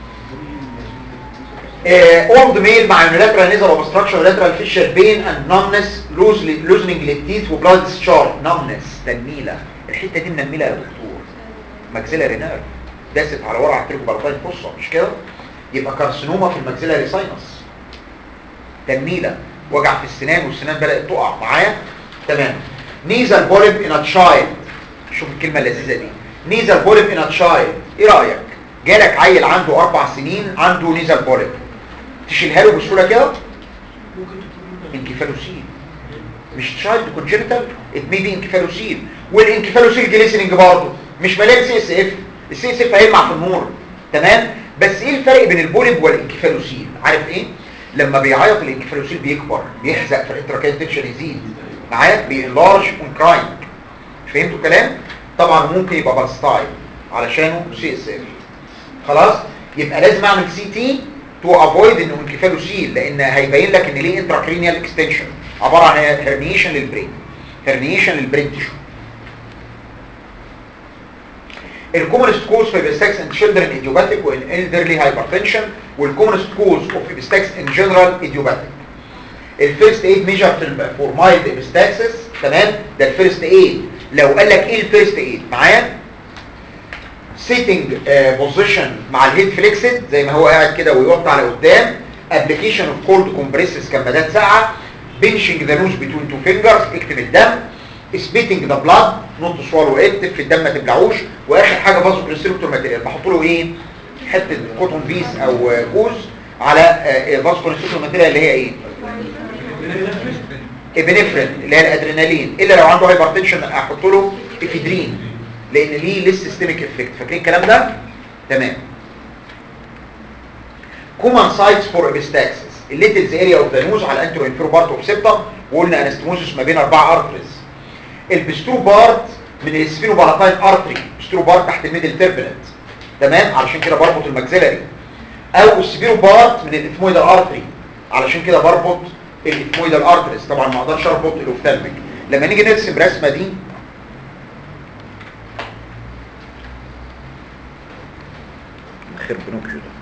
اولد ميل مع يونيلاترال نيزل اوبستراكشن يونيلاترال فيشر بين اند نمنس لوزنج للتيث وبلاد ديسشارج نمنس تنميله الحته دي منمله يا دكتور ماكسيلاري نيرف داست على ورا هتركب بلطاين فصه مش كده يبقى كارسينوما في الماكسيلاري ساينس تنميله وجع في السنان والسنان بدات تقع معايا تمام نيزل بوليب ان تشايلد شوف الكلمه اللذيذه دي نيزل بوليب ان تشايلد ايه رايك جالك عيل عنده اربع سنين عنده نيزل بوليب تشيلها له بسهوله كده انكفالوسيل مش تشايلد كونجنتال ات مي بي انكفالوسيل والانكفالوسيل جليسننج برضه مش مليان سي اس اف السي اس اف هيلمع في النور تمام بس ايه الفرق بين البوليب والانكفالوسيل عارف ايه لما بيعيط الانكفالوسيل بيكبر بيحزق في الانتراكاين تنشن يزيد معايا بينلارج اون كرايم فهمتوا الكلام طبعا ممكن يبقى بالستايل علشانه سي اس اف خلاص يبقى لازم اعمل سي تي تو افويد انه انكفالوسيل لان هيبين لك ان ليه انتراكرينيال اكستنشن عباره عن هرنيشن للبرين هرنيشن للبرين تيشو الكومنست كوز في بيستكس ان children idiopathic وان elderly hypertension والكومنست كوز اوف بيستكس ان جنرال idiopathic الفيرست ايد ميجر فور مايلد ابستاكسس تمام ده الفيرست ايد لو قال لك ايه الفيرست ايد معايا سيتنج بوزيشن مع الهيد فليكسد زي ما هو قاعد كده ويوطي على قدام ابلكيشن اوف كولد كومبريسز كمادات ساقعه بنشنج ذا نوز بتوين تو فينجرز اكتب الدم سبيتنج ذا بلاد نوت سوالو اكتب في الدم ما تبلعوش واخر حاجه بازو كونستريكتور ماتيريال بحط له ايه حته كوتون بيس او كوز على بازو كونستريكتور ماتيريال اللي هي ايه ابنفرين اللي هي الادرينالين الا لو عنده هايبرتنشن احط له افيدرين لان ليه ليه سيستميك افكت فاكرين الكلام ده تمام كومن سايتس فور ابستاكسس الليتلز اريا اوف ذا نوز على الانترو انفيرو بارت اوف سيبتم وقلنا انستموزس ما بين اربع ارتريز البسترو بارت من السفينو بالاتاين ارتري بسترو بارت تحت الميدل تيربنت تمام علشان كده بربط الماكسيلاري او السفيرو بارت من الاثمويدال ارتري علشان كده بربط الاثمويدال ارتريز طبعا ما اقدرش اربط الاوفتالميك لما نيجي نرسم رسمه دي خير بنوكيو ده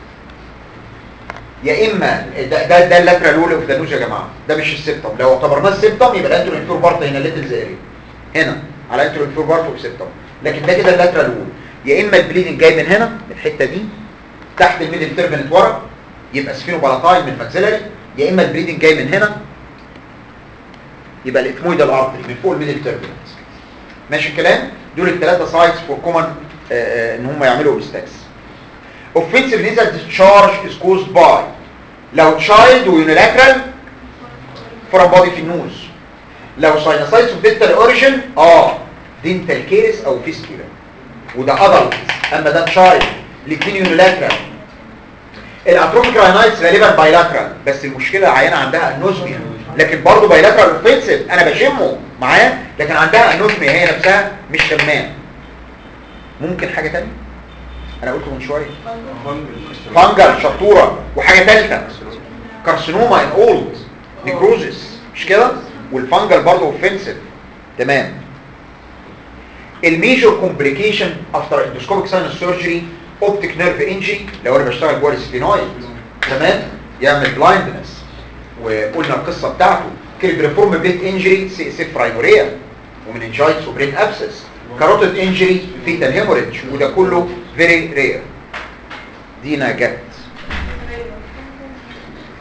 يا اما ده ده, ده اللاترال وول اوف ذا نوز يا جماعه ده مش السبتم لو اعتبرناه السبتم يبقى الانترو انفيرو بارت هنا ليتل اريا هنا على الانترو انفيرو بارت اوف سبتم لكن ده كده اللاترال وول يا اما البليدنج جاي من هنا من الحته دي تحت الميدل تيربنت ورا يبقى سفينو بالاتاين من الماكسيلاري يا اما البليدنج جاي من هنا يبقى الاثمويدال ارتري من فوق الميدل تيربنت ماشي الكلام دول الثلاثه سايتس فور كومن ان هم يعملوا اوبستاكس offensive nasal discharge is caused by لو child ويونيلاترال from body في النوز لو sinusitis of dental origin اه dental caries او fistula وده adult اما ده child الاثنين يونيلاترال الاتروفيك راينايتس غالبا بايلاترال بس المشكله عيانه عندها انوزميا لكن برضه بايلاترال اوفنسيف انا بشمه معاه لكن عندها انوزميا هي نفسها مش شمام ممكن حاجه ثانيه انا قلته من شويه فانجل شطوره وحاجه ثالثه كارسينوما ان اولد نيكروزس مش كده والفانجل برضه اوفنسيف تمام الميجور كومبليكيشن افتر اندوسكوبيك ساينس سيرجري اوبتيك نيرف انجري لو انا بشتغل جوه السفينويد تمام يعمل بلايندنس وقلنا القصه بتاعته كيلبريفورم بليت انجري سي اس اف راينوريا ومننجايتس وبرين ابسس كاروتيد انجري فيتال هيموريدج وده كله فيري رير دينا جت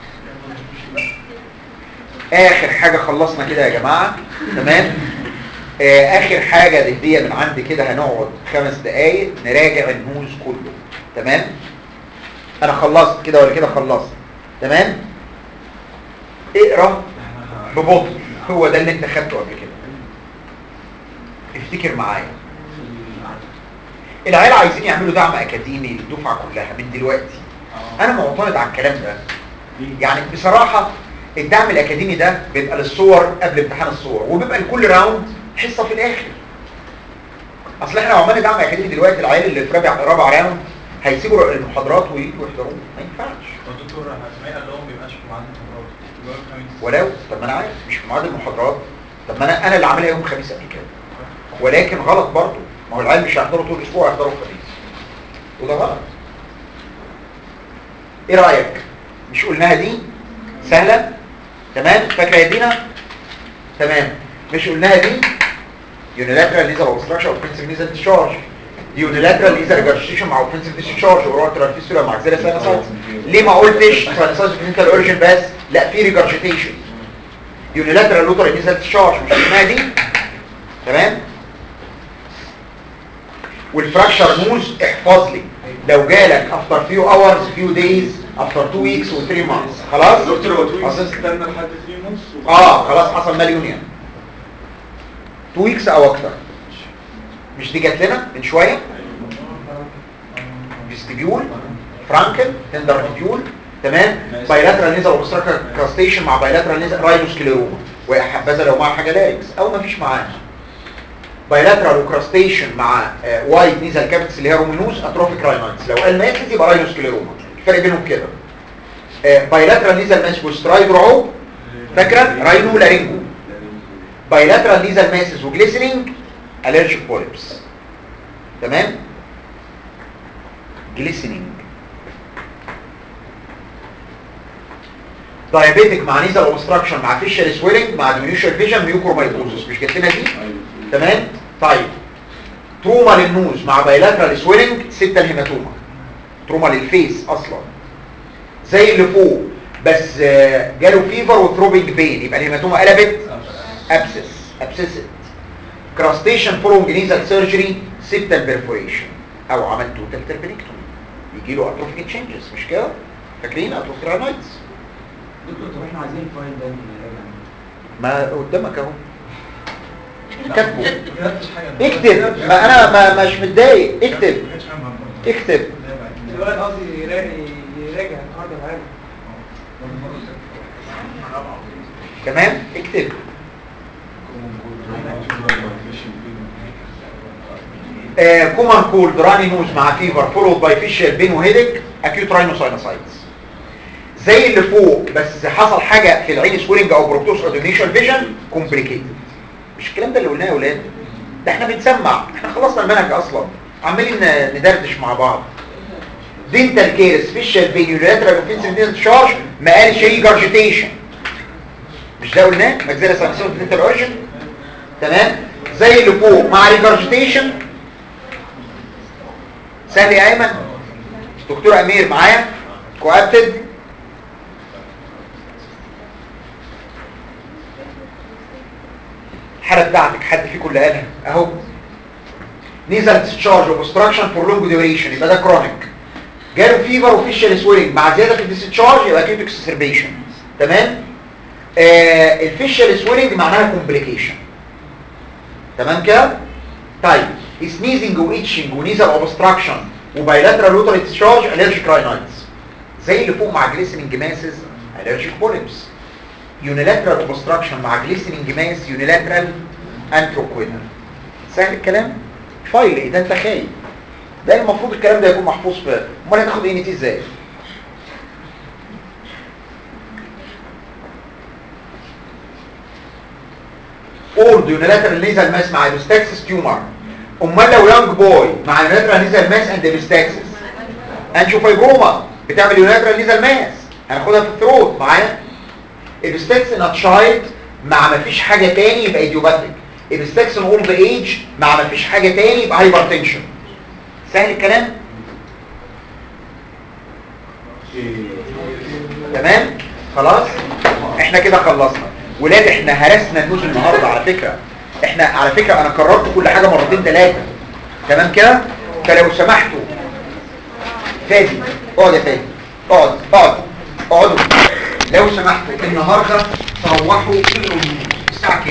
اخر حاجه خلصنا كده يا جماعه تمام آه اخر حاجة دهدية من عندي كده هنقعد خمس دقايق نراجع النوز كله تمام انا خلصت كده ولا كده خلصت تمام اقرا ببطء هو ده اللي انت خدته قبل كده افتكر معايا العيال عايزين يعملوا دعم اكاديمي للدفعه كلها من دلوقتي انا معترض على الكلام ده يعني بصراحه الدعم الاكاديمي ده بيبقى للصور قبل امتحان الصور وبيبقى لكل راوند حصه في الاخر اصل احنا لو عملنا دعم اكاديمي دلوقتي العيال اللي في رابع رابع راوند هيسيبوا المحاضرات وييجوا يحضروه ما ينفعش الدكتور اسماء قال لهم بيبقاش في ميعاد المحاضرات يبقى الخميس ولو طب ما انا عارف مش في ميعاد المحاضرات طب ما انا انا اللي عاملها يوم الخميس قبل كده ولكن غلط برضه ما هو العيال مش هيحضروا طول الاسبوع هيحضروا الخميس وده غلط ايه رايك مش قلناها دي سهله تمام فاكره يا دينا تمام مش قلناها دي يونيلاترال ليزر اوبستراكشن اوفنسيف ليزر ديشارج يونيلاترال ليزر ريجرشيشن مع اوفنسيف ديشارج اورال فيستولا مع اكزيلا ساينوسايتس ليه ما قلتش ساينوسايتس بنتال اوريجن بس لا في ريجرشيتيشن يونيلاترال لوتر ليزر ديشارج مش قلناها دي تمام والفراكشر نوز احفظ لي لو جالك افتر فيو اورز فيو دايز افتر 2 ويكس و 3 مانثs خلاص دكتور هو تو أصل- استنى لحد 3 ونص اه خلاص حصل مال يونيون 2 ويكس او اكتر مش دي جات لنا من شويه فيستيبيول فرانكل تندر فيستيبيول تمام بايلاترال نيزل اوبستراكتر كاستيشن مع بايلاترال نيزل راينوسكليروما وحبذا لو معاه حاجه لاركس او ما فيش معاه بايلاترال وكراستيشن مع وايت نيزل كابتس اللي هي رومينوس اتروفيك راينايتس لو قال ماسس يبقى راينوسكليروما الفرق بينهم كده بايلاترال نيزل ماسس وسترايدرو فاكره راينو لارينجو بايلاترال نيزل ماسس وجليسرينج الرجيك بوليبس تمام جليسرينج دايابيتك مع نيزل اوبستراكشن مع فيشال سويلنج مع ديميوشن فيجن ميوكرومايكوزس مش جات لنا دي تمام طيب تروما للنوز مع بايلاترال سويلنج ستة الهيماتوما تروما للفيس اصلا زي اللي فوق بس آه، جاله فيفر وثروبنج بين يبقى الهيماتوما قلبت ابسس ابسست كراستيشن فولونج نيزل سيرجري سيبتال بيرفوريشن او عمل توتال تربينكتومي يجي له اتروفيك تشينجز مش كده فاكرين اتروفيك راينايتس دكتور طب احنا عايزين الفايل ده نراجع ما قدامك اهو كاتبه ما كتبتش حاجه اكتب ما انا ما مش متضايق اكتب ما كانش فاهم برضه. اكتب الولد قصدي يراجع يراجع النهارده معانا تمام اكتب كومان كولد راني نوز مع فيفر فولود باي فيشال بين وهيدك اكيوت راينوساينوسايتس زي اللي فوق بس حصل حاجه في العين سويلنج او بروكتوس او ديميشن فيجن كومبليكيتد مش الكلام ده اللي قلناه يا ولاد ده احنا بنسمع احنا خلصنا المنهج اصلا عمالين ندردش مع بعض دينتال كيرس فيشال بين يونيلاترال اوفنسيف شارج ما قالش ريجارجيتيشن مش ده قلناه مجزله سانسيون دينتال اوريجن تمام زي اللي فوق مع ريجارجيتيشن سهل يا ايمن دكتور امير معايا كوابتد الحاله بتاعتك حد فيكم اللي قالها اهو نيزل ديسشارج اوبستراكشن فور لونج ديوريشن يبقى ده كرونيك جاله فيفر وفيشال سويلنج مع زياده في الديسشارج يبقى اكيوت اكسسربيشن تمام آه الفيشال سويلنج معناها كومبليكيشن تمام كده طيب سنيزنج وإيتشنج ونيزل اوبستراكشن وبايلاترال لوتر ديسشارج الرجيك راينايتس زي اللي فوق مع جليسننج ماسز الرجيك بوليبس يونيلاترال اوبستراكشن مع جليسننج ماس يونيلاترال انتروكوينال سهل الكلام فايل ايه ده انت خايف ده المفروض الكلام ده يكون محفوظ في امال هتاخد ان تي ازاي اورد يونيلاترال نيزل ماس مع ايبستاكسس تيومر امال لو يانج بوي مع يونيلاترال نيزل ماس اند ايبستاكسس انشوفايبروما بتعمل يونيلاترال نيزل ماس هناخدها في الثروت معايا ايبستاكسن اتشايلد مع ما فيش حاجه تاني يبقى ايديوباتيك ايبستاكسن اولد ايج مع ما فيش حاجه تاني يبقى هايبرتنشن سهل الكلام تمام خلاص احنا كده خلصنا ولاد احنا هرسنا النوز النهارده على فكره احنا على فكرة انا كررت كل حاجة مرتين ثلاثة تمام كده فلو سمحتوا فادي اقعد يا فادي اقعد اقعد اقعدوا لو سمحتوا النهارده تروحوا الساعة كام